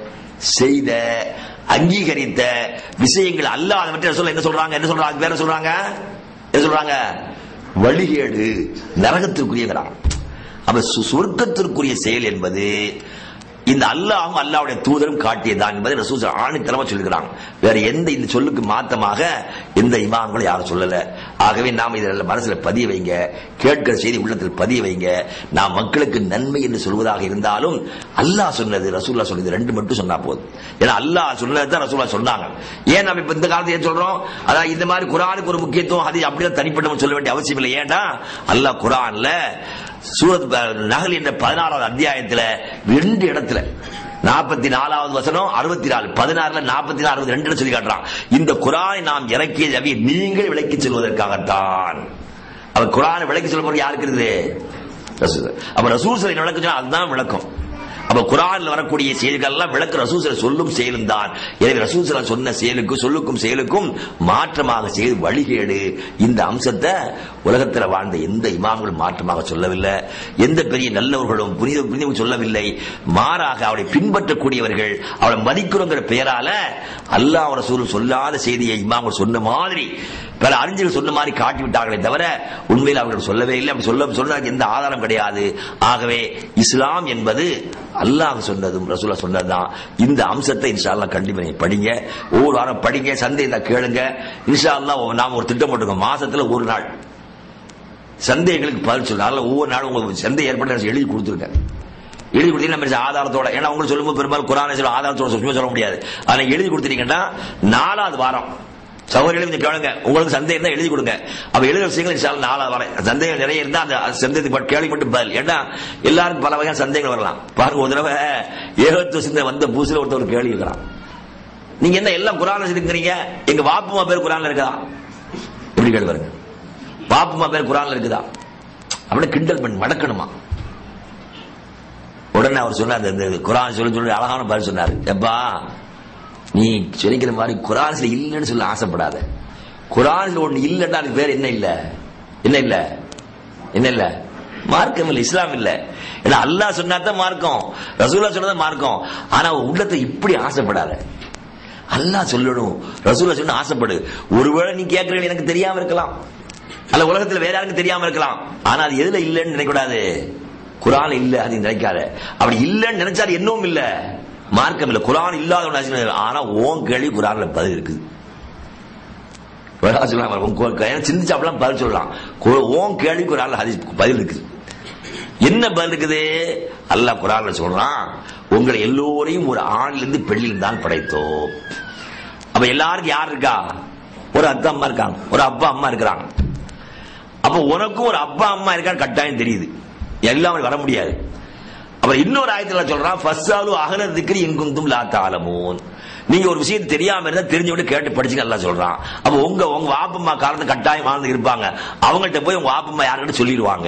செய்த அங்கீகரித்த விஷயங்கள் அல்லாதவற்றை சொல்ல என்ன சொல்றாங்க என்ன சொல்றாங்க வேற சொல்றாங்க என்ன சொல்றாங்க வழிகேடு நரகத்திற்குரியங்கிறான் அப்ப சொர்க்கத்திற்குரிய செயல் என்பது இந்த அல்லாஹும் அல்லாவுடைய தூதரும் காட்டியதான் என்பதை ரசூல் ஆணித்தரமா சொல்லுகிறாங்க வேற எந்த இந்த சொல்லுக்கு மாத்தமாக எந்த இமாம்களும் யாரும் சொல்லல ஆகவே நாம் இதில் மனசுல பதிய வைங்க கேட்கிற செய்தி உள்ளத்தில் பதிய வைங்க நாம் மக்களுக்கு நன்மை என்று சொல்வதாக இருந்தாலும் அல்லாஹ் சொன்னது ரசூல்லா சொன்னது ரெண்டு மட்டும் சொன்னா போதும் ஏன்னா அல்லாஹ் சொன்னது தான் ரசூல்லா சொன்னாங்க ஏன் நம்ம இப்ப இந்த காலத்துல ஏன் சொல்றோம் அதான் இந்த மாதிரி குரானுக்கு ஒரு முக்கியத்துவம் அது அப்படியே தனிப்பட்ட சொல்ல வேண்டிய அவசியம் இல்லை ஏன்டா அல்லாஹ் குரான்ல சூரத் நகல் என்ற பதினாறாவது அத்தியாயத்துல ரெண்டு இடத்துல நாற்பத்தி நாலாவது வசனம் அறுபத்தி நாலு பதினாறுல நாற்பத்தி நாலு அறுபத்தி ரெண்டு சொல்லி காட்டுறான் இந்த குரானை நாம் இறக்கிய அவை நீங்கள் விளக்கி செல்வதற்காகத்தான் அவர் குரானை விளக்கி சொல்ல யாருக்கு இருக்குது அப்ப ரசூல் சிலை விளக்க சொன்னா அதுதான் விளக்கம் அப்ப குரான்ல வரக்கூடிய செயல்கள் எல்லாம் விளக்க ரசூசல சொல்லும் செயலும் தான் எனவே ரசூசல சொன்ன செயலுக்கும் சொல்லுக்கும் செயலுக்கும் மாற்றமாக செய்து வழிகேடு இந்த அம்சத்தை உலகத்தில் வாழ்ந்த எந்த இமாம்களும் மாற்றமாக சொல்லவில்லை எந்த பெரிய நல்லவர்களும் புனித புனிதம் சொல்லவில்லை மாறாக அவளை பின்பற்றக்கூடியவர்கள் அவளை மதிக்கிறோங்கிற பெயரால அல்லாஹ் ரசூலும் சொல்லாத செய்தியை இமாம்கள் சொன்ன மாதிரி பல அறிஞர்கள் சொன்ன மாதிரி காட்டி விட்டார்களே தவிர உண்மையில் அவர்கள் சொல்லவே இல்லை அப்படி சொல்ல சொன்னதுக்கு எந்த ஆதாரம் கிடையாது ஆகவே இஸ்லாம் என்பது அல்லாஹ் சொன்னதும் ரசூலா சொன்னதுதான் இந்த அம்சத்தை இன்ஷா அல்லா கண்டிப்பா நீங்க படிங்க ஒவ்வொரு வாரம் படிங்க சந்தை இருந்தா கேளுங்க இன்ஷா அல்லா நாம ஒரு திட்டம் போட்டுருக்கோம் மாசத்துல ஒரு நாள் சந்தேகங்களுக்கு பதில் சொல்ல அதனால ஒவ்வொரு நாளும் உங்களுக்கு சந்தை ஏற்பட்ட எழுதி கொடுத்துருக்கேன் எழுதி கொடுத்தீங்கன்னா நம்ம ஆதாரத்தோட ஏன்னா உங்களுக்கு சொல்லும்போது பெரும்பாலும் குரானை சொல்ல ஆதாரத்தோட சும்மா சொல்ல முடியாது அதை எழுதி கொடுத்துட்டீங்கன்னா நாலாவது வாரம் சகோதரிகளும் கொஞ்சம் கேளுங்க உங்களுக்கு சந்தேகம் தான் எழுதி கொடுங்க அப்ப எழுதுற விஷயங்கள் இன்ஷால்லா நாளா வர சந்தேகம் நிறைய இருந்தா அந்த சந்தேகத்தை மட்டும் கேள்வி மட்டும் பதில் ஏன்னா எல்லாருக்கும் பல வகையான சந்தேகங்கள் வரலாம் பாருங்க ஒரு தடவை ஏகத்துவ சிந்தனை வந்த பூசில ஒருத்தர் ஒரு கேள்வி இருக்கிறான் நீங்க என்ன எல்லாம் குரான்ல இருக்கிறீங்க எங்க வாப்புமா பேர் குரான்ல இருக்குதா எப்படி கேள்வி பாருங்க வாப்புமா பேர் குரான்ல இருக்குதா அப்படின்னு கிண்டல் பண்ணி மடக்கணுமா உடனே அவர் சொன்னார் இந்த இந்த குரான் சொல்லி சொல்லி அழகான பதில் சொன்னார் எப்பா நீ சொல்லிக்கிற மாதிரி குரான்ஸ்ல இல்லைன்னு சொல்ல ஆசைப்படாத குரான்ல ஒண்ணு இல்லைன்னா அதுக்கு பேர் என்ன இல்ல என்ன இல்ல என்ன இல்ல மார்க்கம் இல்ல இஸ்லாம் இல்ல ஏன்னா அல்லாஹ் சொன்னா தான் மார்க்கம் ரசூலா சொன்னதா மார்க்கம் ஆனா உன் உள்ளத்தை இப்படி ஆசைப்படாத அல்லாஹ் சொல்லணும் ரசூலா சொன்ன ஆசைப்படு ஒருவேளை நீ கேட்கறது எனக்கு தெரியாம இருக்கலாம் அல்ல உலகத்துல வேற யாருக்கும் தெரியாம இருக்கலாம் ஆனா அது எதுல இல்லைன்னு நினைக்கூடாது குரான் இல்ல அது நினைக்காத அப்படி இல்லைன்னு நினைச்சா அது என்னவும் இல்ல மார்க்கம் இல்ல குரான் இல்லாத ஆனா ஓன் கேள்வி குரான்ல பதில் இருக்குது சிந்திச்சு அப்படிலாம் பதில் சொல்லலாம் கு- ஓன் கேள்வி குரான்ல ஹதீஸ் பதில் இருக்குது என்ன பதில் இருக்குது அல்லாஹ் குரான்ல சொல்றான் உங்களை எல்லோரையும் ஒரு ஆணிலிருந்து இருந்து பெண்ணில் தான் படைத்தோம் அப்ப எல்லாருக்கும் யார் இருக்கா ஒரு அத்தா அம்மா இருக்காங்க ஒரு அப்பா அம்மா இருக்கிறாங்க அப்ப உனக்கும் ஒரு அப்பா அம்மா இருக்கான்னு கட்டாயம் தெரியுது எல்லாம் வர முடியாது அப்புறம் இன்னொரு ஆயத்துல சொல்றான் ஃபஸ்ஸாலு அகல திக்ரி இன்குந்தும் லா தாலமூன் நீங்க ஒரு விஷயம் தெரியாம இருந்தா தெரிஞ்ச விட்டு கேட்டு படிச்சுங்க எல்லாம் சொல்றான் அப்ப உங்க உங்க வாப்பம்மா காலத்து கட்டாயம் வாழ்ந்து இருப்பாங்க அவங்கள்ட்ட போய் உங்க வாப்பம்மா யாருக்கிட்ட சொல்லிடுவாங்க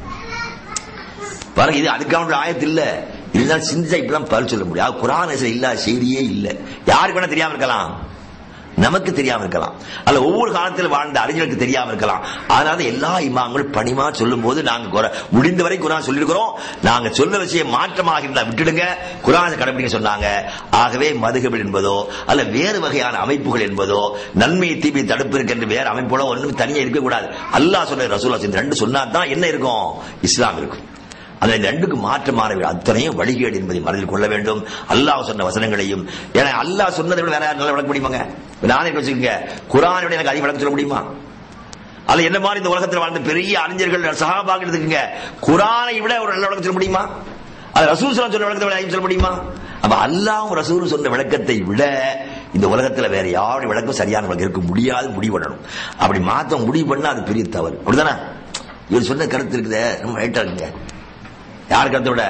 பாருங்க இது அதுக்கான ஆயத்து இல்ல இதுதான் சிந்திச்சா இப்படிதான் பதில் சொல்ல முடியும் அது குரான் இல்லாத செய்தியே இல்ல யாருக்கு வேணா தெரியாம இருக்கலாம் நமக்கு தெரியாம இருக்கலாம் அல்ல ஒவ்வொரு காலத்தில் வாழ்ந்த அறிஞர்களுக்கு தெரியாம இருக்கலாம் அதனால எல்லா இமாம்கள் பணிமா சொல்லும் போது நாங்க குர- முடிந்தவரை குரான் சொல்லியிருக்கிறோம் நாங்க சொன்ன விஷயம் மாற்றமாக இருந்தா விட்டுடுங்க குரானை கடைபிடிக்க சொன்னாங்க ஆகவே மதுகபில் என்பதோ அல்ல வேறு வகையான அமைப்புகள் என்பதோ நன்மை தீமை தடுப்பு என்று வேற அமைப்போட ஒன்றும் தனியா இருக்கக்கூடாது அல்லாஹ் சொன்ன ரசூலா சொன்ன ரெண்டு சொன்னா தான் என்ன இருக்கும் இஸ்லாம் இருக்கும் அந்த இந்த ரெண்டுக்கு மாற்றமான அத்தனையும் வழிகேடு என்பதை மனதில் கொள்ள வேண்டும் அல்லாஹ் சொன்ன வசனங்களையும் ஏன்னா அல்லாஹ் சொன்னதை விட வேற யாரும் நல்லா விளக்க முடியுமாங்க இப்ப நானே இப்ப வச்சுக்கோங்க குரானை விட எனக்கு அதிக விளக்க சொல்ல முடியுமா அல்ல என்ன மாதிரி இந்த உலகத்தில் வாழ்ந்த பெரிய அறிஞர்கள் சகாபாக எடுத்துக்கங்க குரானை விட ஒரு நல்ல விளக்கம் சொல்ல முடியுமா அது ரசூல் ஸல்லல்லாஹு சொன்ன விளக்கத்தை விட அதிகம் சொல்ல முடியுமா அப்ப அல்லாஹ் ரசூல் சொன்ன விளக்கத்தை விட இந்த உலகத்துல வேற யாருடைய விளக்கம் சரியான விளக்கம் இருக்க முடியாது முடிவு பண்ணணும் அப்படி மாத்த முடிவு பண்ணா அது பெரிய தவறு அப்படிதானே இவர் சொன்ன கருத்து இருக்குதே ரொம்ப ரைட்டா இருக்குங்க யார் கருத்தை விட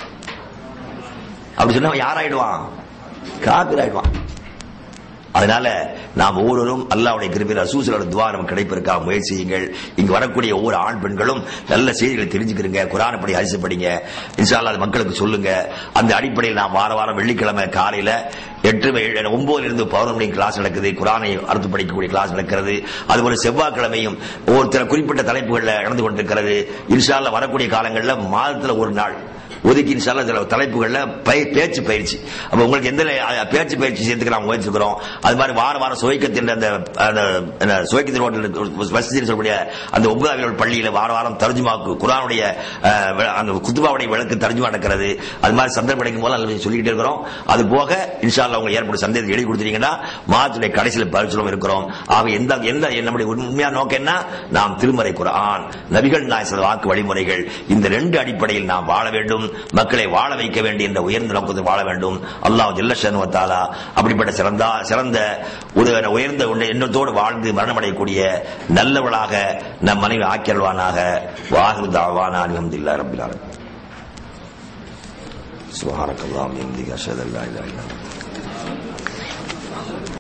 அப்படி சொன்னா அவன் யாராயிடுவான் காபிர் ஆயிடுவான் அதனால நாம் ஒவ்வொருவரும் அல்லாவுடைய கிருபையில் ரசூசலோட துவா நமக்கு கிடைப்பதற்காக முயற்சி செய்யுங்கள் இங்கு வரக்கூடிய ஒவ்வொரு ஆண் பெண்களும் நல்ல செய்திகளை தெரிஞ்சுக்கிறீங்க குரான் படி அரிசி படிங்க இன்ஷால்லா அது மக்களுக்கு சொல்லுங்க அந்த அடிப்படையில் நாம் வார வாரம் வெள்ளிக்கிழமை காலையில எட்டு ஏழு, ஒன்பதுல இருந்து பௌர்ணமி கிளாஸ் நடக்குது குரானை அறுத்து படிக்கக்கூடிய கிளாஸ் நடக்கிறது அதுபோல செவ்வாய்க்கிழமையும் ஒவ்வொருத்தர குறிப்பிட்ட தலைப்புகள்ல நடந்து கொண்டிருக்கிறது இன்ஷால்லா வரக்கூடிய காலங்களில் மாதத்துல ஒரு நாள் ஒதுக்கி இன்ஷால்லா சில தலைப்புகள்ல பய- பேச்சு பயிற்சி அப்ப உங்களுக்கு எந்த அஹ், பேச்சு பயிற்சி சேர்த்துக்க நாம் முயற்சிக்கிறோம் அது மாதிரி வார வாரம் சுவைக்கத்தின் அந்த அந்த என்ன, சுவைக்கத்தின் ஹோட்டல் வசதின்னு சொல்லக்கூடிய அந்த ஒன்பதாவியல் பள்ளியில வார வாரம் தர்ஜுமாக்கு குரானுடைய அஹ், வி- அந்த குத்துபாவுடைய விளக்கு தர்ஜுமா நடக்கிறது அது மாதிரி சந்தர்ப்பம் கிடைக்கும் போது அதில் சொல்லிக்கிட்டே இருக்கிறோம் அது போக இன்ஷால்லா உங்களுக்கு ஏற்படும் சந்தேகத்தை எழுதி கொடுத்தீங்கன்னா மாதத்துடைய கடைசியில் பரிசுலம் இருக்கிறோம் ஆக எந்த எந்த நம்முடைய உண்மையான நோக்கம் என்ன நாம் திருமறை குரான் நபிகள் நாயசர் வாக்கு வழிமுறைகள் இந்த ரெண்டு அடிப்படையில் நாம் வாழ வேண்டும் மக்களை வாழ வைக்க வேண்டிய இந்த உயர்ந்த நோக்கத்தில் வாழ வேண்டும் அல்லாஹ் ஜல்லஷனுவத்தாலா அப்படிப்பட்ட சிறந்த சிறந்த ஒரு உயர்ந்த உள்ள எண்ணத்தோடு வாழ்ந்து மரணமடையக்கூடிய நல்லவளாக நம் மனைவி ஆக்கியல்வானாக வாகு தாவானா அலமதுல்லா ரபிலான சுபஹானக்கல்லாஹு வபிஹம்திஹி அஷ்ஹது அல்லா இலாஹா இல்லா அன்த